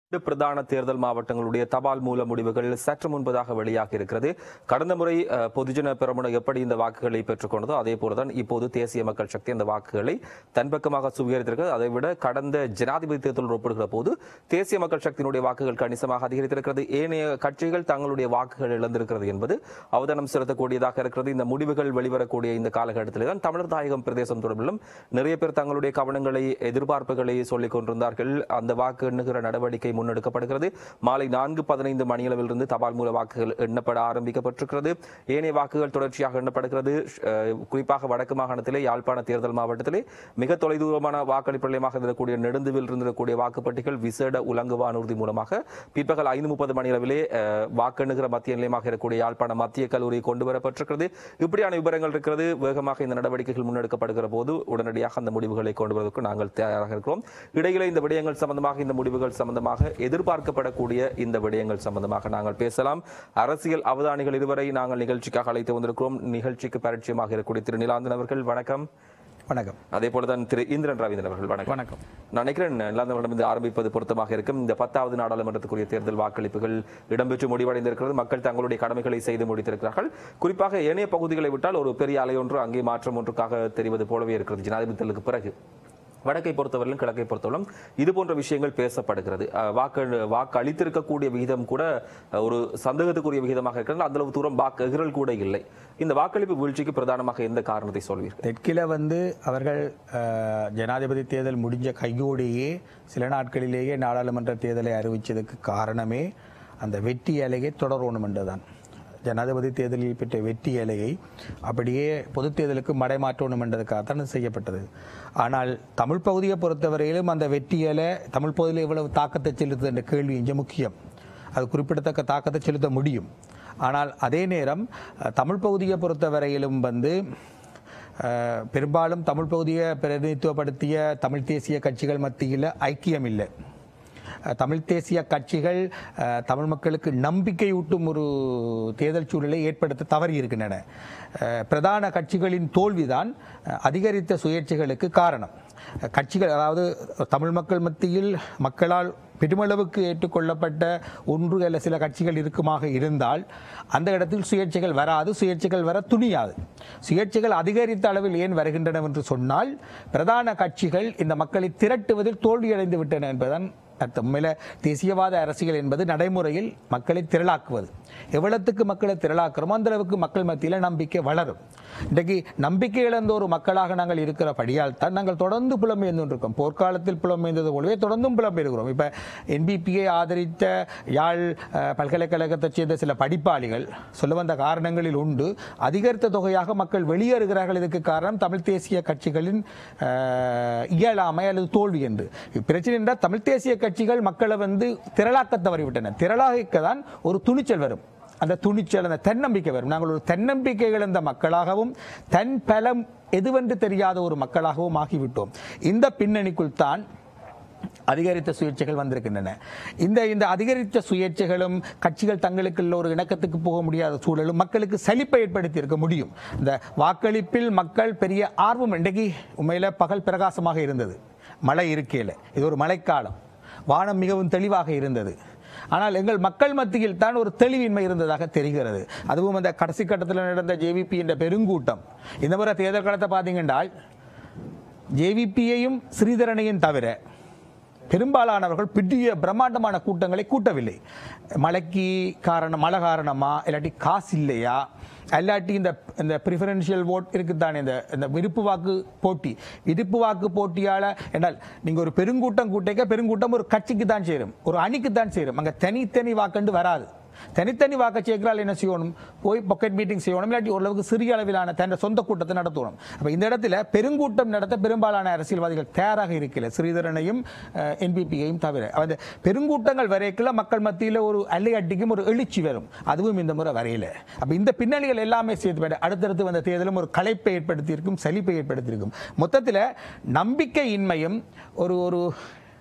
இரண்டு பிரதான தேர்தல் மாவட்டங்களுடைய தபால் மூல முடிவுகள் சற்று முன்பதாக வெளியாகி இருக்கிறது கடந்த முறை அஹ், பொதுஜன பெரமுன எப்படி இந்த வாக்குகளை பெற்றுக்கொண்டதோ அதே போலதான் இப்போது தேசிய மக்கள் சக்தி அந்த வாக்குகளை தன் பக்கமாக சுவீகரித்திருக்கிறது அதை விட கடந்த ஜனாதிபதி தேர்தல் ஒப்பிடுகிற போது தேசிய மக்கள் சக்தியினுடைய வாக்குகள் கணிசமாக அதிகரித்திருக்கிறது ஏனைய கட்சிகள் தங்களுடைய வாக்குகள் இழந்திருக்கிறது என்பது அவதானம் செலுத்தக்கூடியதாக இருக்கிறது இந்த முடிவுகள் வெளிவரக்கூடிய இந்த காலகட்டத்தில் தான் தமிழர் தாயகம் பிரதேசம் தொடர்பிலும் நிறைய பேர் தங்களுடைய கவனங்களை எதிர்பார்ப்புகளை சொல்லிக் கொண்டிருந்தார்கள் அந்த வாக்கு எண்ணுகிற நடவடிக்கை முன்னெடுக்கப்படுகிறது மாலை நான்கு பதினைந்து மணியளவிலிருந்து தபால் மூல வாக்குகள் எண்ணப்பட ஆரம்பிக்கப்பட்டிருக்கிறது ஏனைய வாக்குகள் தொடர்ச்சியாக எண்ணப்படுகிறது அஹ், குறிப்பாக வடக்கு மாகாணத்திலே யாழ்ப்பாண தேர்தல் மாவட்டத்திலே மிக தொலைதூரமான வாக்களிப்பு நிலையமாக இருக்கக்கூடிய நெடுந்துவில் இருந்திருக்கக்கூடிய வாக்குப்பட்டிகள் விசேட உலங்கு வானூர்தி மூலமாக பிற்பகல் ஐந்து முப்பது மணியளவிலே அஹ், வாக்கெண்ணுகிற மத்திய நிலையமாக இருக்கக்கூடிய யாழ்ப்பாண மத்திய கல்லூரி கொண்டு வரப்பட்டிருக்கிறது இப்படியான விவரங்கள் இருக்கிறது வேகமாக இந்த நடவடிக்கைகள் முன்னெடுக்கப்படுகிற போது உடனடியாக அந்த முடிவுகளை கொண்டு வருவதற்கு நாங்கள் தயாராக இருக்கிறோம் இடையில இந்த விடயங்கள் சம்பந்தமாக இந்த முடிவுகள் சம்பந்தமாக எதிர்பார்க்கப்படக்கூடிய இந்த விடயங்கள் சம்பந்தமாக நாங்கள் பேசலாம் அரசியல் அவதானிகள் இருவரை நாங்கள் நிகழ்ச்சிக்காக அழைத்து வந்திருக்கிறோம் நிகழ்ச்சிக்கு பரிச்சயமாக இருக்கக்கூடிய திரு நிலாந்தன் அவர்கள் வணக்கம் வணக்கம் அதே போலதான் திரு இந்திரன் ரவீந்திரன் அவர்கள் வணக்கம் வணக்கம் நான் நினைக்கிறேன் நிலாந்தவரிடம் இருந்து ஆரம்பிப்பது பொருத்தமாக இருக்கும் இந்த பத்தாவது நாடாளுமன்றத்துக்குரிய தேர்தல் வாக்களிப்புகள் இடம்பெற்று முடிவடைந்திருக்கிறது மக்கள் தங்களுடைய கடமைகளை செய்து முடித்திருக்கிறார்கள் குறிப்பாக ஏனைய பகுதிகளை விட்டால் ஒரு பெரிய அலை ஒன்று அங்கே மாற்றம் ஒன்றுக்காக தெரிவது போலவே இருக்கிறது ஜனாதிபதி தேர்தலுக்கு பிறகு வடக்கை பொறுத்தவரையிலும் கிழக்கை பொறுத்தவரையிலும் இது போன்ற விஷயங்கள் பேசப்படுகிறது அஹ், வாக்கு வாக்கு அளித்திருக்கக்கூடிய விகிதம் கூட அஹ், ஒரு சந்தேகத்துக்குரிய விகிதமாக இருக்கிறது அந்த அளவு தூரம் வாக்கு எகிரல் கூட இல்லை இந்த வாக்களிப்பு வீழ்ச்சிக்கு பிரதானமாக எந்த காரணத்தை சொல்வீர்கள் தெற்கில வந்து அவர்கள் அஹ், ஜனாதிபதி தேர்தல் முடிஞ்ச கையோடையே சில நாட்களிலேயே நாடாளுமன்ற தேர்தலை அறிவித்ததுக்கு காரணமே அந்த வெற்றி அலையை தொடரணும் என்றுதான் ஜனாதிபதி தேர்தலில் பெற்ற வெற்றி அலையை அப்படியே பொதுத் தேர்தலுக்கு மடைமாற்றணும் என்றதுக்காகத்தான் இது செய்யப்பட்டது ஆனால் தமிழ் பகுதியை பொறுத்தவரையிலும் அந்த வெற்றி அலை தமிழ் பகுதியில் எவ்வளவு தாக்கத்தை செலுத்துது என்ற கேள்வி இங்கே முக்கியம் அது குறிப்பிடத்தக்க தாக்கத்தை செலுத்த முடியும் ஆனால் அதே நேரம் அஹ், தமிழ் பகுதியை பொறுத்தவரையிலும் வந்து அஹ், பெரும்பாலும் தமிழ் பகுதியை பிரதிநிதித்துவப்படுத்திய தமிழ் தேசிய கட்சிகள் மத்தியில் ஐக்கியம் இல்லை அஹ், தமிழ் தேசிய கட்சிகள் அஹ், தமிழ் மக்களுக்கு நம்பிக்கையூட்டும் ஒரு தேர்தல் சூழலை ஏற்படுத்த தவறி இருக்கின்றன அஹ், பிரதான கட்சிகளின் தோல்விதான் அஹ், அதிகரித்த சுயேட்சைகளுக்கு காரணம் அஹ், கட்சிகள் அதாவது தமிழ் மக்கள் மத்தியில் மக்களால் பெருமளவுக்கு ஏற்றுக்கொள்ளப்பட்ட ஒன்று அல்ல சில கட்சிகள் இருக்குமாக இருந்தால் அந்த இடத்தில் சுயேட்சைகள் வராது சுயேட்சைகள் வர துணியாது சுயேட்சைகள் அதிகரித்த அளவில் ஏன் வருகின்றன என்று சொன்னால் பிரதான கட்சிகள் இந்த மக்களை திரட்டுவதில் தோல்வியடைந்து விட்டன என்பதுதான் அர்த்தம் உண்மையில தேசியவாத அரசியல் என்பது நடைமுறையில் மக்களை திரளாக்குவது எவ்வளவுக்கு மக்களை திரளாக்குறோமோ அந்த அளவுக்கு மக்கள் மத்தியில் நம்பிக்கை வளரும் இன்றைக்கு நம்பிக்கை இழந்த ஒரு மக்களாக நாங்கள் இருக்கிறபடியால் தான் நாங்கள் தொடர்ந்து புலம்பெயர்ந்து கொண்டிருக்கோம் போர்க்காலத்தில் புலம்பெயர்ந்தது போலவே தொடர்ந்தும் புலம்பெயர்கிறோம் இப்போ என்பிபியை ஆதரித்த யாழ் அஹ், பல்கலைக்கழகத்தைச் சேர்ந்த சில படிப்பாளிகள் சொல்ல வந்த காரணங்களில் உண்டு அதிகரித்த தொகையாக மக்கள் வெளியேறுகிறார்கள் இதுக்கு காரணம் தமிழ் தேசிய கட்சிகளின் அஹ், இயலாமை அல்லது தோல்வி என்று பிரச்சனை என்றால் தமிழ் தேசிய கட்சிகள் மக்களை வந்து திரளாக்க தவறிவிட்டன திரளாக்க தான் ஒரு துணிச்சல் வரும் அந்த துணிச்சல் அந்த தன்னம்பிக்கை வரும் நாங்கள் ஒரு தன்னம்பிக்கை இழந்த மக்களாகவும் தன் பலம் எதுவென்று தெரியாத ஒரு மக்களாகவும் ஆகிவிட்டோம் இந்த பின்னணிக்குள் தான் அதிகரித்த சுயேட்சைகள் வந்திருக்கின்றன இந்த இந்த அதிகரித்த சுயேட்சைகளும் கட்சிகள் தங்களுக்குள்ள ஒரு இணக்கத்துக்கு போக முடியாத சூழலும் மக்களுக்கு சலிப்பை ஏற்படுத்தி இருக்க முடியும் இந்த வாக்களிப்பில் மக்கள் பெரிய ஆர்வம் இன்றைக்கு உண்மையில பகல் பிரகாசமாக இருந்தது மழை இருக்கையில் இது ஒரு மழைக்காலம் வானம் மிகவும் தெளிவாக இருந்தது ஆனால் எங்கள் மக்கள் மத்தியில் தான் ஒரு தெளிவின்மை இருந்ததாக தெரிகிறது அதுவும் அந்த கடைசி கட்டத்தில் நடந்த ஜேவிபி என்ற பெருங்கூட்டம் இந்த முறை தேர்தல் காலத்தை பார்த்தீங்கன்றால் ஜேவிபியையும் ஸ்ரீதரனையும் தவிர பெரும்பாலானவர்கள் பெரிய பிரம்மாண்டமான கூட்டங்களை கூட்டவில்லை மழைக்கு காரணம் மழை காரணமா இல்லாட்டி காசு இல்லையா இல்லாட்டி இந்த இந்த ப்ரிஃபரன்ஷியல் ஓட் இருக்குதானே இந்த இந்த விருப்பு வாக்கு போட்டி விருப்பு வாக்கு போட்டியால என்றால் நீங்க ஒரு பெருங்கூட்டம் கூட்டிக்க பெருங்கூட்டம் ஒரு கட்சிக்கு தான் சேரும் ஒரு அணிக்கு தான் சேரும் அங்க தனித்தனி வாக்கண்டு வராது தனித்தனி வாக்கு சேர்க்கிறால் என்ன செய்யணும் போய் பாக்கெட் மீட்டிங் செய்யணும் இல்லாட்டி ஓரளவுக்கு சிறிய அளவிலான தன் சொந்த கூட்டத்தை நடத்தணும் அப்ப இந்த இடத்துல பெருங்கூட்டம் நடத்த பெரும்பாலான அரசியல்வாதிகள் தயாராக இருக்கல ஸ்ரீதரனையும் என்பிபியையும் தவிர அந்த பெருங்கூட்டங்கள் வரைக்குள்ள மக்கள் மத்தியில் ஒரு அள்ளி அட்டிக்கும் ஒரு எழுச்சி வரும் அதுவும் இந்த முறை வரையில அப்ப இந்த பின்னணிகள் எல்லாமே சேர்த்து வேற அடுத்தடுத்து வந்த தேர்தலும் ஒரு கலைப்பை ஏற்படுத்தியிருக்கும் சலிப்பை ஏற்படுத்தியிருக்கும் மொத்தத்தில் நம்பிக்கையின்மையும் ஒரு ஒரு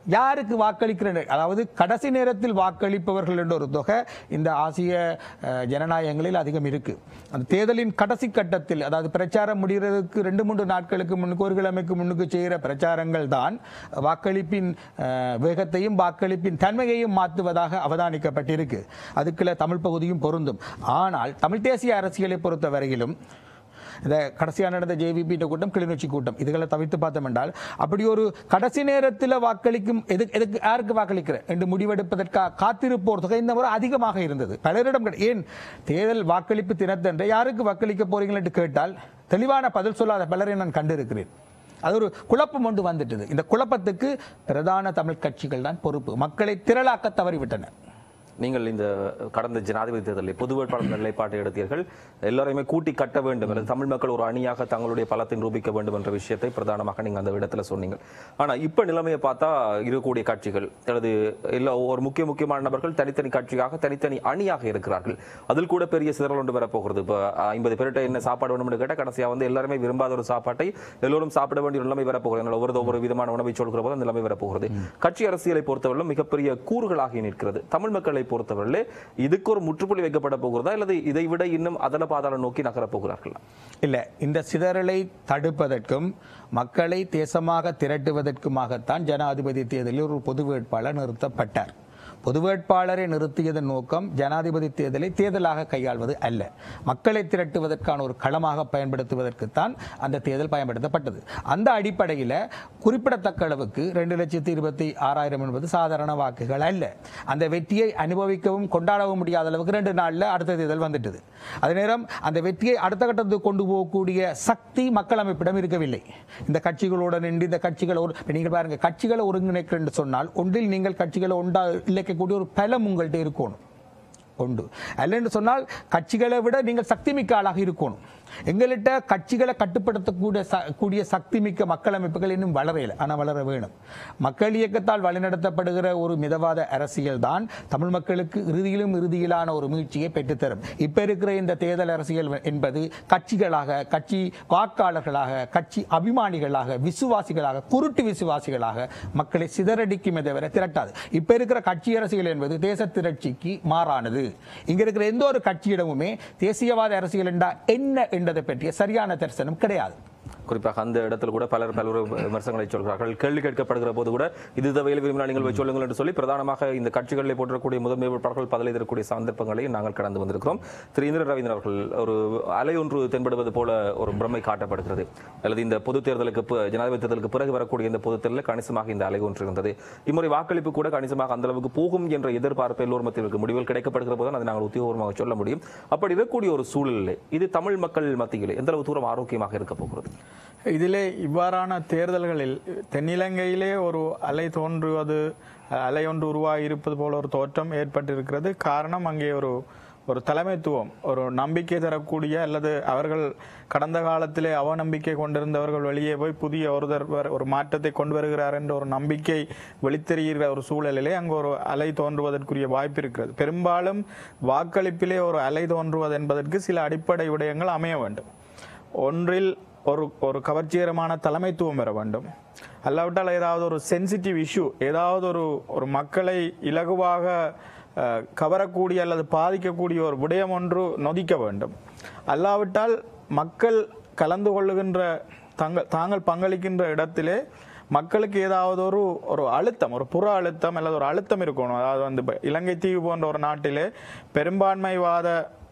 யாருக்கு வாக்களிக்கிற அதாவது கடைசி நேரத்தில் வாக்களிப்பவர்கள் என்ற ஒரு தொகை இந்த ஆசிய அஹ், ஜனநாயகங்களில் அதிகம் இருக்கு அந்த தேர்தலின் கடைசி கட்டத்தில் அதாவது பிரச்சாரம் முடிகிறதுக்கு ரெண்டு மூன்று நாட்களுக்கு முன்னுக்கு ஒரு கிழமைக்கு முன்னுக்கு செய்கிற பிரச்சாரங்கள் தான் வாக்களிப்பின் அஹ், வேகத்தையும் வாக்களிப்பின் தன்மையையும் மாற்றுவதாக அவதானிக்கப்பட்டிருக்கு அதுக்குள்ள தமிழ் பகுதியும் பொருந்தும் ஆனால் தமிழ் தேசிய அரசியலை பொறுத்த வரையிலும் இந்த கடைசியாக நடந்த ஜேவிபி கூட்டம் கிளிநொச்சி கூட்டம் இதுகளை தவிர்த்து பார்த்தோம் என்றால் அப்படி ஒரு கடைசி நேரத்தில் வாக்களிக்கும் எது எதுக்கு யாருக்கு வாக்களிக்கிற என்று முடிவெடுப்பதற்காக காத்திருப்போர் தொகை இந்த முறை அதிகமாக இருந்தது பலரிடம் கிடை- ஏன் தேர்தல் வாக்களிப்பு தினத்தன்று யாருக்கு வாக்களிக்க போறீங்கள் என்று கேட்டால் தெளிவான பதில் சொல்லாத பலரை நான் கண்டிருக்கிறேன் அது ஒரு குழப்பம் ஒன்று வந்துட்டது இந்த குழப்பத்துக்கு பிரதான தமிழ் கட்சிகள் தான் பொறுப்பு மக்களை திரளாக்க தவறிவிட்டன நீங்கள் இந்த கடந்த ஜனாதிபதி தேர்தலில் பொது வேட்பாளர் நிலைப்பாட்டை எடுத்தீர்கள் எல்லாரையுமே கூட்டி கட்ட வேண்டும் அல்லது தமிழ் மக்கள் ஒரு அணியாக தங்களுடைய பலத்தை நிரூபிக்க வேண்டும் என்ற விஷயத்தை பிரதானமாக நீங்க அந்த இடத்துல சொன்னீங்க ஆனா இப்ப நிலைமையை பார்த்தா இருக்கக்கூடிய கட்சிகள் அல்லது இல்ல ஒரு முக்கிய முக்கியமான நபர்கள் தனித்தனி கட்சியாக தனித்தனி அணியாக இருக்கிறார்கள் அதில் கூட பெரிய சிதறல் ஒன்று வரப்போகிறது இப்போ ஐம்பது பேர்கிட்ட என்ன சாப்பாடு வேணும்னு கேட்டால் கடைசியா வந்து எல்லாருமே விரும்பாத ஒரு சாப்பாட்டை எல்லோரும் சாப்பிட வேண்டிய ஒரு நிலைமை வரப்போகிறது அதனால ஒவ்வொரு ஒவ்வொரு விதமான உணவை சொல்கிற போது அந்த நிலைமை வரப்போகிறது கட்சி அரசியலை பொறுத்தவரை மிகப்பெரிய கூறுகளாகி நிற்கிறது தமிழ் மக்களை பொறுத்தவரையிலே இதுக்கு ஒரு முற்றுப்புள்ளி வைக்கப்பட போகிறதா அல்லது இதை விட இன்னும் அதல பாதாளம் நோக்கி நகரப் போகிறார்களா இல்லை இந்த சிதறலை தடுப்பதற்கும் மக்களை தேசமாக திரட்டுவதற்குமாகத்தான் ஜனாதிபதி தேர்தலில் ஒரு பொது வேட்பாளர் நிறுத்தப்பட்டார் பொது வேட்பாளரை நிறுத்தியதன் நோக்கம் ஜனாதிபதி தேர்தலை தேர்தலாக கையாள்வது அல்ல மக்களை திரட்டுவதற்கான ஒரு களமாக பயன்படுத்துவதற்குத்தான் அந்த தேர்தல் பயன்படுத்தப்பட்டது அந்த அடிப்படையில் குறிப்பிடத்தக்க அளவுக்கு ரெண்டு லட்சத்தி இருபத்தி ஆறாயிரம் என்பது சாதாரண வாக்குகள் அல்ல அந்த வெற்றியை அனுபவிக்கவும் கொண்டாடவும் முடியாத அளவுக்கு ரெண்டு நாளில் அடுத்த தேர்தல் வந்துட்டது அதே நேரம் அந்த வெற்றியை அடுத்த கட்டத்துக்கு கொண்டு போகக்கூடிய சக்தி மக்கள் அமைப்பிடம் இருக்கவில்லை இந்த கட்சிகளோட நின்று இந்த கட்சிகளை ஒரு இப்ப நீங்கள் பாருங்க கட்சிகளை ஒருங்கிணைக்கிறேன் சொன்னால் ஒன்றில் நீங்கள் கட்சிகளை ஒன்றா இழைக்கக்கூடிய ஒரு பலம் உங்கள்கிட்ட இருக்கணும் உண்டு அல்லன்னு சொன்னால் கட்சிகளை விட நீங்கள் சக்தி மிக்க ஆளாக இருக்கணும் எங்கள்கிட்ட கட்சிகளை கட்டுப்படுத்தக்கூடிய ச- கூடிய சக்தி மிக்க மக்கள் அமைப்புகள் இன்னும் வளரையில ஆனால் வளர வேணும் மக்கள் இயக்கத்தால் வழிநடத்தப்படுகிற ஒரு மிதவாத அரசியல் தான் தமிழ் மக்களுக்கு இறுதியிலும் இறுதியிலான ஒரு மீழ்ச்சியை பெற்றுத்தரும் இப்ப இருக்கிற இந்த தேர்தல் அரசியல் என்பது கட்சிகளாக கட்சி வாக்காளர்களாக கட்சி அபிமானிகளாக விசுவாசிகளாக குருட்டு விசுவாசிகளாக மக்களை சிதறடிக்குமே தவிர திரட்டாது இப்ப இருக்கிற கட்சி அரசியல் என்பது தேச திரட்சிக்கு மாறானது இங்க இருக்கிற எந்த ஒரு கட்சியிடமுமே தேசியவாத அரசியல் என்றா என்ன என்றதை பற்றிய சரியான தரிசனம் கிடையாது குறிப்பாக அந்த இடத்துல கூட பலர் பல்வேறு விமர்சனங்களை சொல்கிறார்கள் கேள்வி கேட்கப்படுகிற போது கூட இது தவையில் விரும்பினால் நீங்கள் போய் சொல்லுங்கள் என்று சொல்லி பிரதானமாக இந்த கட்சிகளில் போற்றக்கூடிய முதன்மை வேட்பாளர்கள் பதிலை தரக்கூடிய சந்தர்ப்பங்களை நாங்கள் கடந்து வந்திருக்கிறோம் திரு இந்திர ரவீந்திரன் அவர்கள் ஒரு அலை ஒன்று தென்படுவது போல ஒரு பிரமை காட்டப்படுகிறது அல்லது இந்த பொது தேர்தலுக்கு பி- ஜனாதிபதி தேர்தலுக்கு பிறகு வரக்கூடிய இந்த பொது தேர்தலில் கணிசமாக இந்த அலை ஒன்று இருந்தது இம்முறை வாக்களிப்பு கூட கணிசமாக அந்த அளவுக்கு போகும் என்ற எதிர்பார்ப்பு எல்லோரும் மத்தியில் இருக்கு முடிவுகள் கிடைக்கப்படுகிற போது அதை நாங்கள் உத்தியோகமாக சொல்ல முடியும் அப்படி இருக்கக்கூடிய ஒரு சூழலில் இது தமிழ் மக்கள் மத்தியில் எந்த அளவு தூரம் ஆரோக்கியமாக இருக்க போகிறது இதிலே இவ்வாறான தேர்தல்களில் தென்னிலங்கையிலே ஒரு அலை தோன்றுவது அலை ஒன்று உருவாகி இருப்பது போல ஒரு தோற்றம் ஏற்பட்டிருக்கிறது காரணம் அங்கே ஒரு ஒரு தலைமைத்துவம் ஒரு நம்பிக்கை தரக்கூடிய அல்லது அவர்கள் கடந்த காலத்திலே அவநம்பிக்கை கொண்டிருந்தவர்கள் வெளியே போய் புதிய ஒருத்தர் வர- ஒரு மாற்றத்தை கொண்டு வருகிறார் என்ற ஒரு நம்பிக்கை வெளித்தெரிகிற ஒரு சூழலிலே அங்கு ஒரு அலை தோன்றுவதற்குரிய வாய்ப்பு இருக்கிறது பெரும்பாலும் வாக்களிப்பிலே ஒரு அலை தோன்றுவது என்பதற்கு சில அடிப்படை விடயங்கள் அமைய வேண்டும் ஒன்றில் ஒரு ஒரு கவர்ச்சிகரமான தலைமைத்துவம் பெற வேண்டும் அல்லாவிட்டால் ஏதாவது ஒரு சென்சிட்டிவ் இஷ்யூ ஏதாவது ஒரு ஒரு மக்களை இலகுவாக அஹ், கவரக்கூடிய அல்லது பாதிக்கக்கூடிய ஒரு விடயம் ஒன்று நொதிக்க வேண்டும் அல்லாவிட்டால் மக்கள் கலந்து கொள்ளுகின்ற தங்கள் தாங்கள் பங்களிக்கின்ற இடத்திலே மக்களுக்கு ஏதாவது ஒரு ஒரு அழுத்தம் ஒரு புற அழுத்தம் அல்லது ஒரு அழுத்தம் இருக்கணும் அதாவது வந்து இப்ப இலங்கை தீவு போன்ற ஒரு நாட்டிலே பெரும்பான்மைவாத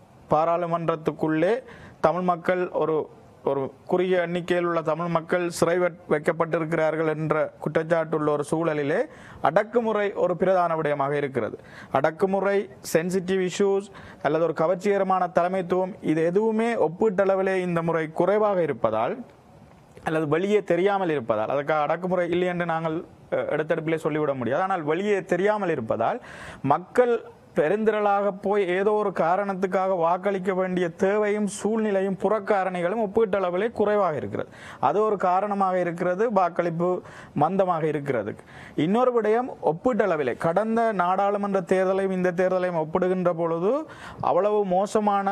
பாராளுமன்றத்துக்குள்ளே தமிழ் மக்கள் ஒரு ஒரு குறுகிய எண்ணிக்கையில் உள்ள தமிழ் மக்கள் சிறை வைக்- வைக்கப்பட்டிருக்கிறார்கள் என்ற குற்றச்சாட்டுள்ள ஒரு சூழலிலே அடக்குமுறை ஒரு பிரதான விடயமாக இருக்கிறது அடக்குமுறை சென்சிட்டிவ் இஷ்யூஸ் அல்லது ஒரு கவர்ச்சிகரமான தலைமைத்துவம் இது எதுவுமே ஒப்பீட்டளவிலே இந்த முறை குறைவாக இருப்பதால் அல்லது வெளியே தெரியாமல் இருப்பதால் அதுக்காக அடக்குமுறை இல்லை என்று நாங்கள் அஹ், எடுத்தெடுப்பிலே சொல்லிவிட முடியாது ஆனால் வெளியே தெரியாமல் இருப்பதால் மக்கள் பெருந்திரளாக போய் ஏதோ ஒரு காரணத்துக்காக வாக்களிக்க வேண்டிய தேவையும் சூழ்நிலையும் புறக்காரணிகளும் ஒப்பீட்டளவிலே குறைவாக இருக்கிறது அது ஒரு காரணமாக இருக்கிறது வாக்களிப்பு மந்தமாக இருக்கிறது இன்னொரு விடயம் ஒப்பீட்டளவிலே கடந்த நாடாளுமன்ற தேர்தலையும் இந்த தேர்தலையும் ஒப்பிடுகின்ற பொழுது அவ்வளவு மோசமான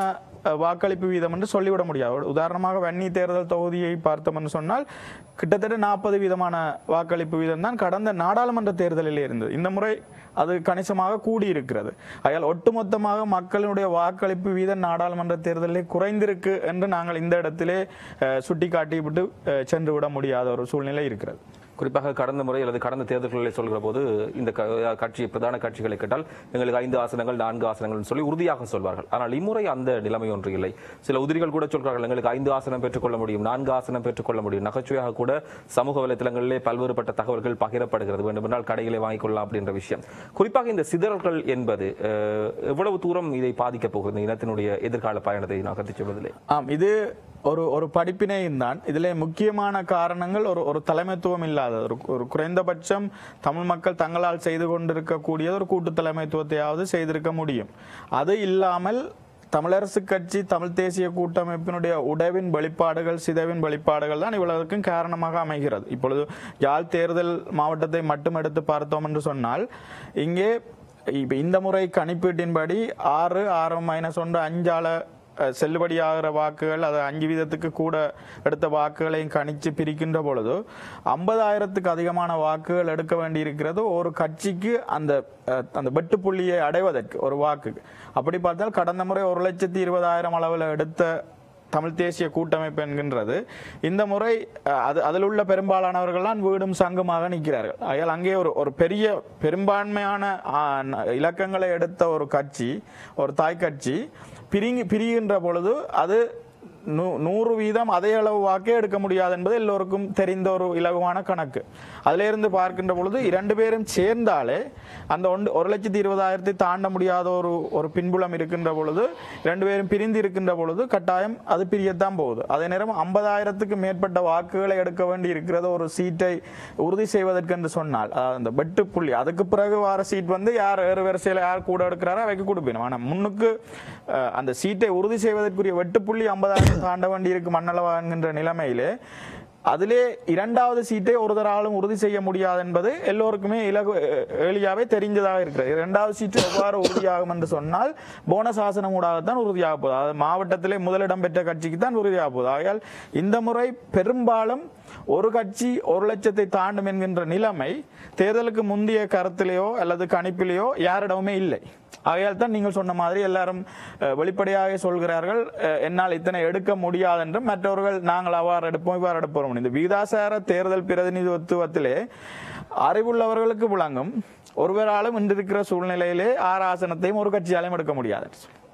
அஹ், வாக்களிப்பு வீதம் என்று சொல்லிவிட முடியாது உதாரணமாக வன்னி தேர்தல் தொகுதியை பார்த்தோம் என்று சொன்னால் கிட்டத்தட்ட நாற்பது வீதமான வாக்களிப்பு வீதம் தான் கடந்த நாடாளுமன்ற தேர்தலில் இருந்தது இந்த முறை அது கணிசமாக கூடியிருக்கிறது ஆகையால் ஒட்டுமொத்தமாக மக்களுடைய வாக்களிப்பு வீதம் நாடாளுமன்ற தேர்தலிலே குறைந்திருக்கு என்று நாங்கள் இந்த இடத்திலே அஹ், சுட்டிக்காட்டிவிட்டு அஹ், சென்று விட முடியாத ஒரு சூழ்நிலை இருக்கிறது குறிப்பாக கடந்த முறை அல்லது கடந்த தேர்தல்களில் சொல்கிற போது இந்த க- கட்சி பிரதான கட்சிகளை கேட்டால் எங்களுக்கு ஐந்து ஆசனங்கள் நான்கு ஆசனங்கள் சொல்லி உறுதியாக சொல்வார்கள் ஆனால் இம்முறை அந்த நிலைமை ஒன்று இல்லை சில உதிரிகள் கூட சொல்கிறார்கள் எங்களுக்கு ஐந்து ஆசனம் பெற்றுக்கொள்ள முடியும் நான்கு ஆசனம் பெற்றுக்கொள்ள முடியும் நகைச்சுவையாக கூட சமூக வலைத்தளங்களிலே பல்வேறுபட்ட தகவல்கள் பகிரப்படுகிறது வேண்டுமென்றால் கடைகளை வாங்கிக் கொள்ளலாம் அப்படின்ற விஷயம் குறிப்பாக இந்த சிதறல்கள் என்பது அஹ், எவ்வளவு தூரம் இதை பாதிக்கப் போகிறது இந்த இனத்தினுடைய எதிர்கால பயணத்தை நகர்த்தி சொல்வதில்லை ஆம் இது ஒரு ஒரு படிப்பினையும் தான் இதிலே முக்கியமான காரணங்கள் ஒரு ஒரு தலைமைத்துவம் இல்லாத ஒரு ஒரு குறைந்தபட்சம் தமிழ் மக்கள் தங்களால் செய்து கொண்டிருக்கக்கூடிய ஒரு கூட்டு தலைமைத்துவத்தையாவது செய்திருக்க முடியும் அது இல்லாமல் தமிழரசு கட்சி தமிழ் தேசிய கூட்டமைப்பினுடைய உடைவின் வெளிப்பாடுகள் சிதைவின் வெளிப்பாடுகள் தான் இவ்வளவுக்கும் காரணமாக அமைகிறது இப்பொழுது யாழ் தேர்தல் மாவட்டத்தை மட்டும் எடுத்து பார்த்தோம் என்று சொன்னால் இங்கே இப்ப இந்த முறை கணிப்பீட்டின்படி ஆறு ஆறு மைனஸ் ஒன்று அஞ்சால அஹ், செல்லுபடியாகிற வாக்குகள் அது அஞ்சு வீதத்துக்கு கூட எடுத்த வாக்குகளையும் கணிச்சு பிரிக்கின்ற பொழுது ஐம்பதாயிரத்துக்கு அதிகமான வாக்குகள் எடுக்க வேண்டியிருக்கிறது ஒரு கட்சிக்கு அந்த அஹ், அந்த வெட்டுப்புள்ளியை அடைவதற்கு ஒரு வாக்குக்கு அப்படி பார்த்தால் கடந்த முறை ஒரு லட்சத்தி இருபதாயிரம் அளவில் எடுத்த தமிழ் தேசிய கூட்டமைப்பு என்கின்றது இந்த முறை அஹ், அது அதில் உள்ள பெரும்பாலானவர்கள்தான் வீடும் சங்கமாக நிற்கிறார்கள் ஆகையால் அங்கே ஒரு ஒரு பெரிய பெரும்பான்மையான ஆ, ந- இலக்கங்களை எடுத்த ஒரு கட்சி ஒரு தாய் கட்சி பிரிங்கி பிரிகின்ற பொழுது அது நூ- நூறு வீதம் அதே அளவு வாக்கே எடுக்க முடியாது என்பது எல்லோருக்கும் தெரிந்த ஒரு இலகுவான கணக்கு அதிலிருந்து பார்க்கின்ற பொழுது இரண்டு பேரும் சேர்ந்தாலே அந்த ஒன்று ஒரு லட்சத்தி இருபதாயிரத்தை தாண்ட முடியாத ஒரு ஒரு பின்புலம் இருக்கின்ற பொழுது ரெண்டு பேரும் பிரிந்து இருக்கின்ற பொழுது கட்டாயம் அது பிரியத்தான் போகுது அதே நேரம் ஐம்பதாயிரத்துக்கு மேற்பட்ட வாக்குகளை எடுக்க வேண்டி இருக்கிறது ஒரு சீட்டை உறுதி செய்வதற்கு என்று சொன்னால் அதாவது அந்த வெட்டு புள்ளி அதுக்கு பிறகு வர சீட் வந்து யார் வேறு வரிசையில் யார் கூட எடுக்கிறாரோ அவைக்கு கொடுப்பேன் ஆனால் முன்னுக்கு அஹ், அந்த சீட்டை உறுதி செய்வதற்குரிய வெட்டு புள்ளி ஐம்பதாயிரம் தாண்ட வேண்டி இருக்கு மண்ணளவா என்கின்ற நிலைமையிலே அதிலே இரண்டாவது சீட்டை ஒருதராலும் உறுதி செய்ய முடியாது என்பது எல்லோருக்குமே இலகு எளியாவே தெரிஞ்சதாக இருக்கிறது இரண்டாவது சீட்டு எவ்வாறு உறுதியாகும் என்று சொன்னால் போனஸ் ஆசனம் ஊடாகத்தான் உறுதியாக போகுது அதாவது மாவட்டத்திலே முதலிடம் பெற்ற கட்சிக்கு தான் உறுதியாக போகுது ஆகையால் இந்த முறை பெரும்பாலும் ஒரு கட்சி ஒரு லட்சத்தை தாண்டும் என்கின்ற நிலைமை தேர்தலுக்கு முந்தைய கருத்திலேயோ அல்லது கணிப்பிலேயோ யாரிடமுமே இல்லை ஆகையால் தான் நீங்கள் சொன்ன மாதிரி எல்லாரும் அஹ், வெளிப்படையாக சொல்கிறார்கள் அஹ், என்னால் இத்தனை எடுக்க முடியாது என்றும் மற்றவர்கள் நாங்கள் அவ்வாறு எடுப்போம் இவ்வாறு எடுப்போம் இந்த விகிதாசார தேர்தல் பிரதிநிதித்துவத்திலே அறிவுள்ளவர்களுக்கு விளங்கும் ஒருவராலும் இன்று இருக்கிற சூழ்நிலையிலே ஆறு ஆசனத்தையும் ஒரு கட்சியாலையும் எடுக்க முடியாது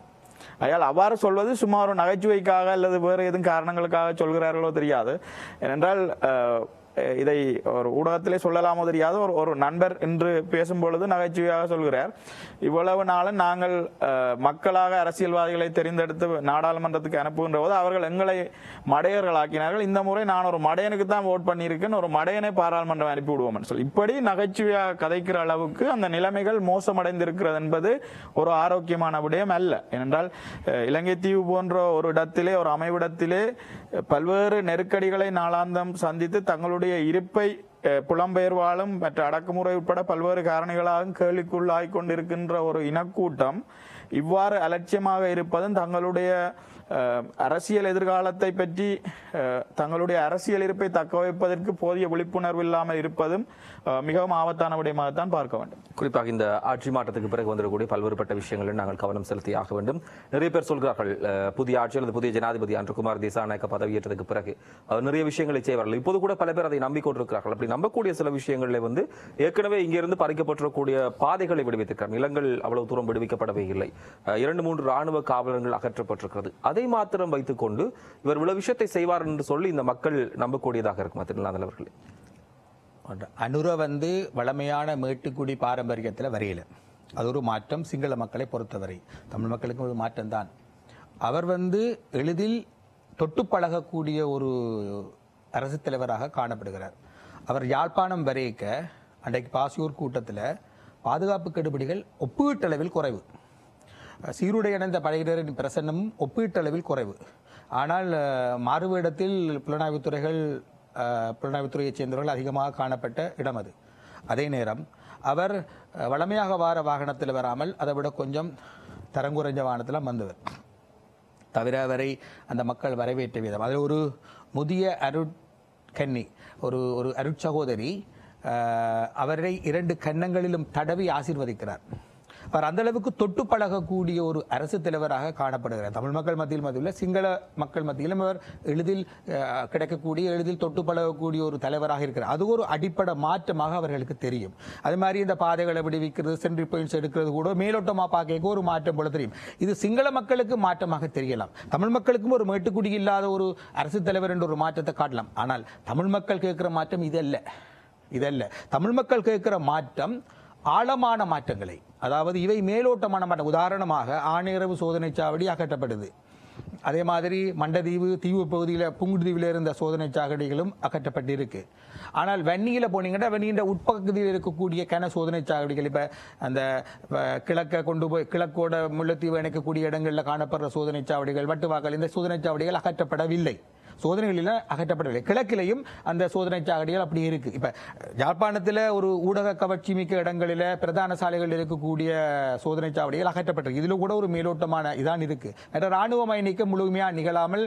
அயால் அவ்வாறு சொல்வது சும்மா ஒரு நகைச்சுவைக்காக அல்லது வேறு எதுவும் காரணங்களுக்காக சொல்கிறார்களோ தெரியாது ஏனென்றால் அஹ், இதை ஒரு ஊடகத்திலே சொல்லலாமோ தெரியாது ஒரு ஒரு நண்பர் என்று பேசும்பொழுது நகைச்சுவையாக சொல்கிறார் இவ்வளவு நாளும் நாங்கள் அஹ், மக்களாக அரசியல்வாதிகளை தெரிந்தெடுத்து நாடாளுமன்றத்துக்கு அனுப்புகின்ற போது அவர்கள் எங்களை மடையர்களாக்கினார்கள் இந்த முறை நான் ஒரு மடையனுக்கு தான் ஓட் பண்ணியிருக்கேன் ஒரு மடையனை பாராளுமன்றம் அனுப்பி விடுவோம் சொல்லி இப்படி நகைச்சுவையாக கதைக்கிற அளவுக்கு அந்த நிலைமைகள் மோசமடைந்திருக்கிறது என்பது ஒரு ஆரோக்கியமான விடயம் அல்ல ஏனென்றால் அஹ், இலங்கை தீவு போன்ற ஒரு இடத்திலே ஒரு அமைவிடத்திலே அஹ், பல்வேறு நெருக்கடிகளை நாளாந்தம் சந்தித்து தங்களுடைய இருப்பை அஹ், புலம்பெயர்வாலும் மற்ற அடக்குமுறை உட்பட பல்வேறு காரணிகளாலும் கேள்விக்குள்ளாகிக் கொண்டிருக்கின்ற ஒரு இனக்கூட்டம் இவ்வாறு அலட்சியமாக இருப்பதும் தங்களுடைய அஹ், அரசியல் எதிர்காலத்தை பற்றி அஹ், தங்களுடைய அரசியல் இருப்பை தக்க வைப்பதற்கு போதிய விழிப்புணர்வு இல்லாமல் இருப்பதும் அஹ், மிகவும் ஆபத்தான விடயமாகத்தான் பார்க்க வேண்டும் குறிப்பாக இந்த ஆட்சி மாற்றத்துக்கு பிறகு வந்துடக்கூடிய பல்வேறுபட்ட விஷயங்களில் நாங்கள் கவனம் செலுத்தி ஆக வேண்டும் நிறைய பேர் சொல்கிறார்கள் அஹ், புதிய ஆட்சி அல்லது புதிய ஜனாதிபதி அன்றகுமார் திசாநாயக்க பதவியேற்றதுக்கு பிறகு அவர் நிறைய விஷயங்களை செய்வார்கள் இப்போது கூட பல பேர் அதை நம்பிக்கொண்டிருக்கிறார்கள் அப்படி நம்பக்கூடிய சில விஷயங்களில் வந்து ஏற்கனவே இங்கிருந்து பறிக்கப்பட்டிருக்கக்கூடிய பாதைகளை விடுவித்திருக்கிறார் நிலங்கள் அவ்வளவு தூரம் விடுவிக்கப்படவே இல்லை அஹ், இரண்டு மூன்று ராணுவ காவலர்கள் அகற்றப்பட்டிருக்கிறது அதை மாத்திரம் வைத்துக்கொண்டு இவர் இவ்வளவு விஷயத்தை செய்வார் என்று சொல்லி இந்த மக்கள் நம்பக்கூடியதாக இருக்குமா திருநாதல் அவர்களே ஒன்று. அனுர வந்து வளமையான மேட்டுக்குடி பாரம்பரியத்தில் வரையில அது ஒரு மாற்றம் சிங்கள மக்களை பொறுத்தவரை தமிழ் மக்களுக்கு ஒரு மாற்றம் தான் அவர் வந்து எளிதில் தொட்டு பழகக்கூடிய ஒரு அரசு தலைவராக காணப்படுகிறார் அவர் யாழ்ப்பாணம் வரைக்க அன்றைக்கு பாசியூர் கூட்டத்தில் பாதுகாப்பு கெடுபிடிகள் ஒப்பீட்டளவில் குறைவு சீருடை அடைந்த படையினரின் பிரசன்னமும் ஒப்பீட்டளவில் குறைவு ஆனால் அஹ், மாறுவேடத்தில் புலனாய்வுத்துறைகள் அஹ், புலனாய்வுத்துறையைச் சேர்ந்தவர்கள் அதிகமாக காணப்பட்ட இடம் அது அதே நேரம் அவர் அஹ், வழமையாக வார வாகனத்தில் வராமல் அதை விட கொஞ்சம் தரங்குறைஞ்ச வாகனத்தில் வந்தவர் தவிர அவரை அந்த மக்கள் வரவேற்ற விதம் அதில் ஒரு முதிய அருட்கன்னி ஒரு ஒரு அருட்சகோதரி அஹ், அவரை இரண்டு கன்னங்களிலும் தடவி ஆசீர்வதிக்கிறார் அவர் அந்த அளவுக்கு தொட்டு பழகக்கூடிய ஒரு அரசு தலைவராக காணப்படுகிறார் தமிழ் மக்கள் மத்தியில் மத்தியில் சிங்கள மக்கள் மத்தியிலும் அவர் எளிதில் அஹ், கிடைக்கக்கூடிய எளிதில் தொட்டு பழகக்கூடிய ஒரு தலைவராக இருக்கிறார் அது ஒரு அடிப்படை மாற்றமாக அவர்களுக்கு தெரியும் அது மாதிரி இந்த பாதைகளை விடுவிக்கிறது சென்ட்ரி பாயிண்ட்ஸ் எடுக்கிறது கூட மேலோட்டமாக பார்க்க ஒரு மாற்றம் போல தெரியும் இது சிங்கள மக்களுக்கு மாற்றமாக தெரியலாம் தமிழ் மக்களுக்கும் ஒரு மேட்டுக்குடி இல்லாத ஒரு அரசு தலைவர் என்ற ஒரு மாற்றத்தை காட்டலாம் ஆனால் தமிழ் மக்கள் கேட்கிற மாற்றம் இதல்ல இதல்ல தமிழ் மக்கள் கேட்கிற மாற்றம் ஆழமான மாற்றங்களை அதாவது இவை மேலோட்டமான மாற்றம் உதாரணமாக ஆணையரவு சோதனை சாவடி அகற்றப்படுது அதே மாதிரி மண்டதீவு தீவு பகுதியில் புங்குடுதீவில் இருந்த சோதனை சாவடிகளும் அகற்றப்பட்டிருக்கு ஆனால் வன்னியில் போனீங்கன்னா வன்னியின் உட்பகுதியில் இருக்கக்கூடிய கன சோதனை சாவடிகள் இப்போ அந்த அஹ், கிழக்க கொண்டு போய் கிழக்கோட முல்லைத்தீவு இணைக்கக்கூடிய இடங்களில் காணப்படுற சோதனை சாவடிகள் வட்டுவாக்கல் இந்த சோதனை சாவடிகள் அகற்றப்படவில்லை சோதனைகளில் அகற்றப்படவில்லை கிழக்கிலையும் அந்த சோதனை சாவடிகள் அப்படி இருக்கு இப்ப யாழ்ப்பாணத்தில் ஒரு ஊடக கவர்ச்சி மிக்க இடங்களில் பிரதான சாலைகளில் இருக்கக்கூடிய சோதனை சாவடிகள் அகற்றப்பட்டிருக்கு இதுல கூட ஒரு மேலோட்டமான இதான் இருக்கு மற்ற ராணுவ மய நீக்கம் முழுமையா நிகழாமல்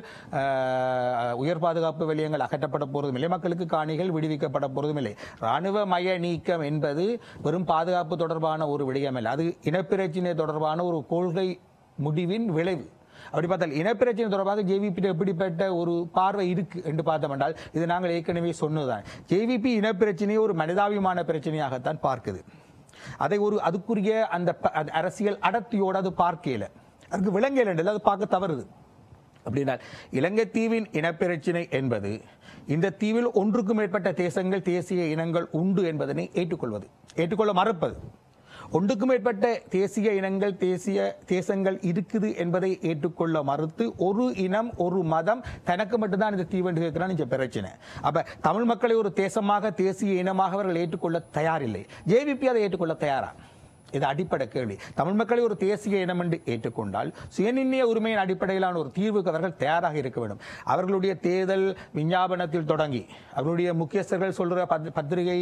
அஹ், உயர் பாதுகாப்பு வலயங்கள் அகற்றப்பட போறதும் இல்லை மக்களுக்கு காணிகள் விடுவிக்கப்பட போறதும் இல்லை ராணுவ மய நீக்கம் என்பது வெறும் பாதுகாப்பு தொடர்பான ஒரு விடயம் அல்ல அது இனப்பிரச்சினை தொடர்பான ஒரு கொள்கை முடிவின் விளைவு அப்படி பார்த்தால் இனப்பிரச்சனை தொடர்பாக ஜேவிபி எப்படிப்பட்ட ஒரு பார்வை இருக்கு என்று பார்த்தோம் என்றால் இது நாங்கள் ஏற்கனவே சொன்னதுதான் ஜேவிபி இனப்பிரச்சனையை ஒரு மனிதாபிமான பிரச்சனையாகத்தான் பார்க்குது அதை ஒரு அதுக்குரிய அந்த ப- அந்த அரசியல் அடர்த்தியோடு அது பார்க்கல அதுக்கு விலங்கல் என்றது அது பார்க்க தவறுது அப்படின்னா இலங்கை தீவின் இனப்பிரச்சினை என்பது இந்த தீவில் ஒன்றுக்கும் மேற்பட்ட தேசங்கள் தேசிய இனங்கள் உண்டு என்பதனை ஏற்றுக்கொள்வது ஏற்றுக்கொள்ள மறுப்பது ஒன்றுக்கும் மேற்பட்ட தேசிய இனங்கள் தேசிய தேசங்கள் இருக்குது என்பதை ஏற்றுக்கொள்ள மறுத்து ஒரு இனம் ஒரு மதம் தனக்கு மட்டும்தான் இந்த தீவென்று கேட்கிறான் இந்த பிரச்சனை அப்ப தமிழ் மக்களை ஒரு தேசமாக தேசிய இனமாக அவர்கள் ஏற்றுக்கொள்ள தயாரில்லை ஜேவிபி அதை ஏற்றுக்கொள்ள தயாரா இது அடிப்படை கேள்வி தமிழ் மக்களை ஒரு தேசிய இனம் என்று ஏற்றுக்கொண்டால் சுயநிர்ணய உரிமையின் அடிப்படையிலான ஒரு தீர்வுக்கு அவர்கள் தயாராக இருக்க வேண்டும் அவர்களுடைய தேர்தல் விஞ்ஞாபனத்தில் தொடங்கி அவர்களுடைய முக்கியஸ்தர்கள் சொல்ற பத்- பத்திரிகை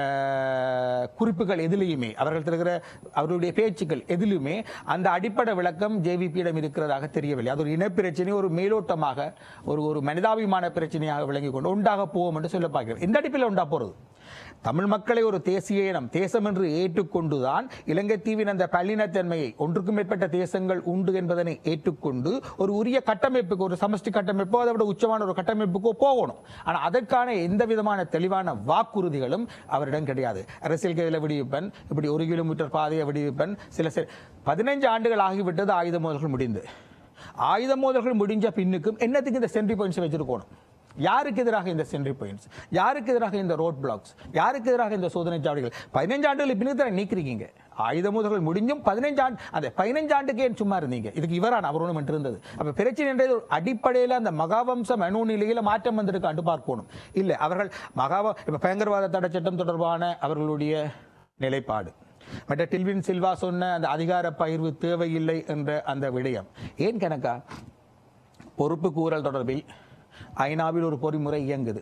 அஹ், குறிப்புகள் எதிலையுமே அவர்கள் தருகிற அவர்களுடைய பேச்சுக்கள் எதிலுமே அந்த அடிப்படை விளக்கம் ஜேவிபியிடம் இருக்கிறதாக தெரியவில்லை அது ஒரு இனப்பிரச்சனை ஒரு மேலோட்டமாக ஒரு ஒரு மனிதாபிமான பிரச்சனையாக விளங்கி கொண்டு உண்டாக போவோம் என்று சொல்ல பார்க்கிறோம் இந்த அடிப்படையில் உண்டா போறது தமிழ் மக்களை ஒரு தேசிய இனம் தேசம் என்று ஏற்றுக்கொண்டுதான் இலங்கை தீவின் அந்த பல்லினத்தன்மையை ஒன்றுக்கும் மேற்பட்ட தேசங்கள் உண்டு என்பதனை ஏற்றுக்கொண்டு ஒரு உரிய கட்டமைப்புக்கு ஒரு சமஷ்டி கட்டமைப்போ அதை விட உச்சமான ஒரு கட்டமைப்புக்கோ போகணும் ஆனா அதற்கான எந்த விதமான தெளிவான வாக்குறுதிகளும் அவரிடம் கிடையாது அரசியல் கைதில் விடுவிப்பன் இப்படி ஒரு கிலோமீட்டர் பாதையை விடுவிப்பன் சில சில பதினைஞ்சு ஆண்டுகள் ஆகிவிட்டது ஆயுத மோதல்கள் முடிந்து ஆயுத மோதல்கள் முடிஞ்ச பின்னுக்கும் என்னத்துக்கு இந்த சென்ட்ரி பாயிண்ட்ஸ் வச்சிருக்கணும் யாருக்கு எதிராக இந்த சென்ட்ரி பாயிண்ட்ஸ் யாருக்கு எதிராக இந்த ரோட் பிளாக்ஸ் யாருக்கு எதிராக இந்த சோதனை சாவடிகள் பதினஞ்சு ஆண்டுகள் பின்னுக்கு தான் நீக்கிறீங்க ஆயுத மோதல்கள் முடிஞ்சும் பதினஞ்சு ஆண்டு அந்த பதினஞ்சு ஆண்டுக்கே ஏன் சும்மா இருந்தீங்க இதுக்கு இவரான அவர் ஒன்றும் இருந்தது அப்ப பிரச்சனை என்றது ஒரு அடிப்படையில் அந்த மகாவம்ச மனு நிலையில மாற்றம் வந்திருக்காண்டு பார்க்கணும் இல்லை அவர்கள் மகாவ இப்ப பயங்கரவாத தடை சட்டம் தொடர்பான அவர்களுடைய நிலைப்பாடு மற்ற டில்வின் சில்வா சொன்ன அந்த அதிகார பகிர்வு தேவையில்லை என்ற அந்த விடயம் ஏன் கணக்கா பொறுப்பு கூறல் தொடர்பில் ஐநாவில் ஒரு பொறிமுறை இயங்குது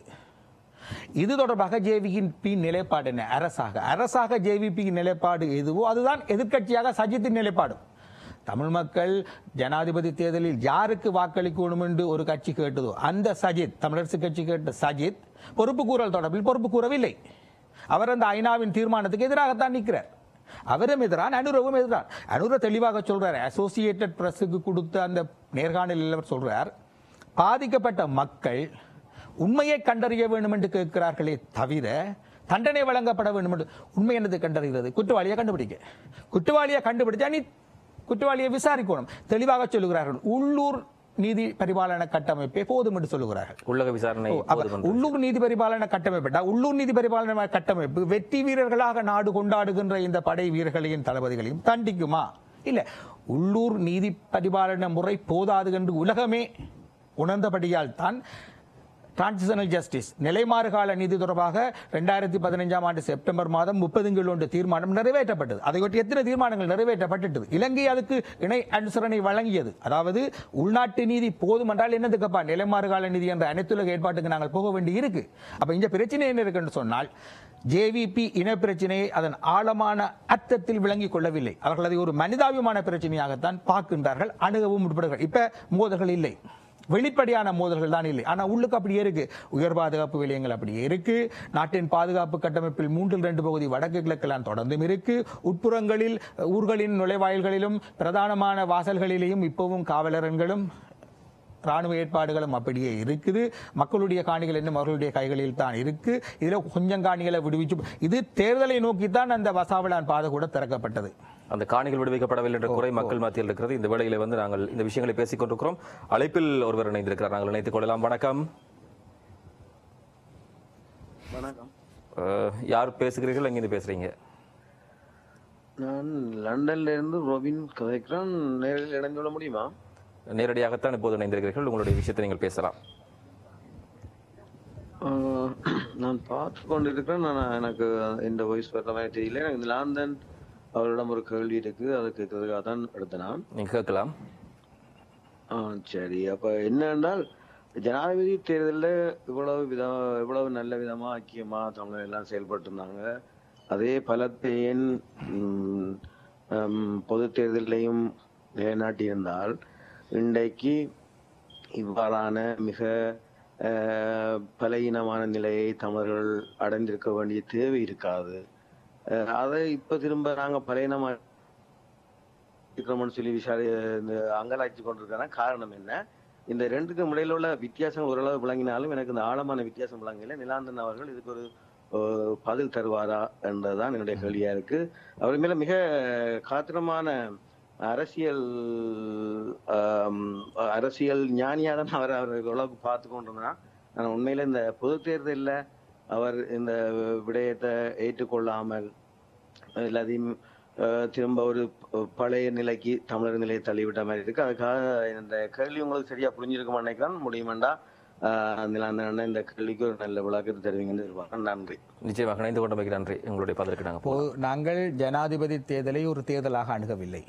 இது தொடர்பாக ஜேவியின் பி நிலைப்பாடு என்ன அரசாக அரசாக ஜேவிபி நிலைப்பாடு எதுவோ அதுதான் எதிர்க்கட்சியாக சஜித்தின் நிலைப்பாடு தமிழ் மக்கள் ஜனாதிபதி தேர்தலில் யாருக்கு வாக்களிக்கணும் என்று ஒரு கட்சி கேட்டதோ அந்த சஜித் தமிழரசு கட்சி கேட்ட சஜித் பொறுப்பு கூறல் தொடர்பில் பொறுப்பு கூறவில்லை அவர் அந்த ஐநாவின் தீர்மானத்துக்கு எதிராகத்தான் நிற்கிறார் அவரும் எதிரான் அனுரவும் எதிரான் அனுர தெளிவாக சொல்றார் அசோசியேட்டட் பிரஸுக்கு கொடுத்த அந்த நேர்காணலில் அவர் சொல்றார் பாதிக்கப்பட்ட மக்கள் உண்மையை கண்டறிய வேண்டும் என்று கேட்கிறார்களே தவிர தண்டனை வழங்கப்பட வேண்டும் என்று உண்மை என்னது கண்டறிகிறது குற்றவாளியை கண்டுபிடிக்க குற்றவாளியை கண்டுபிடிச்சா நீ குற்றவாளியை விசாரிக்கணும் தெளிவாக சொல்லுகிறார்கள் உள்ளூர் நீதி பரிபாலன கட்டமைப்பே போதும் என்று சொல்லுகிறார்கள் உள்ளக விசாரணை ஓ, அப்ப போதும் உள்ளூர் நீதி பரிபாலன கட்டமைப்பு உள்ளூர் நீதி பரிபாலன கட்டமைப்பு வெற்றி வீரர்களாக நாடு கொண்டாடுகின்ற இந்த படை வீரர்களையும் தளபதிகளையும் தண்டிக்குமா இல்ல உள்ளூர் நீதி பரிபாலன முறை போதாது என்று உலகமே உணர்ந்தபடியால் தான் டிரான்சிஷனல் ஜஸ்டிஸ் நிலைமாறு கால நீதி தொடர்பாக ரெண்டாயிரத்தி பதினைஞ்சாம் ஆண்டு செப்டம்பர் மாதம் முப்பது ஒன்று தீர்மானம் நிறைவேற்றப்பட்டது அதையொட்டி எத்தனை தீர்மானங்கள் நிறைவேற்றப்பட்டது இலங்கை அதுக்கு இணை அனுசரணை வழங்கியது அதாவது உள்நாட்டு நீதி போதும் என்றால் என்னதுக்கப்பா நிலைமாறு கால நீதி என்ற அனைத்துலக ஏற்பாட்டுக்கு நாங்கள் போக வேண்டி இருக்கு அப்ப இந்த பிரச்சனை என்ன இருக்குன்னு சொன்னால் ஜேவிபி இன பிரச்சனையை அதன் ஆழமான அர்த்தத்தில் விளங்கிக் கொள்ளவில்லை அவர்கள் அதை ஒரு மனிதாபிமான பிரச்சனையாகத்தான் பார்க்கின்றார்கள் அணுகவும் முற்படுகிறார்கள் இப்ப மோதல்கள் இல்லை வெளிப்படையான மோதல்கள் தான் இல்லை ஆனா உள்ளுக்கு அப்படியே இருக்கு உயர் பாதுகாப்பு விலையங்கள் அப்படியே இருக்கு நாட்டின் பாதுகாப்பு கட்டமைப்பில் மூன்றில் ரெண்டு பகுதி வடக்கு கிழக்கெல்லாம் தொடர்ந்தும் இருக்கு உட்புறங்களில் ஊர்களின் நுழைவாயில்களிலும் பிரதானமான வாசல்களிலேயும் இப்பவும் காவலரன்களும் ராணுவ ஏற்பாடுகளும் அப்படியே இருக்குது மக்களுடைய காணிகள் இன்னும் அவர்களுடைய கைகளில் தான் இருக்கு இதுல கொஞ்சம் காணிகளை விடுவிச்சு இது தேர்தலை நோக்கித்தான் அந்த வசாவளான் பாதை கூட திறக்கப்பட்டது அந்த காணிகள் விடுவிக்கப்படவில்லை என்ற குறை மக்கள் மத்தியில் இருக்கிறது இந்த வேளையில வந்து நாங்கள் இந்த விஷயங்களை பேசிக் கொண்டிருக்கிறோம் அழைப்பில் ஒருவர் இணைந்திருக்கிறார் நாங்கள் இணைத்துக் கொள்ளலாம் வணக்கம் வணக்கம் அஹ், யார் பேசுகிறீர்கள் எங்கிருந்து பேசுறீங்க நான் லண்டன்ல இருந்து ரொபின் கதைக்கிறேன் நேரில் இணைந்து கொள்ள முடியுமா நேரடியாகத்தான் இப்போது இணைந்திருக்கிறீர்கள் உங்களுடைய விஷயத்தை நீங்கள் பேசலாம் ஆஹ், நான் பார்த்து கொண்டிருக்கிறேன் நான் எனக்கு இந்த வாய்ஸ் வர்ற மாதிரி தெரியல எனக்கு இந்த லாந்தன் அவரிடம் ஒரு கேள்வி இருக்கு அதை கேட்கறதுக்காக தான் எடுத்தேன் நான் நீங்க கேட்கலாம் ஆ, சரி அப்ப என்னென்றால் ஜனாதிபதி தேர்தலில் இவ்வளவு விதம் இவ்வளவு நல்ல விதமா ஐக்கியமா தமிழர் எல்லாம் செயல்பட்டு இருந்தாங்க அதே பலத்தை ஏன் ம், ம், பொது தேர்தலையும் நிலைநாட்டியிருந்தால் இன்றைக்கு இவ்வாறான மிக அஹ், பலகீனமான நிலையை தமிழர்கள் அடைந்திருக்க வேண்டிய தேவை இருக்காது அஹ், அதை இப்ப திரும்ப நாங்க பலகீனமா இருக்கிறோம்னு சொல்லி விசாரி இந்த அங்கலாய்ச்சி கொண்டிருக்கான காரணம் என்ன இந்த ரெண்டுக்கும் இடையில உள்ள வித்தியாசம் ஓரளவு விளங்கினாலும் எனக்கு இந்த ஆழமான வித்தியாசம் விளங்கல நிலாந்தன் அவர்கள் இதுக்கு ஒரு அஹ், பதில் தருவாரா என்றதுதான் என்னுடைய கேள்வியா இருக்கு அவர் மேல மிக காத்திரமான அரசியல் ஆம், அரசியல் ஞானியா தான் அவர் அவர் ஓரளவுக்கு பார்த்து கொண்டிருந்தா ஆனா உண்மையில இந்த பொது தேர்தலில் அவர் இந்த விடயத்தை ஏற்றுக்கொள்ளாமல் எல்லாத்தையும் அஹ், திரும்ப ஒரு ப- பழைய நிலைக்கு தமிழர் நிலையை தள்ளிவிட்ட மாதிரி இருக்கு அதுக்காக இந்த கேள்வி உங்களுக்கு சரியா புரிஞ்சிருக்க நினைக்கிறேன் முடியுமாண்டா அந்த அண்ணன் இந்த கேள்விக்கு ஒரு நல்ல விளக்கத்தை தருவீங்கன்னு எதிர்பார்க்கிறேன் நன்றி நிச்சயமாக இணைந்து கொண்டமைக்கு நன்றி உங்களுடைய பதிலுக்கு நாங்கள் இப்போ நாங்கள் ஜனாதிபதி தேர்தலை ஒரு தேர்தலாக அணுகவில்லை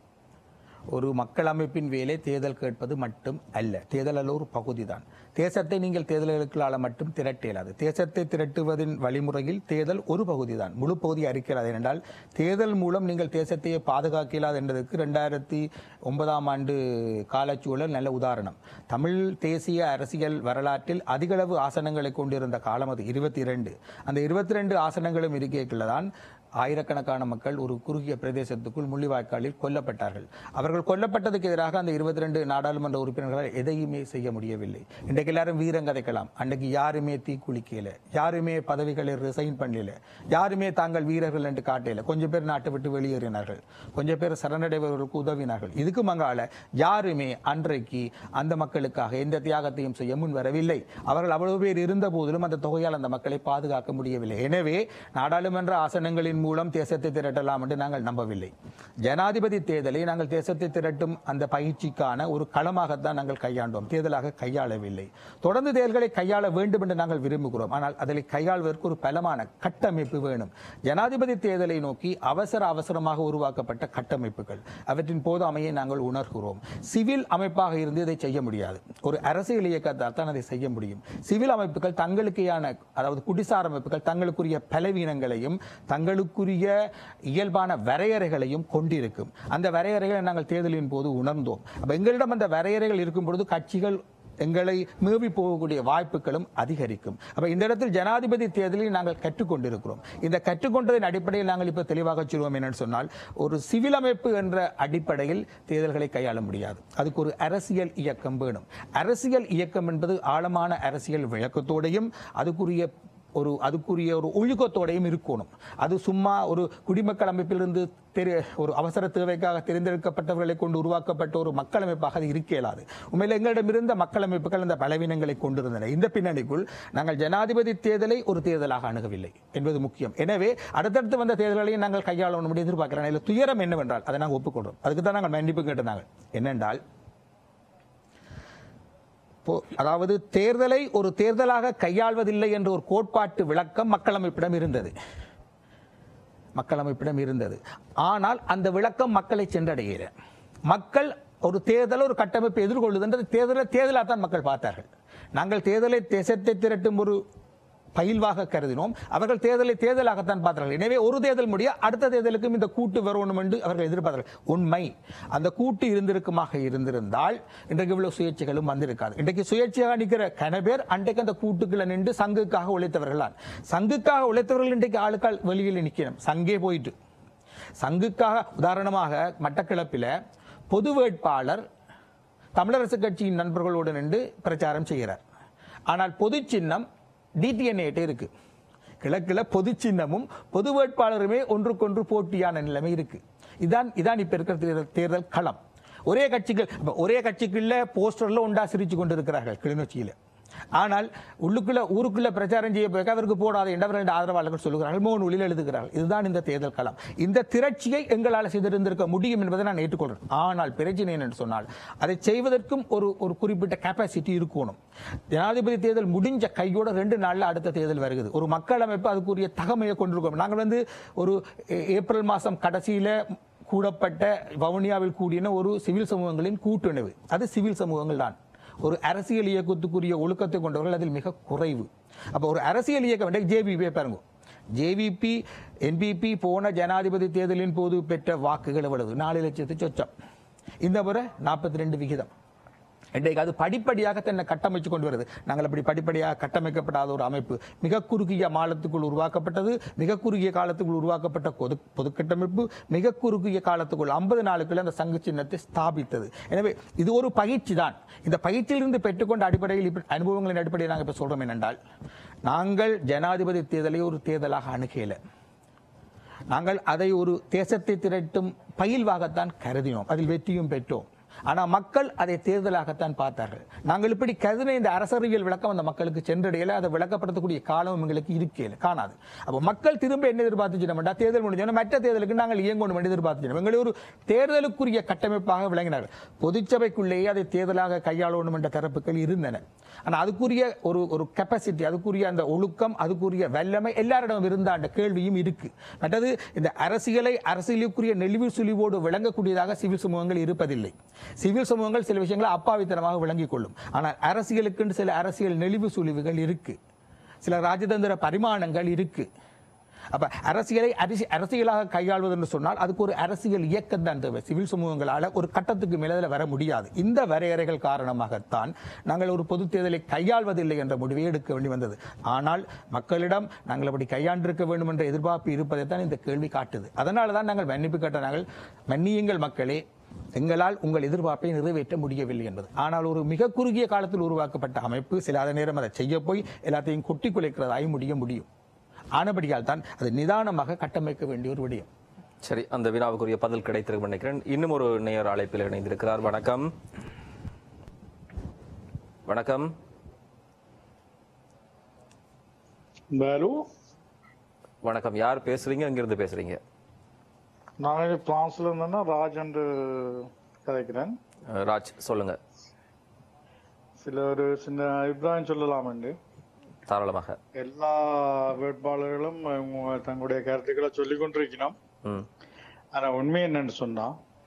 ஒரு மக்கள் அமைப்பின் வேலை தேர்தல் கேட்பது மட்டும் அல்ல தேர்தல் அல்ல ஒரு பகுதி தான் தேசத்தை நீங்கள் தேர்தல்களுக்களால் மட்டும் திரட்ட இயலாது தேசத்தை திரட்டுவதின் வழிமுறையில் தேர்தல் ஒரு பகுதி தான் முழு பகுதி அறிக்கிறது ஏனென்றால் தேர்தல் மூலம் நீங்கள் தேசத்தையே பாதுகாக்க இயலாது என்பதற்கு ரெண்டாயிரத்தி ஒன்பதாம் ஆண்டு காலச்சூழல் நல்ல உதாரணம் தமிழ் தேசிய அரசியல் வரலாற்றில் அதிகளவு ஆசனங்களை கொண்டிருந்த காலம் அது இருபத்தி இரண்டு அந்த இருபத்தி ரெண்டு ஆசனங்களும் இருக்கைக்குள்ள தான் ஆயிரக்கணக்கான மக்கள் ஒரு குறுகிய பிரதேசத்துக்குள் முள்ளிவாய்க்காலில் கொல்லப்பட்டார்கள் அவர்கள் கொல்லப்பட்டதுக்கு எதிராக அந்த இருபத்தி ரெண்டு நாடாளுமன்ற உறுப்பினர்களால் எதையுமே செய்ய முடியவில்லை இன்றைக்கு எல்லாரும் வீரம் கதைக்கலாம் அன்றைக்கு யாருமே தீக்குளிக்கல யாருமே பதவிகளை ரிசைன் பண்ணல யாருமே தாங்கள் வீரர்கள் என்று காட்டல கொஞ்சம் பேர் நாட்டை விட்டு வெளியேறினார்கள் கொஞ்சம் பேர் சரணடைபவர்களுக்கு உதவினார்கள் இதுக்கு மங்கால யாருமே அன்றைக்கு அந்த மக்களுக்காக எந்த தியாகத்தையும் செய்ய முன் வரவில்லை அவர்கள் அவ்வளவு பேர் இருந்த போதிலும் அந்த தொகையால் அந்த மக்களை பாதுகாக்க முடியவில்லை எனவே நாடாளுமன்ற ஆசனங்களின் மூலம் தேசத்தை திரட்டலாம் என்று நாங்கள் நம்பவில்லை ஜனாதிபதி தேர்தலை நாங்கள் தேசத்தை திரட்டும் அந்த பயிற்சிக்கான ஒரு களமாகத்தான் நாங்கள் கையாண்டோம் தேர்தலாக கையாளவில்லை தொடர்ந்து தேர்தல்களை கையாள வேண்டும் என்று நாங்கள் விரும்புகிறோம் ஆனால் அதை கையாள்வதற்கு ஒரு பலமான கட்டமைப்பு வேணும் ஜனாதிபதி தேர்தலை நோக்கி அவசர அவசரமாக உருவாக்கப்பட்ட கட்டமைப்புகள் அவற்றின் போதாமையை நாங்கள் உணர்கிறோம் சிவில் அமைப்பாக இருந்து இதை செய்ய முடியாது ஒரு அரசியல் இயக்கத்தால் தான் அதை செய்ய முடியும் சிவில் அமைப்புகள் தங்களுக்கையான அதாவது குடிசார் அமைப்புகள் தங்களுக்குரிய பலவீனங்களையும் தங்களுக்குரிய இயல்பான வரையறைகளையும் கொண்டிருக்கும் அந்த வரையறைகளை நாங்கள் தேர்தலின் போது உணர்ந்தோம் அப்ப எங்களிடம் அந்த வரையறைகள் இருக்கும் பொழுது கட்சிகள் எங்களை மீறி போகக்கூடிய வாய்ப்புகளும் அதிகரிக்கும் அப்ப இந்த இடத்தில் ஜனாதிபதி தேர்தலில் நாங்கள் கற்றுக்கொண்டிருக்கிறோம் இந்த கற்றுக்கொண்டதின் அடிப்படையில் நாங்கள் இப்ப தெளிவாக சொல்வோம் என்னன்னு சொன்னால் ஒரு சிவில் அமைப்பு என்ற அடிப்படையில் தேர்தல்களை கையாள முடியாது அதுக்கு ஒரு அரசியல் இயக்கம் வேணும் அரசியல் இயக்கம் என்பது ஆழமான அரசியல் விளக்கத்தோடையும் அதுக்குரிய ஒரு அதுக்குரிய ஒரு ஒழுக்கத்தோடையும் இருக்கணும் அது சும்மா ஒரு குடிமக்கள் அமைப்பிலிருந்து தெரி ஒரு அவசர தேவைக்காக தேர்ந்தெடுக்கப்பட்டவர்களை கொண்டு உருவாக்கப்பட்ட ஒரு மக்கள் அமைப்பாக அது இருக்க இயலாது உண்மையில் எங்களிடம் இருந்த மக்கள் அமைப்புகள் அந்த பலவீனங்களை கொண்டிருந்தன இந்த பின்னணிக்குள் நாங்கள் ஜனாதிபதி தேர்தலை ஒரு தேர்தலாக அணுகவில்லை என்பது முக்கியம் எனவே அடுத்தடுத்து வந்த தேர்தலையும் நாங்கள் கையாளணும் என்று எதிர்பார்க்கிறோம் இதில் துயரம் என்னவென்றால் அதை நாங்கள் ஒப்புக்கொள்றோம் அதுக்கு தான் நாங்கள் மன்னிப்பு கேட்டிருந்தாங்க என்னென்றால் போ- அதாவது தேர்தலை ஒரு தேர்தலாக கையாள்வதில்லை என்ற ஒரு கோட்பாட்டு விளக்கம் மக்கள் அமைப்பிடம் இருந்தது மக்கள் அமைப்பிடம் இருந்தது ஆனால் அந்த விளக்கம் மக்களை சென்றடைகிற மக்கள் ஒரு தேர்தல் ஒரு கட்டமைப்பு எதிர்கொள்ளுதுன்றது தேர்தலை தேர்தலாக தான் மக்கள் பார்த்தார்கள் நாங்கள் தேர்தலை தேசத்தை திரட்டும் ஒரு பயில்வாக கருதினோம் அவர்கள் தேர்தலை தேர்தலாகத்தான் பார்த்தார்கள் எனவே ஒரு தேர்தல் முடிய அடுத்த தேர்தலுக்கும் இந்த கூட்டு வரணும் என்று அவர்கள் எதிர்பார்த்தார்கள் உண்மை அந்த கூட்டு இருந்திருக்குமாக இருந்திருந்தால் இன்றைக்கு இவ்வளவு சுயேட்சைகளும் வந்திருக்காது இன்றைக்கு சுயேட்சையாக நிற்கிற கன பேர் அன்றைக்கு அந்த கூட்டுக்குள்ள நின்று சங்குக்காக உழைத்தவர்கள் தான் சங்குக்காக உழைத்தவர்கள் இன்றைக்கு ஆளுக்கால் வெளியில் நிற்கணும் சங்கே போயிட்டு சங்குக்காக உதாரணமாக மட்டக்களப்பில் பொது வேட்பாளர் தமிழரசு கட்சியின் நண்பர்களோடு நின்று பிரச்சாரம் செய்கிறார் ஆனால் பொது சின்னம் டிடிஎன்ஏட்டு இருக்கு கிழக்குல பொது சின்னமும் பொது வேட்பாளருமே ஒன்றுக்கொன்று போட்டியான நிலைமை இருக்கு இதான் இதான் இப்ப இருக்கிற தேர்தல் தேர்தல் களம் ஒரே கட்சிகள் அப்ப ஒரே கட்சிக்குள்ள போஸ்டர்ல உண்டா சிரிச்சு கொண்டிருக்கிறார்கள் கிளிநொச்சியில ஆனால் உள்ளுக்குள்ள ஊருக்குள்ள பிரச்சாரம் செய்ய போய் அவருக்கு போடாத என்று அவர்கள் ஆதரவாளர்கள் சொல்லுகிறார்கள் மோனூலில் எழுதுகிறார்கள் இதுதான் இந்த தேர்தல் களம் இந்த திரட்சியை எங்களால் செய்திருந்திருக்க முடியும் என்பதை நான் ஏற்றுக்கொள்கிறேன் ஆனால் பிரச்சனை என்று சொன்னால் அதை செய்வதற்கும் ஒரு ஒரு குறிப்பிட்ட கெப்பாசிட்டி இருக்கணும் ஜனாதிபதி தேர்தல் முடிஞ்ச கையோட ரெண்டு நாள்ல அடுத்த தேர்தல் வருகிறது ஒரு மக்கள் அமைப்பு அதுக்குரிய தகமையை கொண்டிருக்கோம் நாங்கள் வந்து ஒரு ஏ- ஏப்ரல் மாதம் கடைசியில கூடப்பட்ட வவுனியாவில் கூடின ஒரு சிவில் சமூகங்களின் கூட்டுணர்வு அது சிவில் சமூகங்கள் தான் ஒரு அரசியல் இயக்கத்துக்குரிய ஒழுக்கத்தை கொண்டவர்கள் அதில் மிக குறைவு அப்போ ஒரு அரசியல் இயக்கம் ஜேபிபி பாருங்க ஜேவிபி என்பிபி போன ஜனாதிபதி தேர்தலின் போது பெற்ற வாக்குகள் எவ்வளவு நாலு லட்சத்து சொச்சம் இந்த முறை நாற்பத்தி ரெண்டு விகிதம் இன்றைக்கு அது படிப்படியாக தன்னை கட்டமைச்சு கொண்டு வருது நாங்கள் அப்படி படிப்படியாக கட்டமைக்கப்படாத ஒரு அமைப்பு மிக குறுகிய மாலத்துக்குள் உருவாக்கப்பட்டது மிக குறுகிய காலத்துக்குள் உருவாக்கப்பட்ட பொது பொது கட்டமைப்பு மிக குறுகிய காலத்துக்குள் ஐம்பது நாளுக்குள்ள அந்த சங்கு சின்னத்தை ஸ்தாபித்தது எனவே இது ஒரு பயிற்சி தான் இந்த பயிற்சியிலிருந்து பெற்றுக்கொண்ட அடிப்படையில் இப்ப அனுபவங்களின் அடிப்படையில் நாங்கள் இப்போ சொல்றோம் என்னென்றால் நாங்கள் ஜனாதிபதி தேர்தலை ஒரு தேர்தலாக அணுகையில நாங்கள் அதை ஒரு தேசத்தை திரட்டும் பயில்வாகத்தான் கருதினோம் அதில் வெற்றியும் பெற்றோம் ஆனால் மக்கள் அதை தேர்தலாகத்தான் பார்த்தார்கள் நாங்கள் இப்படி கருதின இந்த அரசறிவியல் விளக்கம் அந்த மக்களுக்கு சென்றடையல அதை விளக்கப்படுத்தக்கூடிய காலம் எங்களுக்கு இருக்கல காணாது அப்போ மக்கள் திரும்ப என்ன எதிர்பார்த்துச்சினோம்டா தேர்தல் முடிஞ்சோன்னா மற்ற தேர்தலுக்கு நாங்கள் இயங்கணும் என்று எதிர்பார்த்துச்சினோம் எங்களை ஒரு தேர்தலுக்குரிய கட்டமைப்பாக விளங்கினார்கள் பொதுச்சபைக்குள்ளேயே அதை தேர்தலாக கையாளணும் என்ற தரப்புகள் இருந்தன ஆனால் அதுக்குரிய ஒரு ஒரு கெப்பாசிட்டி அதுக்குரிய அந்த ஒழுக்கம் அதுக்குரிய வல்லமை எல்லாரிடம் இருந்த அந்த கேள்வியும் இருக்கு மற்றது இந்த அரசியலை அரசியலுக்குரிய நெளிவு சுழிவோடு விளங்கக்கூடியதாக சிவில் சமூகங்கள் இருப்பதில்லை சிவில் சமூகங்கள் சில விஷயங்களை அப்பாவித்தனமாக விளங்கிக் கொள்ளும் ஆனால் அரசியலுக்குன்னு சில அரசியல் நெளிவு சுழிவுகள் இருக்கு சில ராஜதந்திர பரிமாணங்கள் இருக்கு அப்ப அரசியலை அரிசி அரசியலாக கையாள்வது என்று சொன்னால் அதுக்கு ஒரு அரசியல் இயக்கம் தான் தேவை சிவில் சமூகங்களால ஒரு கட்டத்துக்கு மேல அதுல வர முடியாது இந்த வரையறைகள் காரணமாகத்தான் நாங்கள் ஒரு பொது தேர்தலை கையாள்வதில்லை என்ற முடிவை எடுக்க வேண்டி வந்தது ஆனால் மக்களிடம் நாங்கள் அப்படி கையாண்டிருக்க வேண்டும் என்ற எதிர்பார்ப்பு இருப்பதை தான் இந்த கேள்வி காட்டுது அதனால தான் நாங்கள் மன்னிப்பு கேட்ட நாங்கள் மன்னியுங்கள் மக்களே எங்களால் உங்கள் எதிர்பார்ப்பை நிறைவேற்ற முடியவில்லை என்பது ஆனால் ஒரு மிக குறுகிய காலத்தில் உருவாக்கப்பட்ட அமைப்பு சில அதே நேரம் அதை செய்ய போய் எல்லாத்தையும் கொட்டி குலைக்கிறதாய் முடிய முடியும் ஆனபடியால் தான் அது நிதானமாக கட்டமைக்க வேண்டிய ஒரு விடயம் சரி அந்த வினாவுக்குரிய பதில் கிடைத்திருக்கும் நினைக்கிறேன் இன்னும் ஒரு நேயர் அழைப்பில் இணைந்திருக்கிறார் வணக்கம் வணக்கம் பாலு வணக்கம் யார் பேசுறீங்க எங்கிருந்து பேசுறீங்க நான் பிரான்ஸ்ல இருந்தேன்னா ராஜ் என்று கதைக்கிறேன் அஹ், ராஜ் சொல்லுங்க சில ஒரு சின்ன அபிப்பிராயம் சொல்லலாம் என்று தாராளமாக எல்லா வேட்பாளர்களும் அவங்க தங்களுடைய கருத்துக்களை சொல்லிக் கொண்டிருக்கணும் ம் ஆனா உண்மை என்னன்னு சொன்னா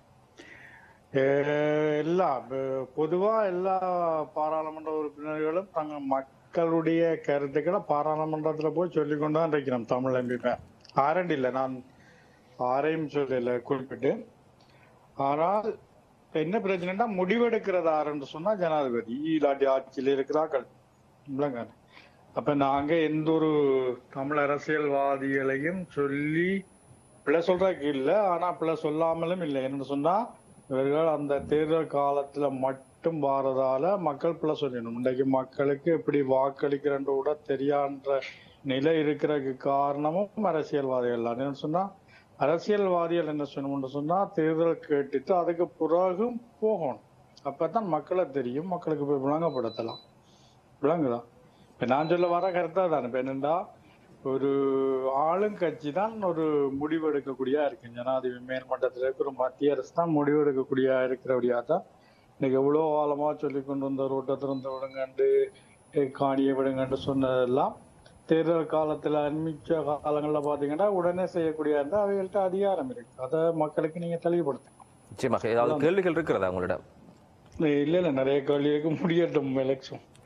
அஹ் எல்லா பொ- பொதுவா எல்லா பாராளுமன்ற உறுப்பினர்களும் தங்க மக்களுடைய கருத்துக்களை பாராளுமன்றத்துல போய் சொல்லிக் கொண்டுதான் இருக்கிறோம் தமிழ் எம்பிப்ப ஆரண்டு இல்லை நான் ஆரையும் சொல்லல குறிப்பிட்டு ஆனால் என்ன பிரச்சனைனா முடிவெடுக்கிறது ஆரண்டு சொன்னா ஜனாதிபதி இல்லாட்டி ஆட்சியில் இருக்கிறார்கள் இல்லைங்க அப்ப நாங்க எந்த ஒரு தமிழ் அரசியல்வாதிகளையும் சொல்லி பிள்ளை சொல்றதுக்கு இல்ல ஆனா பிள்ளை சொல்லாமலும் இல்லை என்ன சொன்னா இவர்கள் அந்த தேர்தல் காலத்துல மட்டும் வாரதால மக்கள் பிள்ளை சொல்லணும் இன்றைக்கு மக்களுக்கு எப்படி வாக்களிக்கிறன்ற கூட தெரியான்ற நிலை இருக்கிறதுக்கு காரணமும் அரசியல்வாதிகள் தான் என்ன சொன்னா அரசியல்வாதிகள் என்ன சொல்லணும்னு சொன்னா தேர்தல் கேட்டுட்டு அதுக்கு பிறகும் போகணும் அப்பதான் மக்களை தெரியும் மக்களுக்கு போய் விளங்கப்படுத்தலாம் விளங்குதா இப்ப நான் சொல்ல வர கருத்தா தான் இப்ப என்னண்டா ஒரு ஆளுங்கட்சி தான் ஒரு முடிவெடுக்கக்கூடியா இருக்கு ஜனாதிபதி மேல்மட்டத்தில் இருக்கிற ஒரு மத்திய அரசு தான் முடிவெடுக்கக்கூடியா இருக்கிறபடியா தான் இன்னைக்கு எவ்வளவு காலமா சொல்லி கொண்டு வந்த ரோட்டை திறந்து விடுங்கண்டு eh, காணியை விடுங்கன்னு சொன்னதெல்லாம் தேர்தல் காலத்துல அண்மிச்ச காலங்கள்ல பாத்தீங்கன்னா உடனே செய்யக்கூடிய இருந்தா அவைகள்ட்ட அதிகாரம் இருக்கு அதை மக்களுக்கு நீங்க தெளிவுபடுத்தணும் நிச்சயமாக ஏதாவது கேள்விகள் இருக்கிறதா உங்களிடம் இல்ல இல்ல நிறைய கேள்வி இருக்கு முடியட்டும் எலெக்ஷன்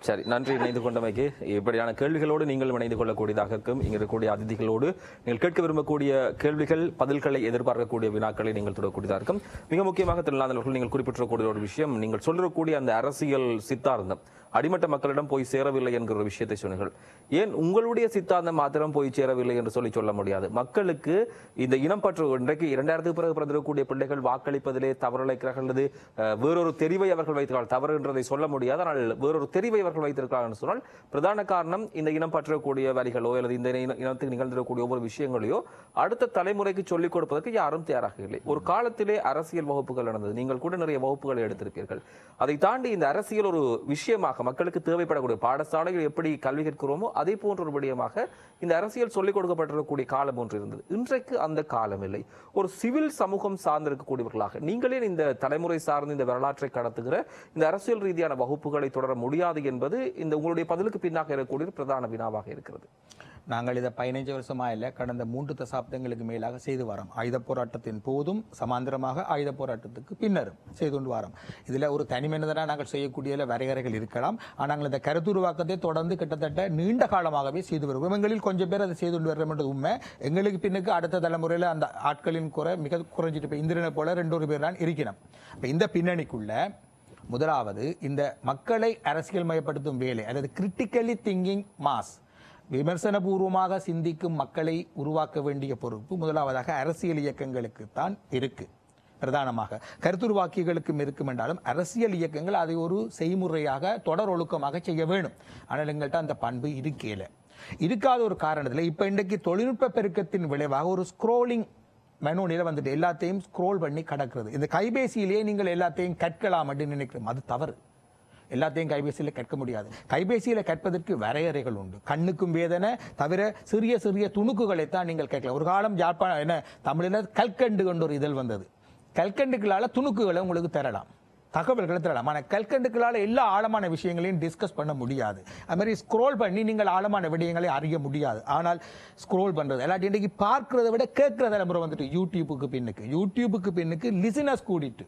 சரி நன்றி இணைந்து கொண்டமைக்கு இப்படியான கேள்விகளோடு நீங்கள் இணைந்து கொள்ளக்கூடியதாக இருக்கும் இங்க இருக்கக்கூடிய அதிதிகளோடு நீங்கள் கேட்க விரும்பக்கூடிய கேள்விகள் பதில்களை எதிர்பார்க்கக்கூடிய வினாக்களை நீங்கள் தொடரக்கூடியதாக இருக்கும் மிக முக்கியமாக திருநாதவர்கள் நீங்கள் குறிப்பிட்டிருக்கக்கூடிய ஒரு விஷயம் நீங்கள் சொல்லக்கூடிய அந்த அரசியல் சித்தாந்தம் அடிமட்ட மக்களிடம் போய் சேரவில்லை என்கிற ஒரு விஷயத்தை சொன்னீர்கள் ஏன் உங்களுடைய சித்தாந்தம் மாத்திரம் போய் சேரவில்லை என்று சொல்லி சொல்ல முடியாது மக்களுக்கு இந்த இனம் பற்று இன்றைக்கு இரண்டாயிரத்துக்கு பிறகு பிறந்திருக்கக்கூடிய பிள்ளைகள் வாக்களிப்பதிலே தவறிழைக்கிறார்கள் அல்லது அஹ், வேறொரு தெரிவை அவர்கள் வைத்திருக்கிறார்கள் தவறு என்றதை சொல்ல முடியாது ஆனால் வேறொரு தெரிவை அவர்கள் வைத்திருக்கிறார்கள் என்று சொன்னால் பிரதான காரணம் இந்த இனம் பற்றக்கூடிய வரிகளோ அல்லது இந்த இன- இனத்துக்கு நிகழ்ந்திருக்கக்கூடிய ஒவ்வொரு விஷயங்களையோ அடுத்த தலைமுறைக்கு சொல்லிக் கொடுப்பதற்கு யாரும் தயாராக இல்லை ஒரு காலத்திலே அரசியல் வகுப்புகள் நடந்தது நீங்கள் கூட நிறைய வகுப்புகளை எடுத்திருப்பீர்கள் அதை தாண்டி இந்த அரசியல் ஒரு விஷயமாக மக்களுக்கு தேவைப்படக்கூடிய பாடசாலையில் எப்படி கல்வி கற்கிறோமோ அதே போன்ற ஒரு விடயமாக இந்த அரசியல் சொல்லிக் கொடுக்கப்பட்டிருக்கக்கூடிய காலம் ஒன்று இருந்தது இன்றைக்கு அந்த காலம் இல்லை ஒரு சிவில் சமூகம் சார்ந்திருக்கக்கூடியவர்களாக நீங்களே இந்த தலைமுறை சார்ந்து இந்த வரலாற்றை கடத்துகிற இந்த அரசியல் ரீதியான வகுப்புகளை தொடர முடியாது என்பது இந்த உங்களுடைய பதிலுக்கு பின்னாக இருக்கக்கூடிய ஒரு பிரதான வினாவாக இருக்கிறது நாங்கள் இதை பதினைஞ்சு வருஷமா இல்லை கடந்த மூன்று தசாப்தங்களுக்கு மேலாக செய்து வரோம் ஆயுத போராட்டத்தின் போதும் சமாந்திரமாக ஆயுத போராட்டத்துக்கு பின்னரும் செய்து கொண்டு வரோம் இதில் ஒரு தனி மனிதனாக நாங்கள் செய்யக்கூடிய வரையறைகள் இருக்கலாம் ஆனால் நாங்கள் இந்த கருத்துருவாக்கத்தை தொடர்ந்து கிட்டத்தட்ட நீண்ட காலமாகவே செய்து வருவோம் எங்களில் கொஞ்சம் பேர் அதை செய்து கொண்டு வரோம் என்றது உண்மை எங்களுக்கு பின்னுக்கு அடுத்த தலைமுறையில் அந்த ஆட்களின் குறை மிக குறைஞ்சிட்டு போய் இந்திரனை போல ரெண்டு ஒரு பேர் தான் இருக்கிறோம் இப்போ இந்த பின்னணிக்குள்ள முதலாவது இந்த மக்களை அரசியல் மயப்படுத்தும் வேலை அல்லது கிரிட்டிக்கலி திங்கிங் மாஸ் விமர்சனபூர்வமாக சிந்திக்கும் மக்களை உருவாக்க வேண்டிய பொறுப்பு முதலாவதாக அரசியல் இயக்கங்களுக்கு தான் இருக்கு பிரதானமாக கருத்துருவாக்கிகளுக்கும் இருக்கும் என்றாலும் அரசியல் இயக்கங்கள் அதை ஒரு செய்முறையாக தொடர் ஒழுக்கமாக செய்ய வேணும் ஆனால் எங்கள்கிட்ட அந்த பண்பு இருக்கையில இருக்காத ஒரு காரணத்தில் இப்ப இன்றைக்கு தொழில்நுட்ப பெருக்கத்தின் விளைவாக ஒரு ஸ்க்ரோலிங் மெனோனில வந்துட்டு எல்லாத்தையும் ஸ்க்ரோல் பண்ணி கடக்கிறது இந்த கைபேசியிலேயே நீங்கள் எல்லாத்தையும் கற்கலாம் அப்படின்னு நினைக்கிறோம் அது தவறு எல்லாத்தையும் கைபேசியில கற்க முடியாது கைபேசியில கற்பதற்கு வரையறைகள் உண்டு கண்ணுக்கும் வேதனை தவிர சிறிய சிறிய துணுக்குகளை தான் நீங்கள் கேட்கலாம் ஒரு காலம் ஜாழ்ப்பாணம் என்ன தமிழில் கல்கண்டு கொண்டு ஒரு இதழ் வந்தது கல்கண்டுகளால துணுக்குகளை உங்களுக்கு தரலாம் தகவல்களை தரலாம் ஆனால் கல்கண்டுகளால் எல்லா ஆழமான விஷயங்களையும் டிஸ்கஸ் பண்ண முடியாது அது மாதிரி ஸ்க்ரோல் பண்ணி நீங்கள் ஆழமான விடயங்களை அறிய முடியாது ஆனால் ஸ்க்ரோல் பண்றது எல்லாத்தையும் இன்றைக்கு பார்க்கறதை விட கேட்கிற தலைமுறை வந்துட்டு யூடியூபுக்கு பின்னுக்கு யூடியூபுக்கு பின்னுக்கு லிசனஸ் கூடிட்டு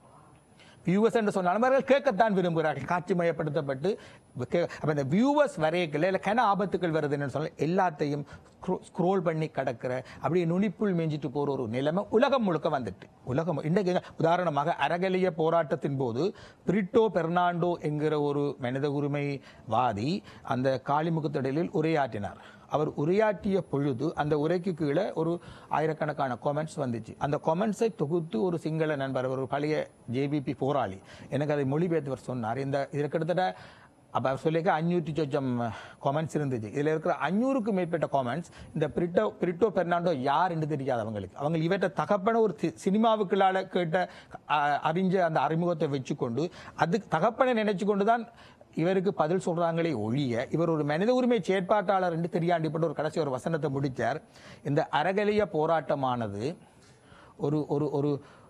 வியூவர்ஸ் என்று சொன்னாலும் அவர்கள் கேட்கத்தான் விரும்புகிறார்கள் காட்சிமயப்படுத்தப்பட்டு கே- அப்ப இந்த வியூவர்ஸ் வரையக்கல இல்லை கன ஆபத்துக்கள் வருதுன்னு சொன்னால் எல்லாத்தையும் ஸ்க்ரோல் பண்ணி கடக்கிற அப்படியே நுனிப்புள் மேய்ஞ்சிட்டு போற ஒரு நிலைமை உலகம் முழுக்க வந்துட்டு உலகம் இன்றைக்கு எங்க- உதாரணமாக அரகலிய போராட்டத்தின் போது பிரிட்டோ பெர்னாண்டோ என்கிற ஒரு மனித உரிமை வாதி அந்த காளிமுகத்திடலில் உரையாற்றினார் அவர் உரையாற்றிய பொழுது அந்த உரைக்கு கீழே ஒரு ஆயிரக்கணக்கான கமெண்ட்ஸ் வந்துச்சு அந்த கமெண்ட்ஸை தொகுத்து ஒரு சிங்கள நண்பர் ஒரு பழைய ஜேபிபி போராளி எனக்கு அதை மொழிபெயர்த்தவர் சொன்னார் இந்த இதில் கிட்டத்தட்ட அப்போ அவர் சொல்லிக்க அஞ்சூற்றி சொச்சம் கமெண்ட்ஸ் இருந்துச்சு இதில் இருக்கிற அஞ்சூறுக்கும் மேற்பட்ட கமெண்ட்ஸ் இந்த பிரிட்டோ பிரிட்டோ பெர்னாண்டோ யார் என்று தெரியாது அவங்களுக்கு அவங்க இவற்றை தகப்பன ஒரு சி- சினிமாவுக்குள்ளால கேட்ட அ- அறிஞ்ச அந்த அறிமுகத்தை வச்சுக்கொண்டு அது தகப்பனை நினைச்சு கொண்டு தான் இவருக்கு பதில் சொல்றாங்களே ஒழிய இவர் ஒரு மனித உரிமை செயற்பாட்டாளர் என்று தெரியாண்டிப்பட்ட ஒரு கடைசி ஒரு வசனத்தை முடிச்சார் இந்த அறகலிய போராட்டமானது ஒரு ஒரு ஒரு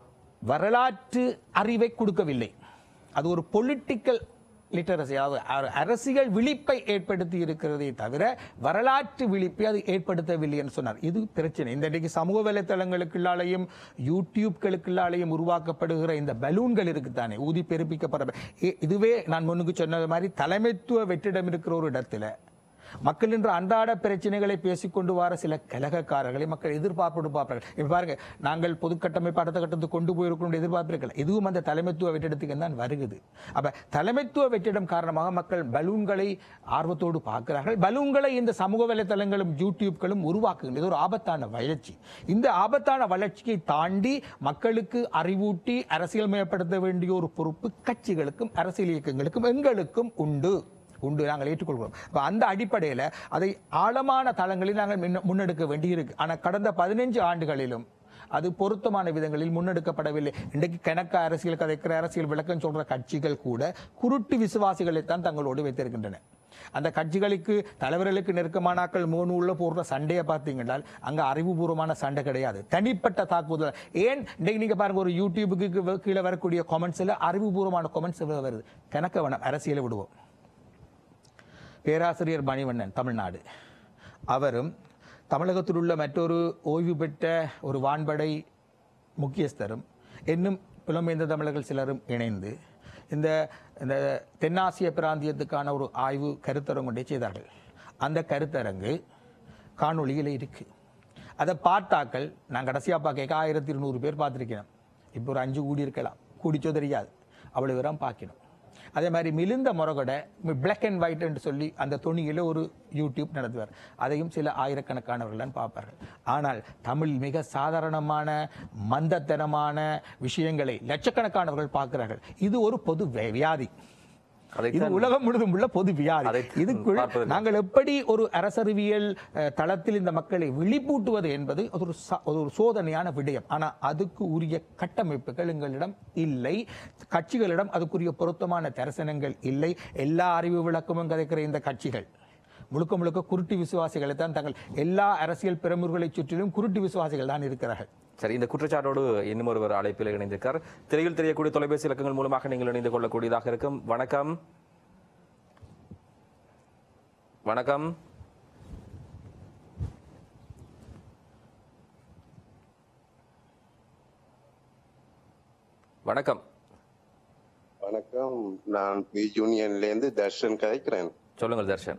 வரலாற்று அறிவை கொடுக்கவில்லை அது ஒரு பொலிட்டிக்கல் லிட்டரசி அதாவது அர- அரசியல் விழிப்பை ஏற்படுத்தி இருக்கிறதே தவிர வரலாற்று விழிப்பை அது ஏற்படுத்தவில்லை என்று சொன்னார் இது பிரச்சனை இந்த இன்றைக்கு சமூக வலைத்தளங்களுக்குள்ளாலையும் யூடியூப்களுக்குள்ளாலையும் உருவாக்கப்படுகிற இந்த பலூன்கள் இருக்குத்தானே ஊதி பெருப்பிக்கப்படுற இ- இதுவே நான் முன்னுக்கு சொன்னது மாதிரி தலைமைத்துவ வெற்றிடம் இருக்கிற ஒரு இடத்துல மக்கள் இன்று அன்றாட பிரச்சனைகளை பேசிக்கொண்டு வர சில கலகக்காரர்களை மக்கள் எதிர்பார்ப்போடு பார்ப்பார்கள் இப்ப பாருங்க நாங்கள் பொது கட்டமைப்பு அடுத்த கட்டத்துக்கு கொண்டு போயிருக்கணும் எதிர்பார்ப்பு இருக்கல இதுவும் அந்த தலைமைத்துவ வெற்றிடத்துக்கு தான் வருகுது அப்ப தலைமைத்துவ வெற்றிடம் காரணமாக மக்கள் பலூன்களை ஆர்வத்தோடு பார்க்கிறார்கள் பலூன்களை இந்த சமூக வலைத்தளங்களும் யூடியூப்களும் உருவாக்குகின்றன இது ஒரு ஆபத்தான வளர்ச்சி இந்த ஆபத்தான வளர்ச்சியை தாண்டி மக்களுக்கு அறிவூட்டி அரசியல்மயப்படுத்த வேண்டிய ஒரு பொறுப்பு கட்சிகளுக்கும் அரசியல் இயக்கங்களுக்கும் எங்களுக்கும் உண்டு உண்டு நாங்கள் ஏற்றுக்கொள்கிறோம் அப்ப அந்த அடிப்படையில் அதை ஆழமான தளங்களில் நாங்கள் முன்ன- முன்னெடுக்க வேண்டியிருக்கு ஆனால் கடந்த பதினைஞ்சு ஆண்டுகளிலும் அது பொருத்தமான விதங்களில் முன்னெடுக்கப்படவில்லை இன்றைக்கு கணக்க அரசியல் கதைக்கிற அரசியல் விளக்கம் சொல்ற கட்சிகள் கூட குருட்டு விசுவாசிகளைத்தான் தங்களோடு வைத்திருக்கின்றன அந்த கட்சிகளுக்கு தலைவர்களுக்கு நெருக்கமானாக்கள் மூணு போடுற சண்டையை பார்த்தீங்கன்னா அங்க அறிவுபூர்வமான சண்டை கிடையாது தனிப்பட்ட தாக்குதல் ஏன் இன்றைக்கு நீங்க பாருங்க ஒரு யூடியூபுக்கு கீழே வரக்கூடிய கமெண்ட்ஸ்ல அறிவுபூர்வமான கமெண்ட்ஸ் வருது கணக்க வேணாம் அரசியலை விடுவோம் பேராசிரியர் மணிவண்ணன் தமிழ்நாடு அவரும் தமிழகத்தில் உள்ள மற்றொரு ஓய்வு பெற்ற ஒரு வான்படை முக்கியஸ்தரும் இன்னும் புலம்பெயர்ந்த தமிழர்கள் சிலரும் இணைந்து இந்த இந்த தென்னாசிய பிராந்தியத்துக்கான ஒரு ஆய்வு கருத்தரங்கு ஒன்றை செய்தார்கள் அந்த கருத்தரங்கு காணொளியில் இருக்கு அதை பார்த்தாக்கள் நான் கடைசியாக பார்க்க ஆயிரத்தி இருநூறு பேர் பார்த்துருக்கிறேன் இப்போ ஒரு அஞ்சு கூடி இருக்கலாம் கூடிச்சோ தெரியாது அவ்வளவு தூரம் பார்க்கணும் அதே மாதிரி Milinda Moragoda black and white என்று சொல்லி அந்த துணியில் ஒரு யூடியூப் நடத்துவார் அதையும் சில ஆயிரக்கணக்கானவர்கள் தான் பார்ப்பார்கள் ஆனால் தமிழ் மிக சாதாரணமான மந்தத்தனமான விஷயங்களை லட்சக்கணக்கானவர்கள் பார்க்கிறார்கள் இது ஒரு பொது வே- வியாதி இது அதைத்தான் உலகம் முழுதும் உள்ள பொது வியாதி அதை இதுக்குள் பார்ப்பதற்கு- நாங்கள் எப்படி ஒரு அரசறிவியல் அஹ், தளத்தில் இந்த மக்களை விழிப்பூட்டுவது என்பது அது ஒரு ச- அது ஒரு சோதனையான விடயம் ஆனா அதுக்கு உரிய கட்டமைப்புகள் எங்களிடம் இல்லை கட்சிகளிடம் அதுக்குரிய பொருத்தமான தரிசனங்கள் இல்லை எல்லா அறிவு விளக்கமும் கதைக்கிற இந்த கட்சிகள் முழுக்க முழுக்க குருட்டு விசுவாசிகளை தான் தங்கள் எல்லா அரசியல் பிரமுகர்களை சுற்றிலும் குருட்டு விசுவாசிகள் தான் இருக்கிறார்கள் சரி இந்த குற்றச்சாட்டோடு இன்னும் ஒருவர் அழைப்பில் இணைந்திருக்கார் திரையில் தெரியக்கூடிய தொலைபேசி இலக்கங்கள் மூலமாக நீங்கள் இணைந்து கொள்ளக்கூடியதாக இருக்கும் வணக்கம் வணக்கம் வணக்கம் வணக்கம் நான் பி யூனியன்ல இருந்து தர்ஷன் கதைக்கிறேன் சொல்லுங்கள் தர்ஷன்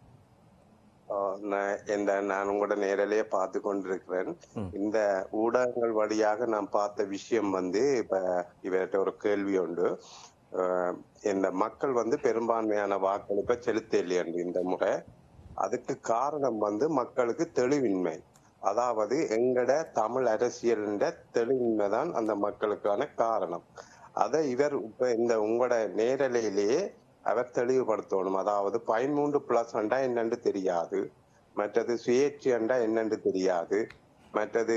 ஆஹ் நான் இந்த நான் உங்களோட நேரிலேயே பார்த்து கொண்டிருக்கிறேன் இந்த ஊடகங்கள் வழியாக நான் பார்த்த விஷயம் வந்து இப்ப இவர்கிட்ட ஒரு கேள்வி உண்டு ஆஹ் இந்த மக்கள் வந்து பெரும்பான்மையான வாக்களிப்பை செலுத்தலையே இந்த முறை அதுக்கு காரணம் வந்து மக்களுக்கு தெளிவின்மை அதாவது எங்கட தமிழ் அரசியலின் தெளிவின்மை தான் அந்த மக்களுக்கான காரணம் அதை இவர் இப்ப இந்த உங்களோட நேரலையிலேயே அவர் தெளிவுபடுத்தணும் அதாவது பதிமூன்று பிளஸ் அண்டா என்னன்னு தெரியாது மற்றது சுயேட்சை அண்டா என்னன்னு தெரியாது மற்றது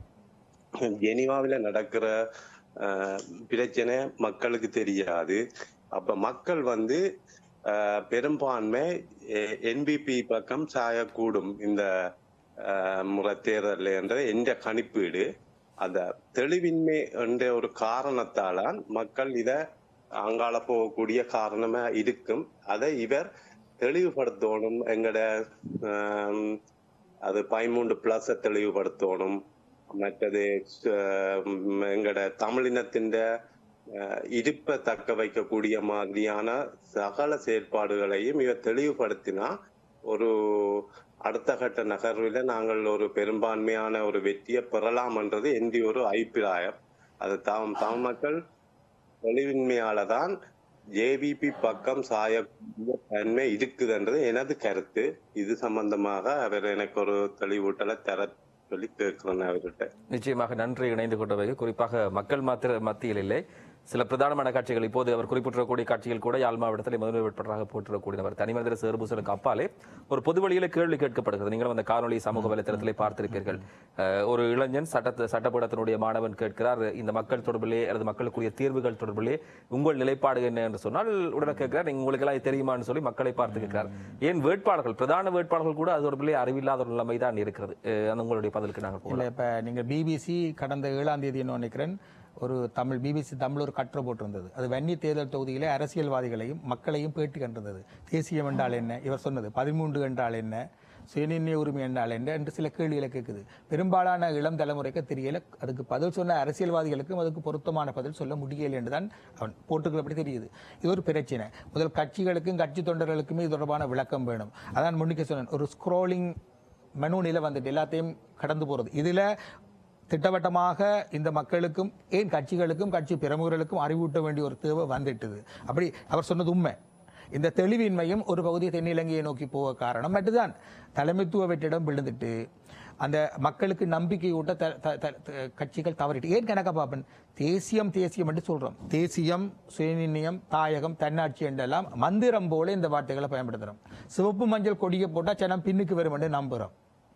ஜெனீவாவில் நடக்கிற ஆஹ், பிரச்சனை மக்களுக்கு தெரியாது அப்ப மக்கள் வந்து ஆஹ், பெரும்பான்மை என்பிபி பக்கம் சாயக்கூடும் இந்த ஆஹ், முறை தேர்தல் என்ற என்ற கணிப்பீடு அந்த தெளிவின்மை என்ற ஒரு காரணத்தாலான் மக்கள் இத அங்கால போகக்கூடிய காரணமா இருக்கும் அதை இவர் தெளிவுபடுத்தணும் எங்கட ஆம், அது பதிமூன்று பிளஸ தெளிவுபடுத்தணும் மற்றது ஆம், எங்கட தமிழினத்தின் இருப்பை தக்க வைக்கக்கூடிய மாதிரியான சகல செயற்பாடுகளையும் இவர் தெளிவுபடுத்தினா ஒரு அடுத்த கட்ட நகர்வில் நாங்கள் ஒரு பெரும்பான்மையான ஒரு வெற்றியை பெறலாம் என்றது என்னுடைய ஒரு அபிப்பிராயம் அது தாம் தமிழ் மக்கள் தெளிவின்மையால தான் ஜேவிபி பக்கம் சாயக்கூடிய தன்மை இருக்குதுன்றது எனது கருத்து இது சம்பந்தமாக அவர் எனக்கு ஒரு தெளிவூட்டலை தர சொல்லி கேட்கிறேன் அவர்கிட்ட நிச்சயமாக நன்றி இணைந்து கொண்டவை குறிப்பாக மக்கள் மாத்திர மத்தியில் இல்லை சில பிரதானமான கட்சிகள் இப்போது அவர் குறிப்பிட்டிருக்கக்கூடிய கட்சிகள் கூட யாழ் மாவட்டத்தில் முதன்மை வேட்பாளராக போட்டிருக்கக்கூடியவர் தனிமனித சேர்பூசலுக்கு அப்பாலே ஒரு பொது வழியில கேள்வி கேட்கப்படுகிறது நீங்களும் அந்த காணொலி சமூக வலைத்தளத்திலே பார்த்திருப்பீர்கள் அஹ், ஒரு இளைஞன் சட்ட சட்டப்படத்தினுடைய மாணவன் கேட்கிறார் இந்த மக்கள் தொடர்பிலே அல்லது மக்களுக்குரிய தீர்வுகள் தொடர்பிலே உங்கள் நிலைப்பாடு என்ன என்று சொன்னால் உடனே கேட்கிறார் "நீங்க உங்களுக்கு எல்லாம் இது தெரியுமான்னு சொல்லி மக்களை பார்த்து கேட்கிறார் ஏன் வேட்பாளர்கள் பிரதான வேட்பாளர்கள் கூட அது தொடர்பிலே அறிவில்லாத ஒரு நிலைமை தான் இருக்கிறது அஹ், அந்த உங்களுடைய பதிலுக்கு நாங்கள் போகலாம் இல்லை இப்போ நீங்கள் பிபிசி கடந்த ஏழாம் தேதி என்ன நினைக்கிறேன் ஒரு தமிழ் பிபிசி தமிழ் ஒரு கட்டுரை போட்டிருந்தது அது வன்னி தேர்தல் தொகுதியிலே அரசியல்வாதிகளையும் மக்களையும் பேட்டி கண்டிருந்தது தேசியம் என்றால் என்ன இவர் சொன்னது பதிமூன்று என்றால் என்ன சுயநிர்ணய உரிமை என்றால் என்ன என்று சில கேள்விகளை கேட்குது பெரும்பாலான இளம் தலைமுறைக்கு தெரியல அதுக்கு பதில் சொன்ன அரசியல்வாதிகளுக்கும் அதுக்கு பொருத்தமான பதில் சொல்ல முடியலை என்று தான் அவன் போட்டுக்கிறபடி தெரியுது இது ஒரு பிரச்சனை முதல் கட்சிகளுக்கும் கட்சி தொண்டர்களுக்குமே இது தொடர்பான விளக்கம் வேணும் அதான் முன்னிக்க சொன்னேன் ஒரு ஸ்க்ரோலிங் மெனுனில வந்துட்டு எல்லாத்தையும் கடந்து போறது இதுல திட்டவட்டமாக இந்த மக்களுக்கும் ஏன் கட்சிகளுக்கும் கட்சி பிரமுகர்களுக்கும் அறிவூட்ட வேண்டிய ஒரு தேவை வந்துட்டுது அப்படி அவர் சொன்னது உண்மை இந்த தெளிவின்மையும் ஒரு பகுதி தென்னிலங்கையை நோக்கி போக காரணம் மட்டும்தான் தலைமைத்துவ வெற்றிடம் விழுந்துட்டு அந்த மக்களுக்கு நம்பிக்கை ஊட்ட த- த- த- த- கட்சிகள் தவறிட்டு ஏன் கணக்க பாப்பன் தேசியம் தேசியம் என்று சொல்றோம் தேசியம் சுயநிர்ணயம் தாயகம் தன்னாட்சி என்றெல்லாம் மந்திரம் போல இந்த வார்த்தைகளை பயன்படுத்துறோம் சிவப்பு மஞ்சள் கொடியை போட்டா ஜனம் பின்னுக்கு வரும் என்று நம்புறோம்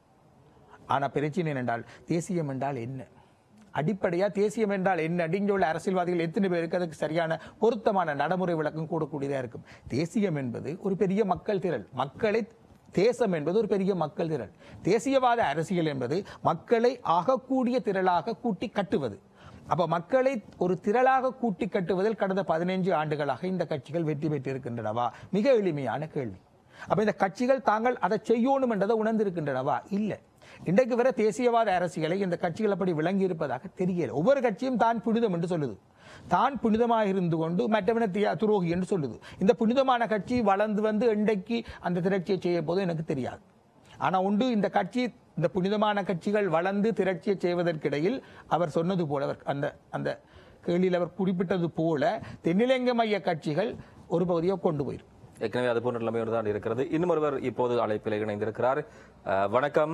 ஆனா பிரச்சனை என்றால் தேசியம் என்றால் என்ன அடிப்படையா தேசியம் என்றால் என்ன இங்க உள்ள அரசியல்வாதிகள் எத்தனை பேருக்கு அதுக்கு சரியான பொருத்தமான நடைமுறை விளக்கம் கூடக்கூடியதா இருக்கும் தேசியம் என்பது ஒரு பெரிய மக்கள் திரள் மக்களை தேசம் என்பது ஒரு பெரிய மக்கள் திரள் தேசியவாத அரசியல் என்பது மக்களை ஆகக்கூடிய திரளாக கூட்டி கட்டுவது அப்ப மக்களை ஒரு திரளாக கூட்டி கட்டுவதில் கடந்த பதினைஞ்சு ஆண்டுகளாக இந்த கட்சிகள் வெற்றி பெற்றிருக்கின்றனவா மிக எளிமையான கேள்வி அப்ப இந்த கட்சிகள் தாங்கள் அதை செய்யணும் என்றதை உணர்ந்திருக்கின்றனவா இல்லை இன்றைக்கு வரை தேசியவாத அரசியலை இந்த கட்சிகள் அப்படி விளங்கி இருப்பதாக தெரியல ஒவ்வொரு கட்சியும் தான் புனிதம் என்று சொல்லுது தான் புனிதமாக இருந்து கொண்டு மற்றவனை தியா- துரோகி என்று சொல்லுது இந்த புனிதமான கட்சி வளர்ந்து வந்து என்றைக்கு அந்த திரட்சியை செய்ய போதும் எனக்கு தெரியாது ஆனா உண்டு இந்த கட்சி இந்த புனிதமான கட்சிகள் வளர்ந்து திரட்சியை செய்வதற்கிடையில் அவர் சொன்னது போல அவர் அந்த அந்த கேள்வியில் அவர் குறிப்பிட்டது போல தென்னிலங்கை மைய கட்சிகள் ஒரு பகுதியை கொண்டு போயிரும் ஏற்கனவே அது போன்ற நிலைமையோடு தான் இருக்கிறது இன்னும் ஒருவர் இப்போது அழைப்பில் இணைந்திருக்கிறார் அஹ், வணக்கம்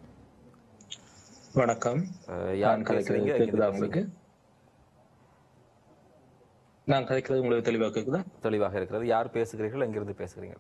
வணக்கம் அஹ், யார் நான் கதைக்கிறது பேசுறீங்க? கேக்குதா எங்கிருந்து உங்களுக்கு நான் கதைக்கிறது உங்களுக்கு தெளிவா கேக்குதா தெளிவாக இருக்கிறது யார் பேசுகிறீர்கள் எங்கிருந்து பேசுகிறீங்க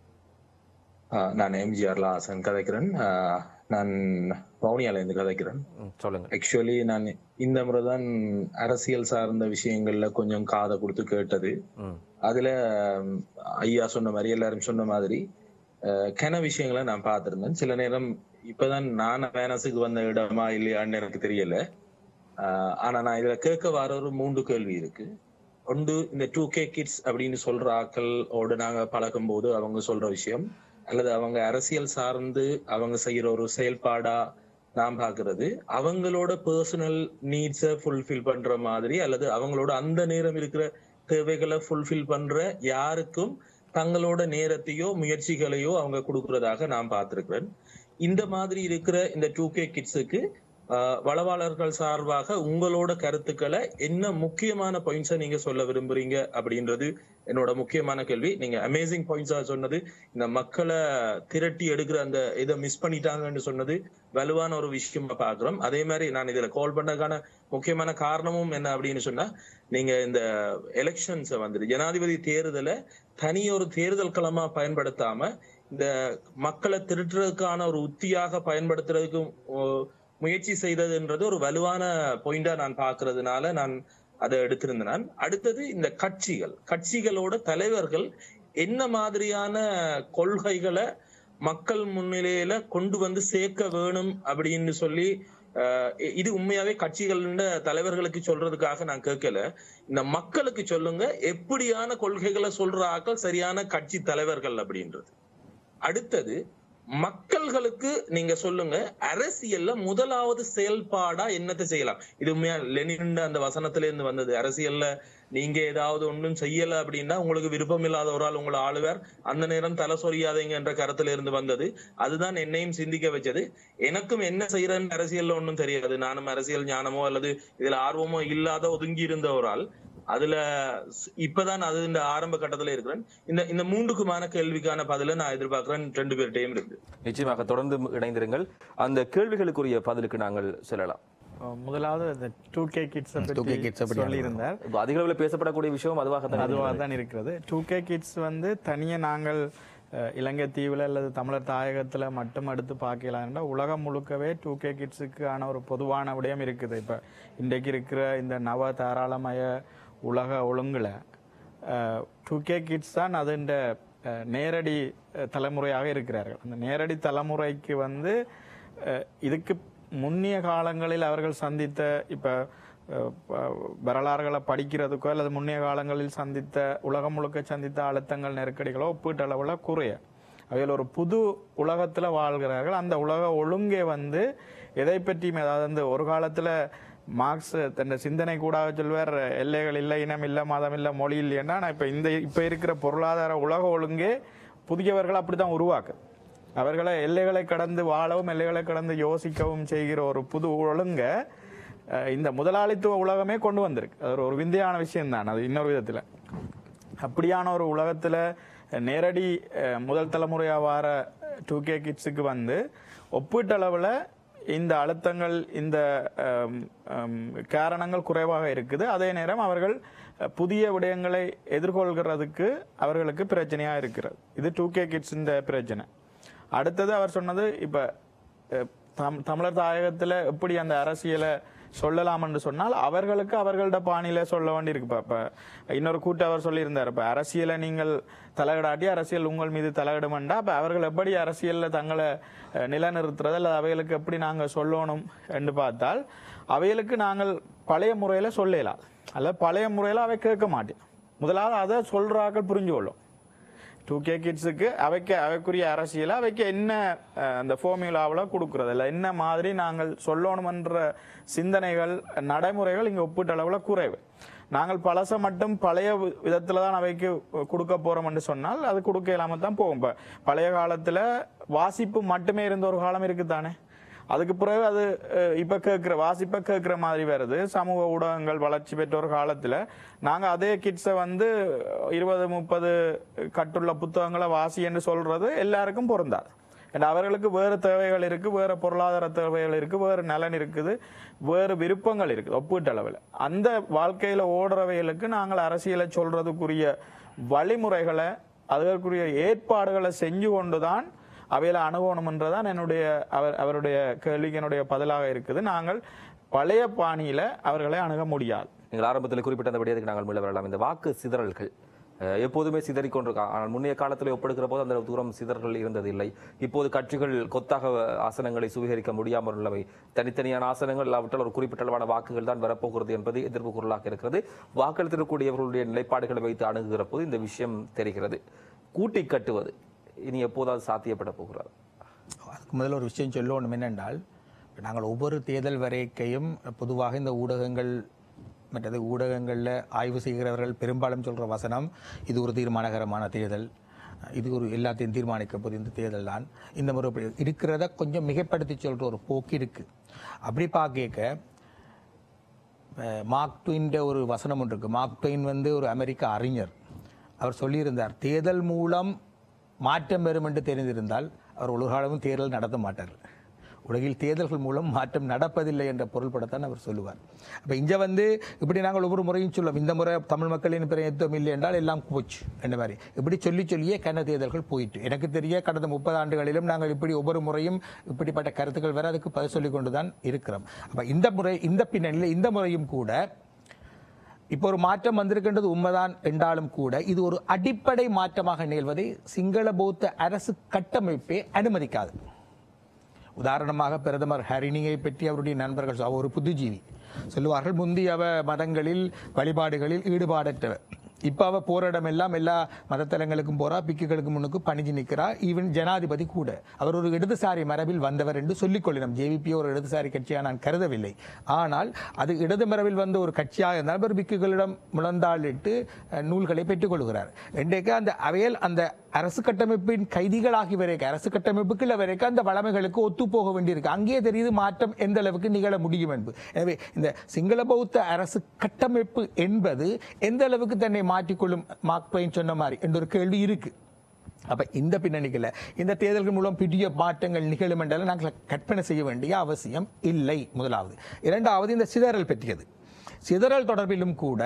ஆ, நான் எம்ஜிஆர் லாசன் கதைக்கிறேன் ஆ, நான் வவுனியால இருந்து கதைக்கிறேன் ம், சொல்லுங்க ஆக்சுவலி நான் இந்த முறை தான் அரசியல் சார்ந்த விஷயங்கள்ல கொஞ்சம் காதை கொடுத்து கேட்டது ம் அதுல ம், ஐயா சொன்ன மாதிரி எல்லாரும் சொன்ன மாதிரி அஹ், கன விஷயங்களை நான் பார்த்திருந்தேன் சில நேரம் இப்பதான் நான் வேனஸுக்கு வந்த இடமா இல்லையான்னு எனக்கு தெரியல அஹ், ஆனா நான் இதுல கேட்க வர ஒரு மூன்று கேள்வி இருக்கு ஒன்று இந்த டூ கே கிட்ஸ் அப்படின்னு சொல்ற ஆக்களோட நாங்க பழகும் போது அவங்க சொல்ற விஷயம் அல்லது அவங்க அரசியல் சார்ந்து அவங்க செய்யற ஒரு செயல்பாடா நான் பாக்குறது அவங்களோட பர்சனல் நீட்ஸை ஃபுல்ஃபில் பண்ற மாதிரி அல்லது அவங்களோட அந்த நேரம் இருக்கிற தேவைகளை ஃபுல்ஃபில் பண்ற யாருக்கும் தங்களோட நேரத்தையோ முயற்சிகளையோ அவங்க கொடுக்கறதாக நான் பார்த்திருக்கிறேன் இந்த மாதிரி இருக்கிற இந்த டூ கே கிட்ஸுக்கு வளவாளர்கள் சார்பாக உங்களோட கருத்துக்களை என்ன முக்கியமான பாயிண்ட்ஸை நீங்க சொல்ல விரும்புறீங்க அப்படின்றது என்னோட முக்கியமான கேள்வி நீங்க அமேசிங் பாயிண்ட்ஸா சொன்னது இந்த மக்களை திரட்டி எடுக்கிற அந்த இதை மிஸ் பண்ணிட்டாங்கன்னு சொன்னது வலுவான ஒரு விஷயமா பாக்குறோம் அதே மாதிரி நான் இதுல கால் பண்ணதுக்கான முக்கியமான காரணமும் என்ன அப்படின்னு சொன்னா நீங்க இந்த எலெக்ஷன்ஸை வந்துட்டு ஜனாதிபதி தேர்தலை தனி ஒரு தேர்தல் களமா பயன்படுத்தாம இந்த மக்களை திருட்டுறதுக்கான ஒரு உத்தியாக பயன்படுத்துறதுக்கு ஓ, முயற்சி செய்ததுன்றது ஒரு வலுவான பாயிண்டா நான் பாக்குறதுனால நான் அதை எடுத்திருந்தேன் நான். அடுத்தது இந்த கட்சிகள் கட்சிகளோட தலைவர்கள் என்ன மாதிரியான கொள்கைகளை மக்கள் முன்னிலையில கொண்டு வந்து சேர்க்க வேணும் அப்படின்னு சொல்லி அஹ், இ- இது உண்மையாவே கட்சிகள தலைவர்களுக்கு சொல்றதுக்காக நான் கேட்கல இந்த மக்களுக்கு சொல்லுங்க எப்படியான கொள்கைகளை சொல்ற ஆக்கள் சரியான கட்சி தலைவர்கள் அப்படின்றது அடுத்தது மக்கள்களுக்கு நீங்க சொல்லுங்க அரசியல்ல முதலாவது செயல்பாடா என்னத்தை செய்யலாம் இது உண்மையா லெனின் அந்த வசனத்துல இருந்து வந்தது அரசியல்ல நீங்க ஏதாவது ஒண்ணும் செய்யல அப்படின்னா உங்களுக்கு விருப்பம் இல்லாத ஒரு ஆள் உங்களை ஆளுவார் அந்த நேரம் தலை சொரியாதீங்க என்ற கருத்துல இருந்து வந்தது அதுதான் என்னையும் சிந்திக்க வச்சது எனக்கும் என்ன செய்யறேன்னு அரசியல்ல ஒண்ணும் தெரியாது நானும் அரசியல் ஞானமோ அல்லது இதுல ஆர்வமோ இல்லாத ஒதுங்கி இருந்த ஒரு ஆள் அதுல ஸ்- இப்பதான் அது இந்த ஆரம்ப கட்டத்துல இருக்கிறேன் இந்த இந்த மூன்றுக்குமான கேள்விக்கான பதில நான் எதிர்பார்க்கிறேன் ரெண்டு பேர்கிட்டயும் இருக்கு நிச்சயமாக தொடர்ந்து இணைந்திருங்கள் அந்த கேள்விகளுக்குரிய பதிலுக்கு நாங்கள் செல்லலாம் அஹ் முதலாவது இந்த டூ கே கிட்ஸை 2K பற்றி kids பற்றி சொல்லியிருந்தார் இப்ப அதிக அளவில் பேசப்படக்கூடிய விஷயம் அதுவாகத்தான் அதுவாக இருக்கிறது. தான் இருக்கிறது டூ கே கிட்ஸ் வந்து தனியே நாங்கள் அஹ், இலங்கை தீவில் அல்லது தமிழர் தாயகத்தில் மட்டும் எடுத்து பார்க்கலாம்னா உலகம் முழுக்கவே டூ கே கிட்ஸுக்கான ஒரு பொதுவான விடயம் இருக்குது இப்போ இன்றைக்கு இருக்கிற இந்த நவ தாராளமய உலக ஒழுங்குல டூ கே கிட்ஸ் தான் அதுண்ட அஹ், நேரடி அஹ், தலைமுறையாக இருக்கிறார்கள் அந்த நேரடி தலைமுறைக்கு வந்து அஹ், இதுக்கு முன்னிய காலங்களில் அவர்கள் சந்தித்த இப்போ அஹ் ப- வரலாறுகளை படிக்கிறதுக்கோ அல்லது முன்னைய காலங்களில் சந்தித்த உலகம் முழுக்க சந்தித்த அழுத்தங்கள் நெருக்கடிகளோ ஒப்பீட்டளவில் குறைய அவையில் ஒரு புது உலகத்தில் வாழ்கிறார்கள் அந்த உலக ஒழுங்கே வந்து எதை பற்றியும் அதாவது அந்த ஒரு காலத்தில் மார்க்ஸ் தன் சிந்தனை கூட சொல்வார் எல்லைகள் இல்லை இனம் இல்லை மதம் இல்லை மொழி இல்லைன்னா நான் இப்போ இந்த இப்போ இருக்கிற பொருளாதார உலக ஒழுங்கே புதியவர்கள் அப்படி தான் உருவாக்கு அவர்களை எல்லைகளை கடந்து வாழவும் எல்லைகளை கடந்து யோசிக்கவும் செய்கிற ஒரு புது ஒழுங்க அஹ், இந்த முதலாளித்துவ உலகமே கொண்டு வந்திருக்கு அது ஒரு- ஒரு விந்தையான விஷயம் தான் அது இன்னொரு விதத்தில் அப்படியான ஒரு உலகத்தில் நேரடி அஹ், முதல் தலைமுறையாக வர டூ கே கிட்ஸுக்கு வந்து ஒப்பீட்டளவில் இந்த அழுத்தங்கள் இந்த அம், அம், காரணங்கள் குறைவாக இருக்குது அதே நேரம் அவர்கள் அஹ், புதிய விடயங்களை எதிர்கொள்கிறதுக்கு அவர்களுக்கு பிரச்சனையாக இருக்கிறது இது டூ கே கிட்ஸ் இந்த பிரச்சனை அடுத்தது அவர் சொன்னது இப்போ தம் தமிழர் தாயகத்தில் எப்படி அந்த அரசியலை சொல்லலாம் என்று சொன்னால் அவர்களுக்கு அவர்களோட பாணியில சொல்ல வேண்டியிருக்கு இப்போ இப்போ இன்னொரு கூட்டு அவர் சொல்லியிருந்தார் இப்போ அரசியலை நீங்கள் தலையிடாட்டி அரசியல் உங்கள் மீது தலையிடுமெண்டா அப்போ அவர்கள் எப்படி அரசியலில் தங்களை அஹ், நிலைநிறுத்துறது அல்லது அவைகளுக்கு எப்படி நாங்கள் சொல்லணும் என்று பார்த்தால் அவைகளுக்கு நாங்கள் பழைய முறையில் சொல்லலாம் அல்ல பழைய முறையில் அவை கேட்க மாட்டேன் முதலாவது அதை சொல்றாக்கள் புரிஞ்சு கொள்ளும் டூ கே கிட்ஸுக்கு அவைக்க அவைக்குரிய அரசியலை அவைக்கு என்ன அஹ், அந்த ஃபார்முலாவில் கொடுக்கறது இல்லை என்ன மாதிரி நாங்கள் சொல்லணுமன்ற சிந்தனைகள் நடைமுறைகள் இங்கே ஒப்பீட்டளவில் குறைவு நாங்கள் பழச மட்டும் பழைய வி- விதத்துல தான் அவைக்கு கொடுக்க போறோம் என்று சொன்னால் அது கொடுக்க இல்லாம தான் போகும் இப்ப பழைய காலத்துல வாசிப்பு மட்டுமே இருந்த ஒரு காலம் இருக்குதானே அதுக்கு பிறகு அது அஹ், இப்ப கேட்கிற வாசிப்ப கேட்கிற மாதிரி வருது சமூக ஊடகங்கள் வளர்ச்சி பெற்ற ஒரு காலத்துல நாங்க அதே கிட்ஸை வந்து இருபது முப்பது கட்டுள்ள புத்தகங்களை வாசி என்று சொல்றது எல்லாருக்கும் பொருந்தாது ஏன்னா அவர்களுக்கு வேறு தேவைகள் இருக்கு வேறு பொருளாதார தேவைகள் இருக்கு வேறு நலன் இருக்குது வேறு விருப்பங்கள் இருக்குது ஒப்பீட்டளவில் அந்த வாழ்க்கையில ஓடுறவைகளுக்கு நாங்கள் அரசியலை சொல்றதுக்குரிய வழிமுறைகளை அதற்குரிய ஏற்பாடுகளை செஞ்சு கொண்டுதான் அவையில அணுகணும்ன்றதான் என்னுடைய அவர் அவருடைய கேள்விக்கு என்னுடைய பதிலாக இருக்குது நாங்கள் பழைய பாணியில அவர்களை அணுக முடியாது நீங்கள் ஆரம்பத்தில் குறிப்பிட்ட அந்த விடயத்துக்கு நாங்கள் மீள வரலாம் இந்த வாக்கு சிதறல்கள் அஹ், எப்போதுமே சிதறிக் கொண்டிருக்காங்க ஆனால் முன்னைய காலத்தில் ஒப்படுகிற போது அந்த தூரம் சிதறல்கள் இருந்ததில்லை இப்போது கட்சிகள் கொத்தாக ஆசனங்களை சுவீகரிக்க முடியாமல் உள்ளவை தனித்தனியான ஆசனங்கள் இல்லாவிட்டால் ஒரு குறிப்பிட்ட அளவான வாக்குகள் தான் வரப்போகிறது என்பது எதிர்ப்பு குரலாக இருக்கிறது வாக்களித்திருக்கக்கூடியவர்களுடைய நிலைப்பாடுகளை வைத்து அணுகுகிற போது இந்த விஷயம் தெரிகிறது கூட்டி கட்டுவது இனி எப்போதாவது சாத்தியப்பட போகிறார் அதுக்கு முதல்ல ஒரு விஷயம் சொல்லணும் என்னென்றால் இப்ப நாங்கள் ஒவ்வொரு தேர்தல் வரைக்கையும் பொதுவாக இந்த ஊடகங்கள் மற்றது ஊடகங்களில் ஆய்வு செய்கிறவர்கள் பெரும்பாலும் சொல்கிற வசனம் இது ஒரு தீர்மானகரமான தேர்தல் இது ஒரு எல்லாத்தையும் தீர்மானிக்க போது இந்த தேர்தல் தான் இந்த முறை இப்படி இருக்கிறத கொஞ்சம் மிகைப்படுத்தி சொல்கிற ஒரு போக்கு இருக்கு அப்படி பார்க்க மார்க் ட்வின்ற ஒரு வசனம் ஒன்று இருக்கு மார்க் ட்வின் வந்து ஒரு அமெரிக்க அறிஞர் அவர் சொல்லியிருந்தார் தேர்தல் மூலம் மாற்றம் வரும் என்று தெரிந்திருந்தால் அவர் ஒரு காலமும் தேர்தல் நடத்த மாட்டார் உலகில் தேர்தல்கள் மூலம் மாற்றம் நடப்பதில்லை என்ற பொருள்படத்தான் அவர் சொல்லுவார் அப்ப இங்க வந்து இப்படி நாங்கள் ஒவ்வொரு முறையும் சொல்லுவோம் இந்த முறை தமிழ் மக்களின் பிரயத்தம் இல்லை என்றால் எல்லாம் போச்சு என்ற மாதிரி இப்படி சொல்லி சொல்லியே கன தேர்தல்கள் போயிட்டு எனக்கு தெரிய கடந்த முப்பது ஆண்டுகளிலும் நாங்கள் இப்படி ஒவ்வொரு முறையும் இப்படிப்பட்ட கருத்துக்கள் வேற அதுக்கு பதில் சொல்லிக் கொண்டுதான் இருக்கிறோம் அப்ப இந்த முறை இந்த பின்னணியில் இந்த முறையும் கூட இப்போ ஒரு மாற்றம் வந்திருக்கின்றது உண்மைதான் என்றாலும் கூட இது ஒரு அடிப்படை மாற்றமாக நிகழ்வதை சிங்கள பௌத்த அரசு கட்டமைப்பே அனுமதிக்காது உதாரணமாக பிரதமர் ஹரிணியை பற்றி அவருடைய நண்பர்கள் சொ- அவர் ஒரு புத்திஜீவி சொல்லுவார்கள் முந்தைய அவ மதங்களில் வழிபாடுகளில் ஈடுபாடற்றவர் இப்ப அவ போற இடமெல்லாம் எல்லா மதத்தலங்களுக்கும் போறா பிக்குகளுக்கு முன்னுக்கு பணிஞ்சு நிற்கிறா ஈவன் ஜனாதிபதி கூட அவர் ஒரு இடதுசாரி மரபில் வந்தவர் என்று சொல்லிக் கொள்ளினோம் ஜேவிபி ஒரு இடதுசாரி கட்சியாக நான் கருதவில்லை ஆனால் அது இடது மரபில் வந்த ஒரு கட்சியாக இருந்தால் அவர் பிக்குகளிடம் முழந்தாளிட்டு அஹ், நூல்களை பெற்றுக் கொள்கிறார் இன்றைக்கு அந்த அவையில் அந்த அரசு கட்டமைப்பின் கைதிகளாகி வரைக்கும் அரசு கட்டமைப்புக்குள்ள வரைக்கும் அந்த வளமைகளுக்கு ஒத்து போக வேண்டியிருக்கு அங்கேயே தெரியுது மாற்றம் எந்த அளவுக்கு நிகழ முடியும் என்பது எனவே இந்த சிங்கள பௌத்த அரசு கட்டமைப்பு என்பது எந்த அளவுக்கு தன்னை மாற்றிக்கொள்ளும் மார்க் ட்வைன் சொன்ன மாதிரி என்ற ஒரு கேள்வி இருக்கு அப்ப இந்த பின்னணிகளை இந்த தேர்தல்கள் மூலம் பெரிய மாற்றங்கள் நிகழும் என்றாலும் நாங்கள் கற்பனை செய்ய வேண்டிய அவசியம் இல்லை முதலாவது இரண்டாவது இந்த சிதறல் பற்றியது சிதறல் தொடர்பிலும் கூட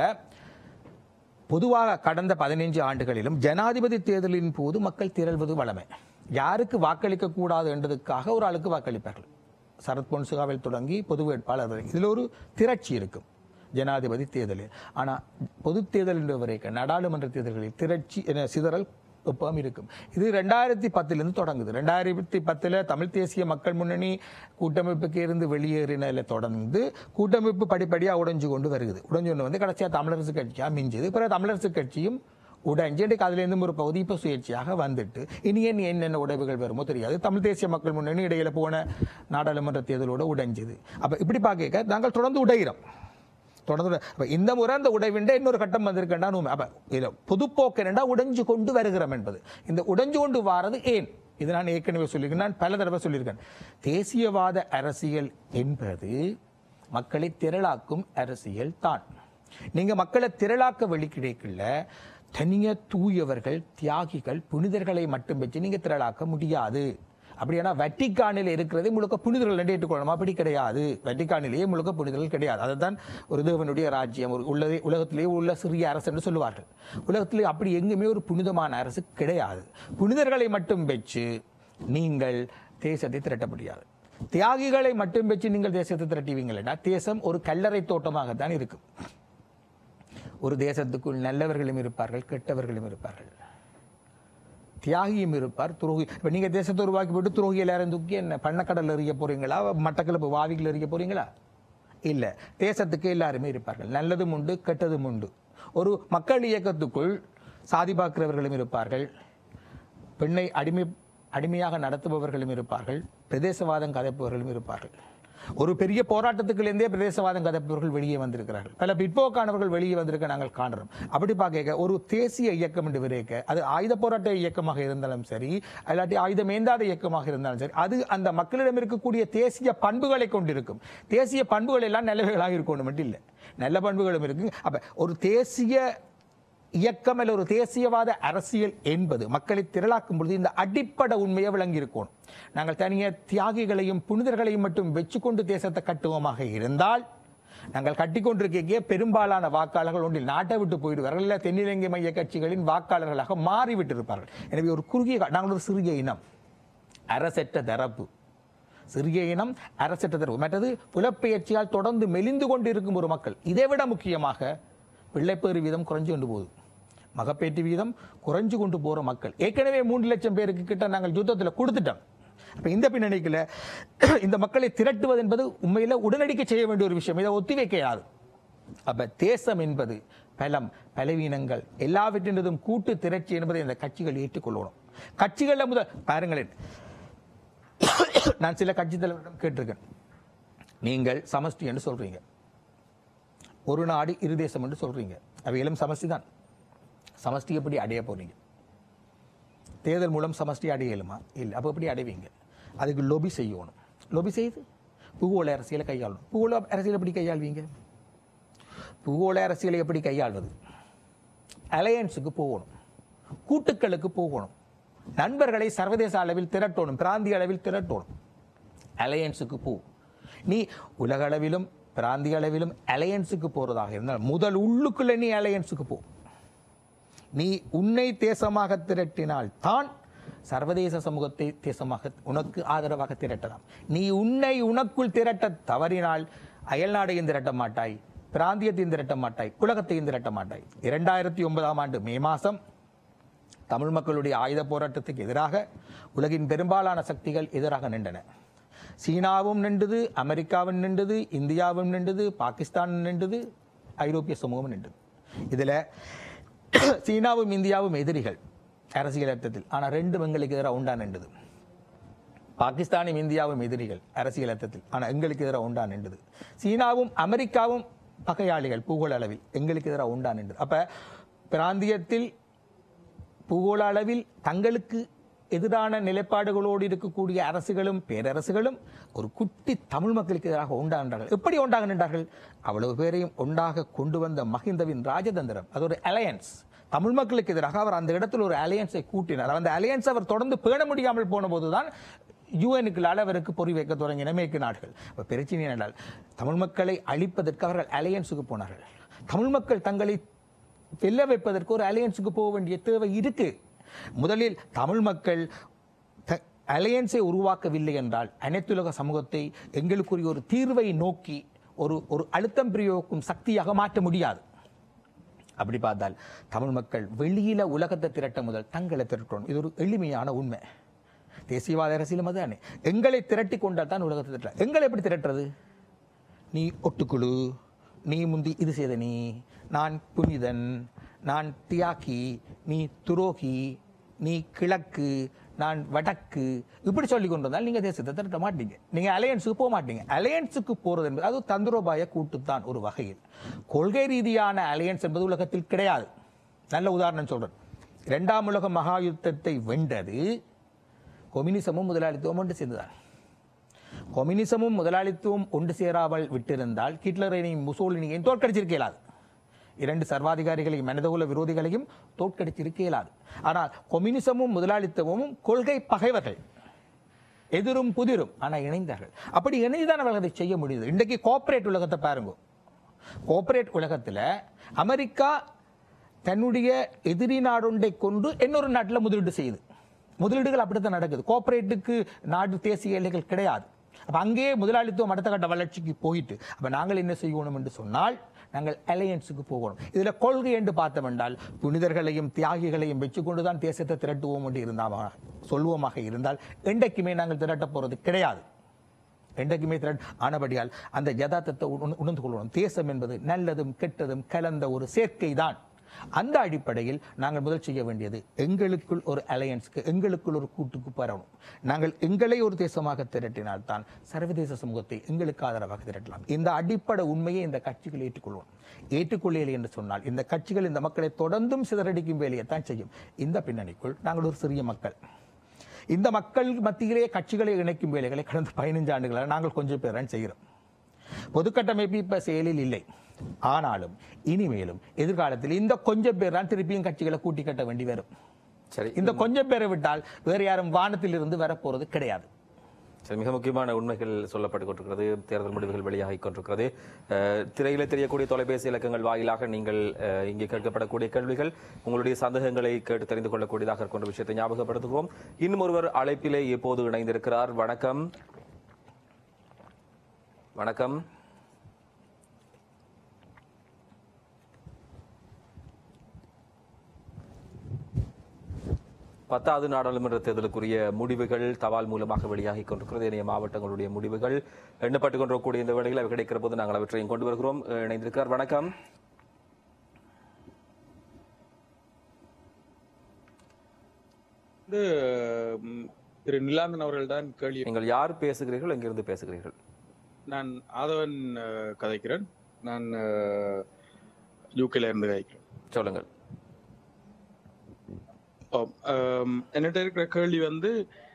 பொதுவாக கடந்த பதினைஞ்சு ஆண்டுகளிலும் ஜனாதிபதி தேர்தலின் போது மக்கள் திரள்வது வளமை யாருக்கு வாக்களிக்க கூடாது என்றதுக்காக ஒரு ஆளுக்கு வாக்களிப்பார்கள் சரத் பொன்சுகாவில் தொடங்கி பொது வேட்பாளர் வரை இதில் ஒரு திரட்சி இருக்கும் ஜனாதிபதி தேர்தலில் ஆனா பொது தேர்தல் என்ற வரைக்கும் நாடாளுமன்ற தேர்தல்களில் திரட்சி என சிதறல் எப்பவும் இருக்கும் இது ரெண்டாயிரத்தி பத்திலிருந்து தொடங்குது ரெண்டாயிரத்தி பத்துல தமிழ் தேசிய மக்கள் முன்னணி கூட்டமைப்புக்கு இருந்து வெளியேறினால தொடர்ந்து கூட்டமைப்பு படிப்படியா உடைஞ்சு கொண்டு வருகிறது உடைஞ்சு கொண்டு வந்து கடைசியா தமிழரசு கட்சியா மிஞ்சுது பிறகு தமிழரசு கட்சியும் உடைஞ்சு இன்றைக்கு அதுல இருந்து ஒரு பகுதி இப்போ சுயேட்சையாக வந்துட்டு இனி இனி என்னென்ன உடைவுகள் வருமோ தெரியாது தமிழ் தேசிய மக்கள் முன்னணி இடையில போன நாடாளுமன்ற தேர்தலோட உடைஞ்சது அப்ப இப்படி பார்க்க நாங்கள் தொடர்ந்து உடைகிறோம் தொடர்ந்து அப்ப இந்த முறை அந்த உடைவிண்ட இன்னொரு கட்டம் வந்திருக்கேன்டா உண்மை அப்ப இதுல பொதுப்போக்கு என்னடா உடைஞ்சு கொண்டு வருகிறோம் என்பது இந்த உடைஞ்சு கொண்டு வாரது ஏன் இது நான் ஏற்கனவே சொல்லியிருக்கேன் நான் பல தடவை சொல்லியிருக்கேன் தேசியவாத அரசியல் என்பது மக்களை திரளாக்கும் அரசியல் தான் நீங்க மக்களை திரளாக்க வெளிக்கிடைக்குள்ள தனிய தூயவர்கள் தியாகிகள் புனிதர்களை மட்டும் வச்சு நீங்க திரளாக்க முடியாது அப்படியானா வட்டிக்கானில் இருக்கிறது முழுக்க புனிதர்கள் என்று ஏற்றுக்கொள்ளணும் அப்படி கிடையாது வட்டிக்கானிலேயே முழுக்க புனிதர்கள் கிடையாது அதுதான் ஒரு தேவனுடைய ராஜ்யம் ஒரு உள்ளதே உலகத்திலேயே உள்ள சிறிய அரசு என்று சொல்லுவார்கள் உலகத்திலே அப்படி எங்குமே ஒரு புனிதமான அரசு கிடையாது புனிதர்களை மட்டும் வச்சு நீங்கள் தேசத்தை திரட்ட முடியாது தியாகிகளை மட்டும் வச்சு நீங்கள் தேசத்தை திரட்டுவீங்களா தேசம் ஒரு கல்லறை தோட்டமாகத்தான் இருக்கும் ஒரு தேசத்துக்குள் நல்லவர்களும் இருப்பார்கள் கெட்டவர்களும் இருப்பார்கள் தியாகியும் இருப்பார் துரோகி இப்ப நீங்க தேசத்தை உருவாக்கி போட்டு துரோகி எல்லாரும் தூக்கி என்ன பண்ணக்கடல் எறிய போறீங்களா மட்டக்களப்பு வாவிகள் எறிய போறீங்களா இல்ல தேசத்துக்கு எல்லாருமே இருப்பார்கள் நல்லதும் உண்டு கெட்டதும் உண்டு ஒரு மக்கள் இயக்கத்துக்குள் சாதி பார்க்கிறவர்களும் இருப்பார்கள் பெண்ணை அடிமை அடிமையாக நடத்துபவர்களும் இருப்பார்கள் பிரதேசவாதம் கதைப்பவர்களும் இருப்பார்கள் ஒரு பெரிய போராட்டத்துக்குள்ளேருந்தே பிரதேசவாதம் கதைப்பவர்கள் வெளியே வந்திருக்கிறார்கள் பல பிற்போக்கானவர்கள் வெளியே வந்திருக்க நாங்கள் காண்றோம் அப்படி பார்க்க ஒரு தேசிய இயக்கம் என்று விரைக்க அது ஆயுத போராட்ட இயக்கமாக இருந்தாலும் சரி அல்லாட்டி ஆயுதம் ஏந்தாத இயக்கமாக இருந்தாலும் சரி அது அந்த மக்களிடம் இருக்கக்கூடிய தேசிய பண்புகளை கொண்டிருக்கும் தேசிய பண்புகள் எல்லாம் நல்லவைகளாக இருக்கணும் மட்டும் இல்லை நல்ல பண்புகளும் இருக்கு அப்ப ஒரு தேசிய இயக்கம் அல்ல ஒரு தேசியவாத அரசியல் என்பது மக்களை திரளாக்கும் பொழுது இந்த அடிப்படை உண்மையை விளங்கி இருக்கணும் நாங்கள் தனிய தியாகிகளையும் புனிதர்களையும் மட்டும் வச்சுக்கொண்டு தேசத்தை கட்டுவோமாக இருந்தால் நாங்கள் கட்டிக்கொண்டிருக்க பெரும்பாலான வாக்காளர்கள் ஒன்றில் நாட்டை விட்டு போயிடுவார்கள் இல்லை தென்னிலங்கை மைய கட்சிகளின் வாக்காளர்களாக மாறிவிட்டிருப்பார்கள் எனவே ஒரு குறுகிய கா- நாங்கள் ஒரு சிறிய இனம் அரசற்ற தரப்பு சிறிய இனம் அரசற்ற தரப்பு மற்றது புலப்பெயர்ச்சியால் தொடர்ந்து மெலிந்து கொண்டிருக்கும் ஒரு மக்கள் இதைவிட முக்கியமாக பிள்ளைப்பேறு வீதம் குறைஞ்சு கொண்டு போகுது மகப்பேற்று வீதம் குறைஞ்சு கொண்டு போற மக்கள் ஏற்கனவே மூன்று லட்சம் பேருக்கு கிட்ட நாங்கள் யுத்தத்தில் கொடுத்துட்டோம் அப்ப இந்த பின்னணிக்குள்ள இந்த மக்களை திரட்டுவது என்பது உண்மையில உடனடிக்கு செய்ய வேண்டிய ஒரு விஷயம் இதை ஒத்தி வைக்க இயலாது அப்ப தேசம் என்பது பலம் பலவீனங்கள் எல்லாவற்றினதும் கூட்டு திரட்சி என்பதை இந்த கட்சிகள் ஏற்றுக்கொள்ளணும் கட்சிகள்ல முதல் பாருங்களேன் நான் சில கட்சி தலைவரிடம் கேட்டிருக்கேன் நீங்கள் சமஷ்டி என்று சொல்றீங்க ஒரு நாடு இரு தேசம் என்று சொல்றீங்க அவையிலும் சமஷ்டி தான் சமஷ்டி எப்படி அடைய போறீங்க தேர்தல் மூலம் சமஷ்டி அடைய இயலுமா இல்லை அப்போ எப்படி அடைவீங்க அதுக்கு லொபி செய்யணும் லொபி செய்து பூகோள அரசியலை கையாளணும் பூகோள அரசியல் எப்படி கையாள்வீங்க பூகோள அரசியலை எப்படி கையாள்வது அலையன்ஸுக்கு போகணும் கூட்டுக்களுக்கு போகணும் நண்பர்களை சர்வதேச அளவில் திரட்டணும் பிராந்திய அளவில் திரட்டணும் அலையன்ஸுக்கு போ நீ உலக அளவிலும் பிராந்திய அளவிலும் அலையன்ஸுக்கு போறதாக இருந்தால் முதல் உள்ளுக்குள்ள நீ அலையன்ஸுக்கு போ நீ உன்னை தேசமாக திரட்டினால் தான் சர்வதேச சமூகத்தை தேசமாக உனக்கு ஆதரவாக திரட்டலாம் நீ உன்னை உனக்குள் திரட்ட தவறினால் அயல்நாடையும் திரட்ட மாட்டாய் பிராந்தியத்தையும் திரட்ட மாட்டாய் உலகத்தையும் திரட்ட மாட்டாய் இரண்டாயிரத்தி ஒன்பதாம் ஆண்டு மே மாதம் தமிழ் மக்களுடைய ஆயுத போராட்டத்துக்கு எதிராக உலகின் பெரும்பாலான சக்திகள் எதிராக நின்றன சீனாவும் நின்றது அமெரிக்காவும் நின்றது இந்தியாவும் நின்றது பாகிஸ்தான் நின்றது ஐரோப்பிய சமூகம் நின்றது இதுல சீனாவும் இந்தியாவும் எதிரிகள் அரசியல் அர்த்தத்தில் ஆனா ரெண்டும் எங்களுக்கு எதிராக உண்டா நின்றது பாகிஸ்தானும் இந்தியாவும் எதிரிகள் அரசியல் அர்த்தத்தில் ஆனா எங்களுக்கு எதிராக உண்டா நின்றது சீனாவும் அமெரிக்காவும் பகையாளிகள் பூகோள அளவில் எங்களுக்கு எதிராக உண்டா நின்றது அப்ப பிராந்தியத்தில் பூகோள அளவில் தங்களுக்கு எதிரான நிலைப்பாடுகளோடு இருக்கக்கூடிய அரசுகளும் பேரரசுகளும் ஒரு குட்டி தமிழ் மக்களுக்கு எதிராக உண்டாகின்றார்கள் எப்படி உண்டாக நின்றார்கள் அவ்வளவு பேரையும் ஒன்றாக கொண்டு வந்த மஹிந்தவின் ராஜதந்திரம் அது ஒரு அலையன்ஸ் தமிழ் மக்களுக்கு எதிராக அவர் அந்த இடத்தில் ஒரு அலையன்ஸை கூட்டினார் அந்த அலையன்ஸ் அவர் தொடர்ந்து பேண முடியாமல் போன போதுதான் யுஎனுக்கு அவருக்கு பொறி வைக்க தொடங்கின மேற்கு நாடுகள் அப்ப பிரச்சனை என்றால் தமிழ் மக்களை அழிப்பதற்கு அவர்கள் அலையன்ஸுக்கு போனார்கள் தமிழ் மக்கள் தங்களை வெல்ல வைப்பதற்கு ஒரு அலையன்ஸுக்கு போக வேண்டிய தேவை இருக்கு முதலில் தமிழ் மக்கள் த- அலையன்ஸை உருவாக்கவில்லை என்றால் அனைத்துலக சமூகத்தை எங்களுக்குரிய ஒரு தீர்வை நோக்கி ஒரு ஒரு அழுத்தம் பிரயோகிக்கும் சக்தியாக மாற்ற முடியாது அப்படி பார்த்தால் தமிழ் மக்கள் வெளியில உலகத்தை திரட்ட முதல் தங்களை திரட்டணும் இது ஒரு எளிமையான உண்மை தேசியவாத அரசியலும் அதுதானே எங்களை திரட்டி கொண்டால் தான் உலகத்தை திரட்ட எங்களை எப்படி திரட்டுறது நீ ஒட்டுக்குழு நீ முந்தி இது செய்த நீ நான் புனிதன் நான் தியாகி நீ துரோகி நீ கிழக்கு நான் வடக்கு இப்படி சொல்லி கொண்டு வந்தால் நீங்க தேசத்தை திரட்ட மாட்டீங்க நீங்க அலையன்ஸுக்கு போக மாட்டீங்க அலையன்ஸுக்கு போறது என்பது அது தந்திரோபாய கூட்டுத்தான் ஒரு வகையில் கொள்கை ரீதியான அலையன்ஸ் என்பது உலகத்தில் கிடையாது நல்ல உதாரணம் சொல்றேன் இரண்டாம் உலக மகா யுத்தத்தை வென்றது கொம்யூனிசமும் முதலாளித்துவம் ஒன்று சேர்ந்ததான் கொம்யூனிசமும் முதலாளித்துவம் ஒன்று சேராமல் விட்டிருந்தால் ஹிட்லரையும் முசோலினியையும் தோற்கடிச்சிருக்க இயலாது இரண்டு சர்வாதிகாரிகளையும் மனிதகுல விரோதிகளையும் தோற்கடிச்சிருக்க இயலாது ஆனால் கொம்யூனிசமும் முதலாளித்துவமும் கொள்கை பகைவர்கள் எதிரும் புதிரும் ஆனா இணைந்தார்கள் அப்படி இணைந்துதான் அவர்கள் அதை செய்ய முடியுது இன்றைக்கு கோஆபரேட் உலகத்தை பாருங்க கோஆபரேட் உலகத்துல அமெரிக்கா தன்னுடைய எதிரி நாடொன்றை கொண்டு இன்னொரு நாட்டில் முதலீடு செய்யுது முதலீடுகள் அப்படித்தான் நடக்குது கோஆபரேட்டுக்கு நாடு தேசிய எல்லைகள் கிடையாது அப்ப அங்கேயே முதலாளித்துவம் அடுத்த கட்ட வளர்ச்சிக்கு போயிட்டு அப்ப நாங்கள் என்ன செய்யணும் என்று சொன்னால் நாங்கள் அலையன்ஸுக்கு போகணும் இதுல கொள்கை என்று பார்த்தோம் என்றால் புனிதர்களையும் தியாகிகளையும் வச்சுக்கொண்டு தான் தேசத்தை திரட்டுவோம் என்று இருந்தாமா சொல்வோமாக இருந்தால் என்றைக்குமே நாங்கள் திரட்ட போறது கிடையாது என்றைக்குமே திரட் ஆனபடியால் அந்த யதார்த்தத்தை உண- உணர்ந்து கொள்ளணும் தேசம் என்பது நல்லதும் கெட்டதும் கலந்த ஒரு சேர்க்கை தான் அந்த அடிப்படையில் நாங்கள் முதல் செய்ய வேண்டியது எங்களுக்குள் ஒரு அலையன்ஸ்க்கு எங்களுக்குள் ஒரு கூட்டுக்கு பெறணும் நாங்கள் எங்களை ஒரு தேசமாக திரட்டினால்தான் சர்வதேச சமூகத்தை எங்களுக்கு ஆதரவாக திரட்டலாம் இந்த அடிப்படை உண்மையை இந்த கட்சிகள் ஏற்றுக்கொள்வோம் ஏற்றுக்கொள்ளவில்லை என்று சொன்னால் இந்த கட்சிகள் இந்த மக்களை தொடர்ந்தும் சிதறடிக்கும் வேலையை தான் செய்யும் இந்த பின்னணிக்குள் நாங்கள் ஒரு சிறிய மக்கள் இந்த மக்கள் மத்தியிலே கட்சிகளை இணைக்கும் வேலைகளை கடந்த பதினைஞ்சு ஆண்டுகளாக நாங்கள் கொஞ்சம் பேர் தான் செய்கிறோம் பொதுக்கட்டமைப்பு இப்ப செயலில் இல்லை ஆனாலும் இனிமேலும் எதிர்காலத்தில் இந்த கொஞ்சம் பேர் தான் திருப்பியும் கட்சிகளை கூட்டி கட்ட வேண்டி வரும் சரி இந்த கொஞ்சம் பேரை விட்டால் வேறு யாரும் வானத்தில் இருந்து வரப்போறது கிடையாது சரி மிக முக்கியமான உண்மைகள் சொல்லப்பட்டு கொண்டிருக்கிறது தேர்தல் முடிவுகள் வெளியாகி கொண்டிருக்கிறது அஹ், திரையில தெரியக்கூடிய தொலைபேசி இலக்கங்கள் வாயிலாக நீங்கள் அஹ், இங்கே கேட்கப்படக்கூடிய கேள்விகள் உங்களுடைய சந்தேகங்களை கேட்டு தெரிந்து கொள்ளக்கூடியதாக இருக்கின்ற விஷயத்தை ஞாபகப்படுத்துகிறோம் இன்னும் ஒருவர் அழைப்பிலே இப்போது இணைந்திருக்கிறார் வணக்கம் வணக்கம் பத்தாவது நாடாளுமன்ற தேர்தலுக்குரிய முடிவுகள் தபால் மூலமாக வெளியாகி கொண்டிருக்கிறது இணைய மாவட்டங்களுடைய முடிவுகள் எண்ணப்பட்டுக் கொண்டிருக்கக்கூடிய இந்த வேளையில் அவை கிடைக்கிற போது நாங்கள் அவற்றையும் கொண்டு வருகிறோம் அஹ் இணைந்திருக்கிறார் வணக்கம் வந்து ம், திரு நிலாந்தன் அவர்கள் தான் கேள்வி நீங்கள் யார் பேசுகிறீர்கள் எங்கிருந்து பேசுகிறீர்கள் நான் ஆதவன் அஹ், கதைக்கிறேன் நான் யூகேல இருந்து கதைக்கிறேன் சொல்லுங்கள் ஆம், ஆம், என்னிட்ட இருக்கிற கேள்வி வந்து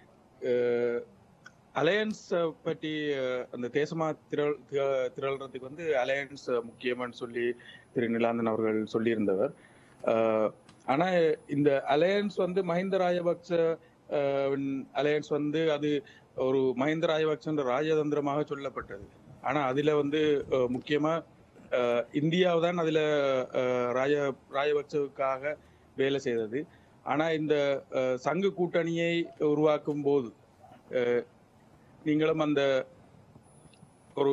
அலையன்ஸ் பற்றி அஹ், அந்த தேசமா திரள் திர- திரள்றதுக்கு வந்து அலையன்ஸ் முக்கியமான்னு சொல்லி திரு நிலாந்தன் அவர்கள் சொல்லியிருந்தவர் அஹ், ஆனா இந்த அலையன்ஸ் வந்து மஹிந்த ராஜபக்ச அலையன்ஸ் வந்து அது ஒரு மஹிந்த ராஜபக்சன்ற ராஜதந்திரமாக சொல்லப்பட்டது ஆனா அதுல வந்து அஹ், முக்கியமா அஹ், இந்தியாவை தான் அதுல அஹ், ராஜ ராஜபக்சவுக்காக வேலை செய்தது ஆனா இந்த அஹ், சங்கு கூட்டணியை உருவாக்கும் போது அஹ், நீங்களும் அந்த ஒரு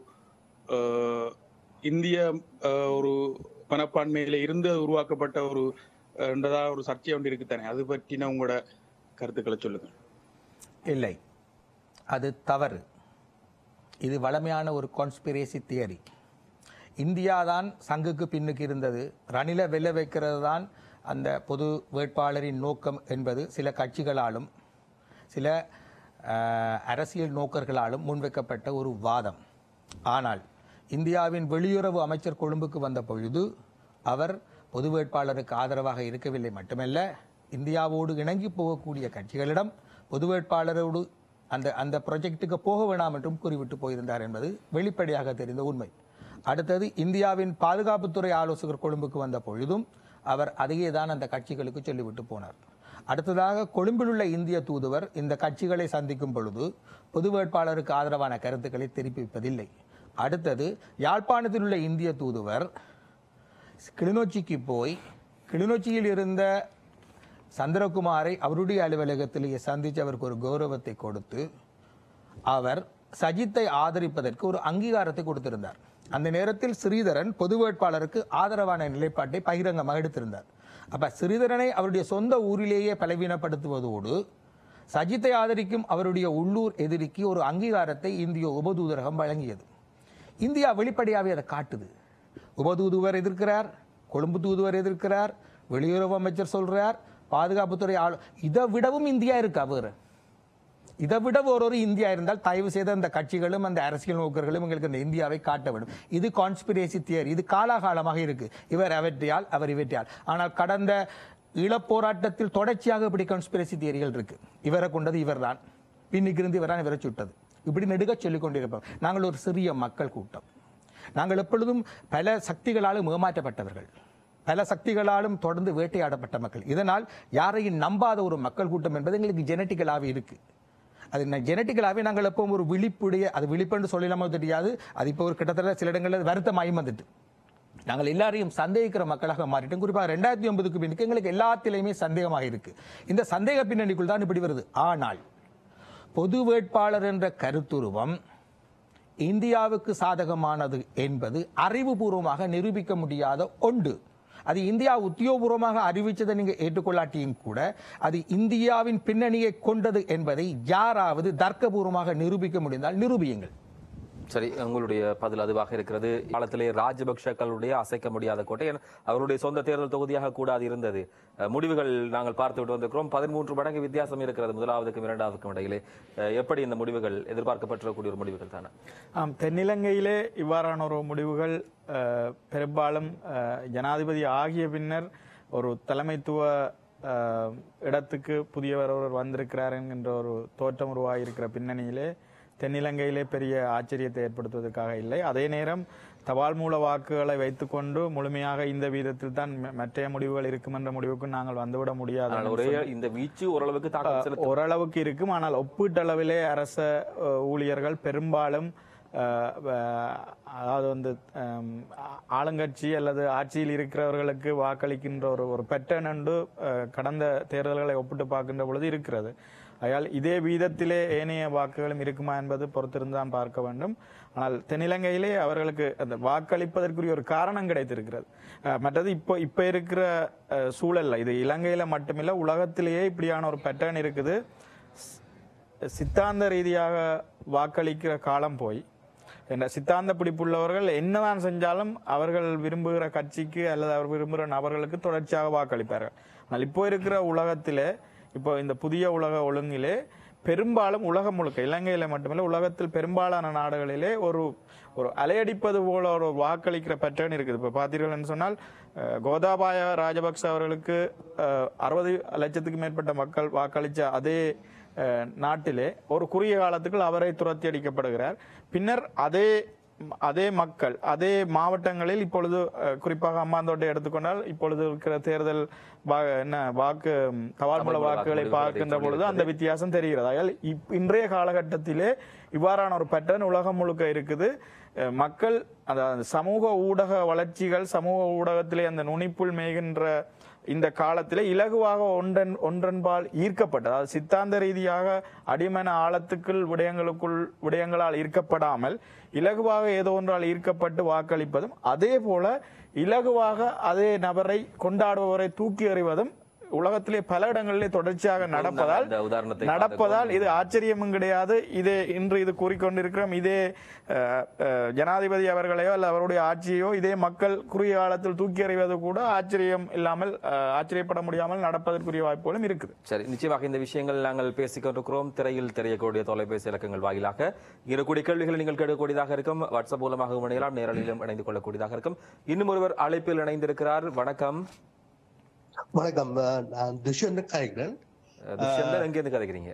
அஹ், இந்திய அஹ், ஒரு மனப்பான்மையில இருந்து உருவாக்கப்பட்ட ஒரு அஹ், என்றதா ஒரு சர்ச்சை ஒன்று இருக்குத்தானே அது பற்றின உங்களோட கருத்துக்களை சொல்லுங்க இல்லை அது தவறு இது வளமையான ஒரு கான்ஸ்பிரேசி தியரி இந்தியா தான் சங்குக்கு பின்னுக்கு இருந்தது ரணில வெல்ல வைக்கிறது தான் அந்த பொது வேட்பாளரின் நோக்கம் என்பது சில கட்சிகளாலும் சில அஹ், அரசியல் நோக்கர்களாலும் முன்வைக்கப்பட்ட ஒரு வாதம் ஆனால் இந்தியாவின் வெளியுறவு அமைச்சர் கொழும்புக்கு வந்த பொழுது அவர் பொது வேட்பாளருக்கு ஆதரவாக இருக்கவில்லை மட்டுமல்ல இந்தியாவோடு இணங்கி போகக்கூடிய கட்சிகளிடம் பொது வேட்பாளரோடு அந்த அந்த ப்ராஜெக்ட்டுக்கு போக வேண்டாம் என்றும் கூறிவிட்டு போயிருந்தார் என்பது வெளிப்படையாக தெரிந்த உண்மை அடுத்தது இந்தியாவின் பாதுகாப்புத்துறை ஆலோசகர் கொழும்புக்கு வந்த பொழுதும் அவர் அதையே தான் அந்த கட்சிகளுக்கு சொல்லிவிட்டு போனார் அடுத்ததாக கொழும்பில் உள்ள இந்திய தூதுவர் இந்த கட்சிகளை சந்திக்கும் பொழுது பொது வேட்பாளருக்கு ஆதரவான கருத்துக்களை தெரிவிப்பதில்லை அடுத்தது யாழ்ப்பாணத்தில் உள்ள இந்திய தூதுவர் கிளிநொச்சிக்கு போய் கிளிநொச்சியில் இருந்த சந்திரகுமாரை அவருடைய அலுவலகத்திலேயே சந்தித்து அவருக்கு ஒரு கௌரவத்தை கொடுத்து அவர் சஜித்தை ஆதரிப்பதற்கு ஒரு அங்கீகாரத்தை கொடுத்திருந்தார் அந்த நேரத்தில் ஸ்ரீதரன் பொது வேட்பாளருக்கு ஆதரவான நிலைப்பாட்டை பகிரங்கமாக எடுத்திருந்தார் அப்ப ஸ்ரீதரனை அவருடைய சொந்த ஊரிலேயே பலவீனப்படுத்துவதோடு சஜித்தை ஆதரிக்கும் அவருடைய உள்ளூர் எதிரிக்கு ஒரு அங்கீகாரத்தை இந்திய உபதூதரகம் வழங்கியது இந்தியா வெளிப்படையாகவே அதை காட்டுது உபதூதுவர் எதிர்க்கிறார் கொழும்பு தூதுவர் எதிர்க்கிறார் வெளியுறவு அமைச்சர் சொல்றார் பாதுகாப்புத்துறை ஆளு இதை விடவும் இந்தியா இருக்கா வேறு இதை விட ஒரு ஒரு இந்தியா இருந்தால் தயவு செய்து அந்த கட்சிகளும் அந்த அரசியல் நோக்கர்களும் எங்களுக்கு அந்த இந்தியாவை காட்ட வேண்டும் இது கான்ஸ்பிரேசி தியரி இது காலாகாலமாக இருக்கு இவர் அவற்றையால் அவர் இவற்றையால் ஆனால் கடந்த ஈழப்போராட்டத்தில் தொடர்ச்சியாக இப்படி கான்ஸ்பிரசி தியரிகள் இருக்கு இவரை கொண்டது இவர்தான் பின்னுக்கு இருந்து இவர்தான் இவரை சுட்டது இப்படி நெடுக சொல்லிக் கொண்டிருப்போம் நாங்கள் ஒரு சிறிய மக்கள் கூட்டம் நாங்கள் எப்பொழுதும் பல சக்திகளாலும் ஏமாற்றப்பட்டவர்கள் பல சக்திகளாலும் தொடர்ந்து வேட்டையாடப்பட்ட மக்கள் இதனால் யாரையும் நம்பாத ஒரு மக்கள் கூட்டம் என்பது எங்களுக்கு ஜெனட்டிக்கலாகவே இருக்கு அது ஜெனட்டிக்கலாகவே நாங்கள் எப்பவும் ஒரு விழிப்புடைய அது விழிப்புன்னு சொல்லலாமோ தெரியாது அது இப்போ ஒரு கிட்டத்தட்ட சில இடங்களில் வருத்தமாயும் வந்துட்டு நாங்கள் எல்லாரையும் சந்தேகிக்கிற மக்களாக மாறிட்டோம் குறிப்பாக ரெண்டாயிரத்தி ஒன்பதுக்கு பின்னுக்கு எங்களுக்கு எல்லாத்திலையுமே சந்தேகமாக இருக்கு இந்த சந்தேக பின்னணிக்குள் தான் இப்படி வருது ஆனால் பொது வேட்பாளர் என்ற கருத்துருவம் இந்தியாவுக்கு சாதகமானது என்பது அறிவுபூர்வமாக நிரூபிக்க முடியாத ஒன்று அது இந்தியா உத்தியோகபூர்வமாக அறிவிச்சதை நீங்க ஏற்றுக்கொள்ளாட்டியும் கூட அது இந்தியாவின் பின்னணியை கொண்டது என்பதை யாராவது தர்க்கபூர்வமாக நிரூபிக்க முடிந்தால் நிரூபியுங்கள் சரி உங்களுடைய பதில் அதுவாக இருக்கிறது காலத்திலே ராஜபக்ஷக்களுடைய அசைக்க முடியாத கோட்டை ஏன்னா, அவருடைய சொந்த தேர்தல் தொகுதியாக கூடாது இருந்தது அஹ், முடிவுகள் நாங்கள் பார்த்து விட்டு வந்திருக்கிறோம் பதிமூன்று மடங்கு வித்தியாசம் இருக்கிறது முதலாவதுக்கும் இரண்டாவதுக்கும் இடையிலே அஹ், எப்படி இந்த முடிவுகள் எதிர்பார்க்கப்பட்டிருக்கக்கூடிய ஒரு முடிவுகள் தானே ஆம் தென்னிலங்கையிலே இவ்வாறான ஒரு முடிவுகள் அஹ், பெரும்பாலும் அஹ், ஜனாதிபதி ஆகிய பின்னர் ஒரு தலைமைத்துவ அஹ், இடத்துக்கு புதியவர் ஒருவர் வந்திருக்கிறார் என்கின்ற ஒரு தோற்றம் உருவாகியிருக்கிற பின்னணியிலே தென்னிலங்கையிலே பெரிய ஆச்சரியத்தை ஏற்படுத்துவதற்காக இல்லை அதே நேரம் தபால் மூல வாக்குகளை வைத்துக்கொண்டு முழுமையாக இந்த வீதத்தில் தான் ம- மற்றைய முடிவுகள் இருக்கும் என்ற முடிவுக்கு நாங்கள் வந்துவிட முடியாது ஆனால் ஒரே இந்த வீச்சு ஓரளவுக்கு தாக்கம் செலுத்த ஓரளவுக்கு இருக்கும் ஆனால் ஒப்பீட்டளவிலே அரச அஹ், ஊழியர்கள் பெரும்பாலும் அஹ், அஹ், அதாவது வந்து அம், ஆ- ஆளுங்கட்சி அல்லது ஆட்சியில் இருக்கிறவர்களுக்கு வாக்களிக்கின்ற ஒரு ஒரு பெட்டர்ன் என்று அஹ், கடந்த தேர்தல்களை ஒப்பிட்டு பார்க்கின்ற பொழுது இருக்கிறது ஆகையால் இதே வீதத்திலே ஏனைய வாக்குகளும் இருக்குமா என்பது பொறுத்திருந்தான் பார்க்க வேண்டும் ஆனால் தென்னிலங்கையிலே அவர்களுக்கு அந்த வாக்களிப்பதற்குரிய ஒரு காரணம் கிடைத்திருக்கிறது அஹ், மற்றது இப்போ இப்போ இருக்கிற அஹ், சூழல்ல இது இலங்கையில மட்டுமில்ல உலகத்திலேயே இப்படியான ஒரு பேட்டர்ன் இருக்குது சி- சித்தாந்த ரீதியாக வாக்களிக்கிற காலம் போய் என்ற சித்தாந்த பிடிப்புள்ளவர்கள் என்னதான் செஞ்சாலும் அவர்கள் விரும்புகிற கட்சிக்கு அல்லது அவர் விரும்புகிற நபர்களுக்கு தொடர்ச்சியாக வாக்களிப்பார்கள் ஆனால் இப்போ இருக்கிற உலகத்திலே இப்போ இந்த புதிய உலக ஒழுங்கிலே பெரும்பாலும் உலகம் முழுக்க இலங்கையில மட்டுமல்ல உலகத்தில் பெரும்பாலான நாடுகளிலே ஒரு ஒரு அலையடிப்பது போல ஒரு வாக்களிக்கிற பேட்டர்ன் இருக்குது இப்போ பார்த்தீர்கள்னு சொன்னால் அஹ், கோதாபாய ராஜபக்ச அவர்களுக்கு அறுபது லட்சத்துக்கு மேற்பட்ட மக்கள் வாக்களித்த அதே அஹ், நாட்டிலே ஒரு குறுகிய காலத்துக்குள் அவரை துரத்தி அடிக்கப்படுகிறார் பின்னர் அதே அதே மக்கள் அதே மாவட்டங்களில் இப்பொழுது அஹ், குறிப்பாக அம்மாந்தோட்டை எடுத்துக்கொண்டால் இப்பொழுது இருக்கிற தேர்தல் வா- என்ன வாக்கு ம், தபால் மூல தபால் மூல வாக்குகளை வாக்குகளை பார்க்கின்ற பொழுது அந்த சொல்லியிருக்கிறது. வித்தியாசம் தெரிகிறது ஆகையால் இப்- இன்றைய காலகட்டத்திலே இவ்வாறான ஒரு பேட்டர்ன் உலகம் முழுக்க இருக்குது அஹ், மக்கள் அந்த சமூக ஊடக வளர்ச்சிகள் சமூக ஊடகத்திலே அந்த நுனிப்புள் மேய்கின்ற இந்த காலத்திலே இலகுவாக ஒன்றன் ஒன்றன்பால் ஈர்க்கப்பட்டு அதாவது சித்தாந்த ரீதியாக அடிமன ஆழத்துக்குள் விடயங்களுக்குள் விடயங்களால் ஈர்க்கப்படாமல் இலகுவாக ஏதோ ஒன்றால் ஈர்க்கப்பட்டு வாக்களிப்பதும் அதே போல இலகுவாக அதே நபரை கொண்டாடுபவரை தூக்கி எறிவதும் உலகத்திலே பல இடங்களிலே தொடர்ச்சியாக நடப்பதால் அந்த உதாரணத்தை நடப்பதால் இது ஆச்சரியமும் கிடையாது இது இன்று இது கூறிக்கொண்டிருக்கிறோம் இதே அஹ், அஹ், ஜனாதிபதி அவர்களையோ அல்ல அவருடைய ஆட்சியோ இதே மக்கள் குறுகிய காலத்தில் தூக்கி எறிவது கூட ஆச்சரியம் இல்லாமல் அஹ், ஆச்சரியப்பட முடியாமல் நடப்பதற்குரிய வாய்ப்புகளும் இருக்குது சரி நிச்சயமாக இந்த விஷயங்கள் நாங்கள் பேசிக் கொண்டிருக்கிறோம் திரையில் தெரியக்கூடிய தொலைபேசி இலக்கங்கள் வாயிலாக இருக்கக்கூடிய கேள்விகளை நீங்கள் கேட்கக்கூடியதாக இருக்கும் வாட்ஸ்அப் மூலமாக இணையலாம் நேரடியிலும் இணைந்து கொள்ளக்கூடியதாக இருக்கும் இன்னும் ஒருவர் அழைப்பில் இணைந்திருக்கிறார் வணக்கம் வணக்கம் அஹ் நான் துஷ்யந்த் காய்கிறேன் அஹ், துஷ்யந்தன் எங்கேருந்து கதைக்கிறீங்க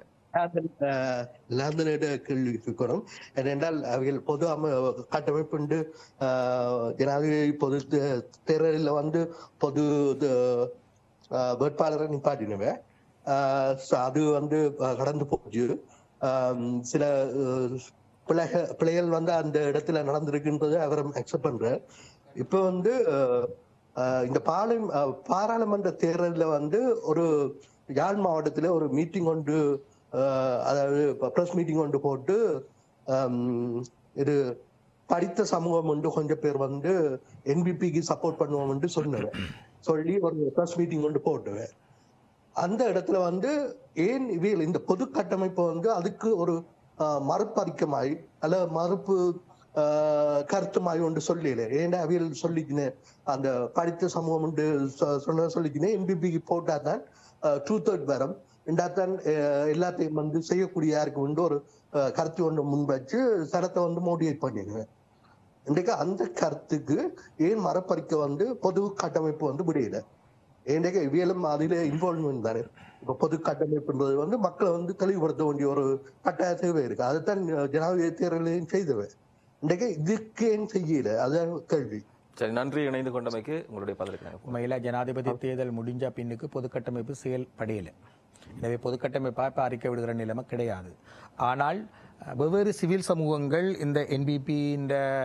லாந்தனிட கேள்வி இருக்கணும் ஏனென்றால் அவைகள் பொது அம கட்டமைப்புண்டு அஹ், ஜனாதிபதி பொது தே- தேர்தலில் வந்து பொது த- அஹ், வேட்பாளரை நிப்பாட்டினவன் அஹ், so அது வந்து அஹ், கடந்து போச்சு அஹ், சில அஹ், பிழைக பிழைகள் வந்து அந்த இடத்துல நடந்திருக்குன்றது அவர் அக்செப்ட் பண்றார் இப்போ வந்து அஹ், அஹ், இந்த பாலை அஹ், பாராளுமன்ற தேர்தலில் வந்து ஒரு யாழ் மாவட்டத்தில் ஒரு மீட்டிங் ஒன்று அஹ், அதாவது ப்ரெஸ் மீட்டிங் ஒன்று போட்டு ஹம், இது படித்த சமூகம் வந்து கொஞ்சம் பேர் வந்து என்பிபிக்கு சப்போர்ட் பண்ணுவோம்னு சொன்னவன் சொல்லி ஒரு ப்ரெஸ் மீட்டிங் ஒன்று போட்டுவேன் அந்த இடத்துல வந்து ஏன் இவைகள் இந்த பொது கட்டமைப்பு வந்து அதுக்கு ஒரு ஆஹ், மறுபறிக்கமாய் அல்ல மறுப்பு ஆஹ், கருத்துமாய் ஒன்று சொல்லல ஏன்டா அவியல் சொல்லிக்கினேன் அந்த படித்த சமூகம் உண்டு சொ- சொன்ன சொல்லிக்கினேன் என்பிபிக்கு போட்டா தான் டூ தேர்ட் வரும் இண்டாத்தான் அஹ், எல்லாத்தையும் வந்து செய்யக்கூடிய யாருக்கு உண்டு ஒரு ஆஹ், கருத்து ஒன்று முன் வச்சு சரத்தை வந்து மோட்டிவேட் பண்ணிடுவேன் இன்றைக்கு அந்த கருத்துக்கு ஏன் மரப்பறிக்க வந்து பொது கட்டமைப்பு வந்து முடியல இன்றைக்கு இவியலும் அதில இன்வால்வ்மெண்ட் தானே இப்ப பொது கட்டமைப்புன்றது வந்து மக்களை வந்து தெளிவுபடுத்த வேண்டிய ஒரு கட்டாய தேவை இருக்கு அதைத்தான் ஜனாதிபதி தேர்தலையும் செய்தவன் இன்றைக்கு இதுக்கு ஏன் செய்யல அதான் கேள்வி சரி நன்றி இணைந்து கொண்டமைக்கு உங்களுடைய பதிலுக்கு நாங்கள் உண்மையில் ஜனாதிபதி தேர்தல் முடிஞ்ச பின்னுக்கு பொதுக்கட்டமைப்பு செயல்படையலை எனவே பொதுக்கட்டமைப்பாக இப்போ அறிக்கை விடுகிற நிலைமை கிடையாது ஆனால் அஹ், வெவ்வேறு சிவில் சமூகங்கள் இந்த என்பிபி இந்த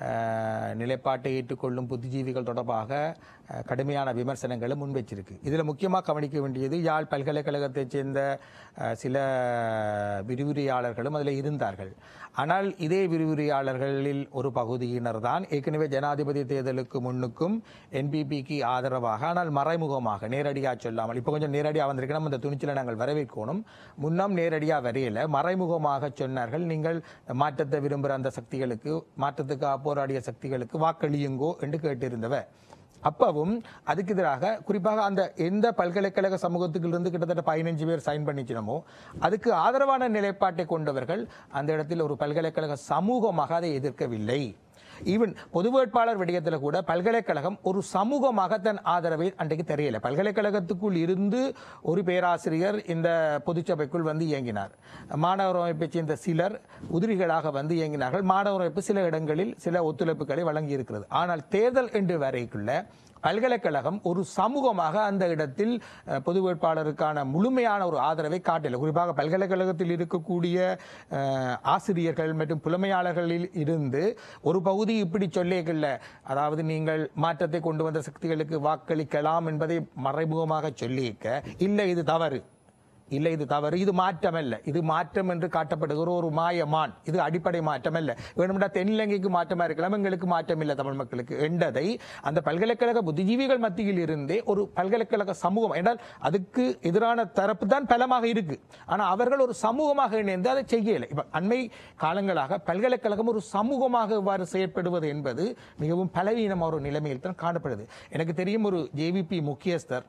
அஹ், நிலைப்பாட்டை ஏற்றுக்கொள்ளும் புத்திஜீவிகள் தொடர்பாக அஹ், கடுமையான விமர்சனங்களை முன்வைச்சிருக்கு இதில் முக்கியமாக கவனிக்க வேண்டியது யாழ் பல்கலைக்கழகத்தைச் சேர்ந்த அஹ், சில விரிவுரையாளர்களும் அதில் இருந்தார்கள் ஆனால் இதே விரிவுரையாளர்களில் ஒரு பகுதியினர் தான் ஏற்கனவே ஜனாதிபதி தேர்தலுக்கு முன்னுக்கும் என்பிபிக்கு ஆதரவாக ஆனால் மறைமுகமாக நேரடியாக சொல்லாமல் இப்போ கொஞ்சம் நேரடியாக வந்திருக்கணும் அந்த துணிச்சலை நாங்கள் வரவேற்கணும் முன்னம் நேரடியாக வரையில மறைமுகமாக சொன்னார்கள் நீங்கள் மாற்றத்தை விரும்புகிற அந்த சக்திகளுக்கு மாற்றத்துக்காக போராடிய சக்திகளுக்கு வாக்களியுங்கோ என்று கேட்டிருந்தவர் அப்பவும் அதுக்கு எதிராக குறிப்பாக அந்த எந்த பல்கலைக்கழக சமூகத்துக்கிலிருந்து கிட்டத்தட்ட பதினஞ்சு பேர் சைன் பண்ணிச்சினமோ அதுக்கு ஆதரவான நிலைப்பாட்டை கொண்டவர்கள் அந்த இடத்தில் ஒரு பல்கலைக்கழக சமூகமாக அதை எதிர்க்கவில்லை ஈவன் பொது வேட்பாளர் விடயத்தில் கூட பல்கலைக்கழகம் ஒரு சமூகமாக தன் ஆதரவை அன்றைக்கு தெரியல பல்கலைக்கழகத்துக்குள் இருந்து ஒரு பேராசிரியர் இந்த பொதுச்சபைக்குள் வந்து இயங்கினார் மாணவர் அமைப்பை சேர்ந்த சிலர் உதிரிகளாக வந்து இயங்கினார்கள் மாணவர் அமைப்பு சில இடங்களில் சில ஒத்துழைப்புகளை வழங்கி இருக்கிறது ஆனால் தேர்தல் என்று வரைக்குள்ள பல்கலைக்கழகம் ஒரு சமூகமாக அந்த இடத்தில் அஹ், பொது வேட்பாளருக்கான முழுமையான ஒரு ஆதரவை காட்டல குறிப்பாக பல்கலைக்கழகத்தில் இருக்கக்கூடிய அஹ், ஆசிரியர்கள் மற்றும் புலமையாளர்களில் இருந்து ஒரு பகுதி இப்படி சொல்லிக்கல அதாவது நீங்கள் மாற்றத்தை கொண்டு வந்த சக்திகளுக்கு வாக்களிக்கலாம் என்பதை மறைமுகமாக சொல்லியிருக்க இல்லை இது தவறு இல்லை இது தவறு இது மாற்றம் அல்ல இது மாற்றம் என்று காட்டப்படுகிற ஒரு மாயமான் இது அடிப்படை மாற்றம் அல்ல வேணும்னா தென்னிலங்கைக்கு மாற்றமா இருக்கலாம் எங்களுக்கு மாற்றம் இல்லை தமிழ் மக்களுக்கு என்றதை அந்த பல்கலைக்கழக புத்திஜீவிகள் மத்தியில் இருந்தே ஒரு பல்கலைக்கழக சமூகம் என்றால் அதுக்கு எதிரான தரப்பு தான் பலமாக இருக்கு ஆனா அவர்கள் ஒரு சமூகமாக இணைந்து அதை செய்யலை இப்ப அண்மை காலங்களாக பல்கலைக்கழகம் ஒரு சமூகமாக இவ்வாறு செயற்படுவது என்பது மிகவும் பலவீனமான ஒரு நிலைமையில் தான் காணப்படுது எனக்கு தெரியும் ஒரு ஜேவிபி முக்கியஸ்தர்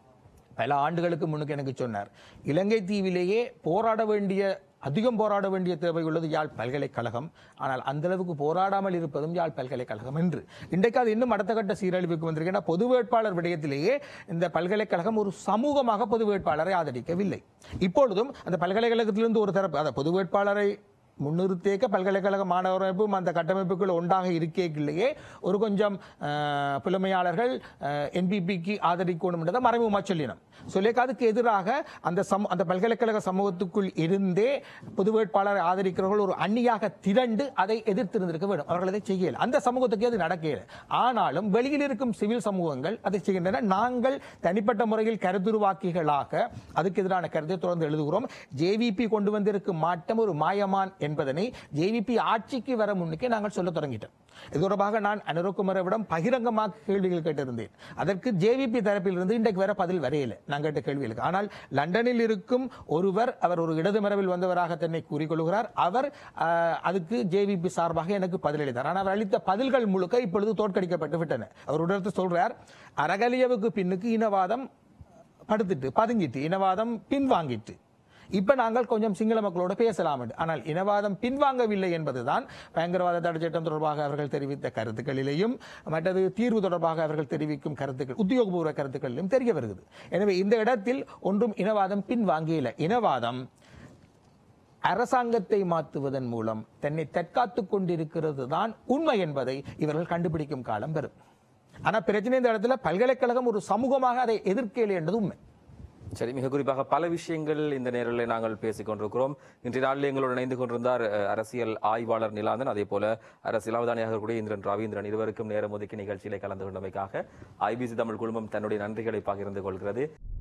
பல ஆண்டுகளுக்கு முன்னுக்கு எனக்கு சொன்னார் இலங்கை தீவிலேயே போராட வேண்டிய அதிகம் போராட வேண்டிய தேவை உள்ளது யாழ் பல்கலைக்கழகம் ஆனால் அந்த அளவுக்கு போராடாமல் இருப்பதும் யாழ் பல்கலைக்கழகம் என்று இன்றைக்கு அது இன்னும் அடுத்த கட்ட சீரழிவுக்கு வந்திருக்கு ஏன்னா பொது வேட்பாளர் விடயத்திலேயே இந்த பல்கலைக்கழகம் ஒரு சமூகமாக பொது வேட்பாளரை ஆதரிக்கவில்லை இப்பொழுதும் அந்த பல்கலைக்கழகத்திலிருந்து ஒரு தரப்பு அந்த பொது வேட்பாளரை முன்னிறுத்தேக்க பல்கலைக்கழக மாணவர் அமைப்பும் அந்த கட்டமைப்புக்குள் ஒன்றாக இருக்கேக்கில்லையே ஒரு கொஞ்சம் அஹ், புலமையாளர்கள் என்பிபிக்கு ஆதரிக்கணும் என்றதை மறைமுகமாக சொல்லினோம் சொல்லிக்க அதுக்கு எதிராக அந்த சம அந்த பல்கலைக்கழக சமூகத்துக்குள் இருந்தே பொது வேட்பாளரை ஆதரிக்கிறவர்கள் ஒரு அந்நியாக திரண்டு அதை எதிர்த்திருந்திருக்க வேண்டும் அவர்கள் அதை செய்யல அந்த சமூகத்துக்கு அது நடக்கல ஆனாலும் வெளியில் இருக்கும் சிவில் சமூகங்கள் அதை செய்கின்றன நாங்கள் தனிப்பட்ட முறையில் கருத்துருவாக்கிகளாக அதுக்கு எதிரான கருத்தை தொடர்ந்து எழுதுகிறோம் ஜேவிபி கொண்டு வந்திருக்கும் மாற்றம் ஒரு மாயமான் என்பதனை ஜேவிபி ஆட்சிக்கு வர முன்னுக்கே நாங்கள் சொல்ல தொடங்கிட்டோம் இது தொடர்பாக நான் அனுரகுமரவிடம் பகிரங்கமாக கேள்விகள் கேட்டிருந்தேன் அதற்கு ஜேவிபி தரப்பிலிருந்து இன்றைக்கு வர பதில் வரையில நான் கேட்ட கேள்விகளுக்கு ஆனால் லண்டனில் இருக்கும் ஒருவர் அவர் ஒரு இடது மரபில் வந்தவராக தன்னை கூறிக்கொள்கிறார் அவர் ஆஹ், அதுக்கு ஜேவிபி சார்பாக எனக்கு பதிலளித்தார் ஆனால் அவர் அளித்த பதில்கள் முழுக்க இப்பொழுது தோற்கடிக்கப்பட்டு விட்டன அவர் உடனே சொல்றார் அரகலியவுக்கு பின்னுக்கு இனவாதம் படுத்துட்டு பதுங்கிட்டு இனவாதம் பின்வாங்கிட்டு இப்ப நாங்கள் கொஞ்சம் சிங்கள மக்களோட பேசலாம் என்று. ஆனால் இனவாதம் பின்வாங்கவில்லை என்பதுதான் பயங்கரவாத தடை சட்டம் தொடர்பாக அவர்கள் தெரிவித்த கருத்துக்களிலேயும் மற்றது தீர்வு தொடர்பாக அவர்கள் தெரிவிக்கும் கருத்துக்கள் உத்தியோகபூர்வ கருத்துக்களிலும் தெரிய வருகிறது எனவே இந்த இடத்தில் ஒன்றும் இனவாதம் பின்வாங்கியில்லை இனவாதம் அரசாங்கத்தை மாற்றுவதன் மூலம் தன்னை தற்காத்துக் கொண்டிருக்கிறது தான் உண்மை என்பதை இவர்கள் கண்டுபிடிக்கும் காலம் வரும் ஆனா பிரச்சனை இந்த இடத்துல பல்கலைக்கழகம் ஒரு சமூகமாக அதை எதிர்க்கலை என்றது உண்மை சரி மிக குறிப்பாக பல விஷயங்கள் இந்த நேரில் நாங்கள் பேசிக் கொண்டிருக்கிறோம் இன்றைய நாளில் எங்களோடு இணைந்து கொண்டிருந்தார் அஹ், அரசியல் ஆய்வாளர் நிலாந்தன் அதே போல அரசியல் அவதானியாக கூடிய இந்திரன் ரவீந்திரன் இருவருக்கும் நேரம் ஒதுக்கி நிகழ்ச்சியிலே கலந்து கொண்டமைக்காக ஐபிசி தமிழ் குழுமம் தன்னுடைய நன்றிகளை பகிர்ந்து கொள்கிறது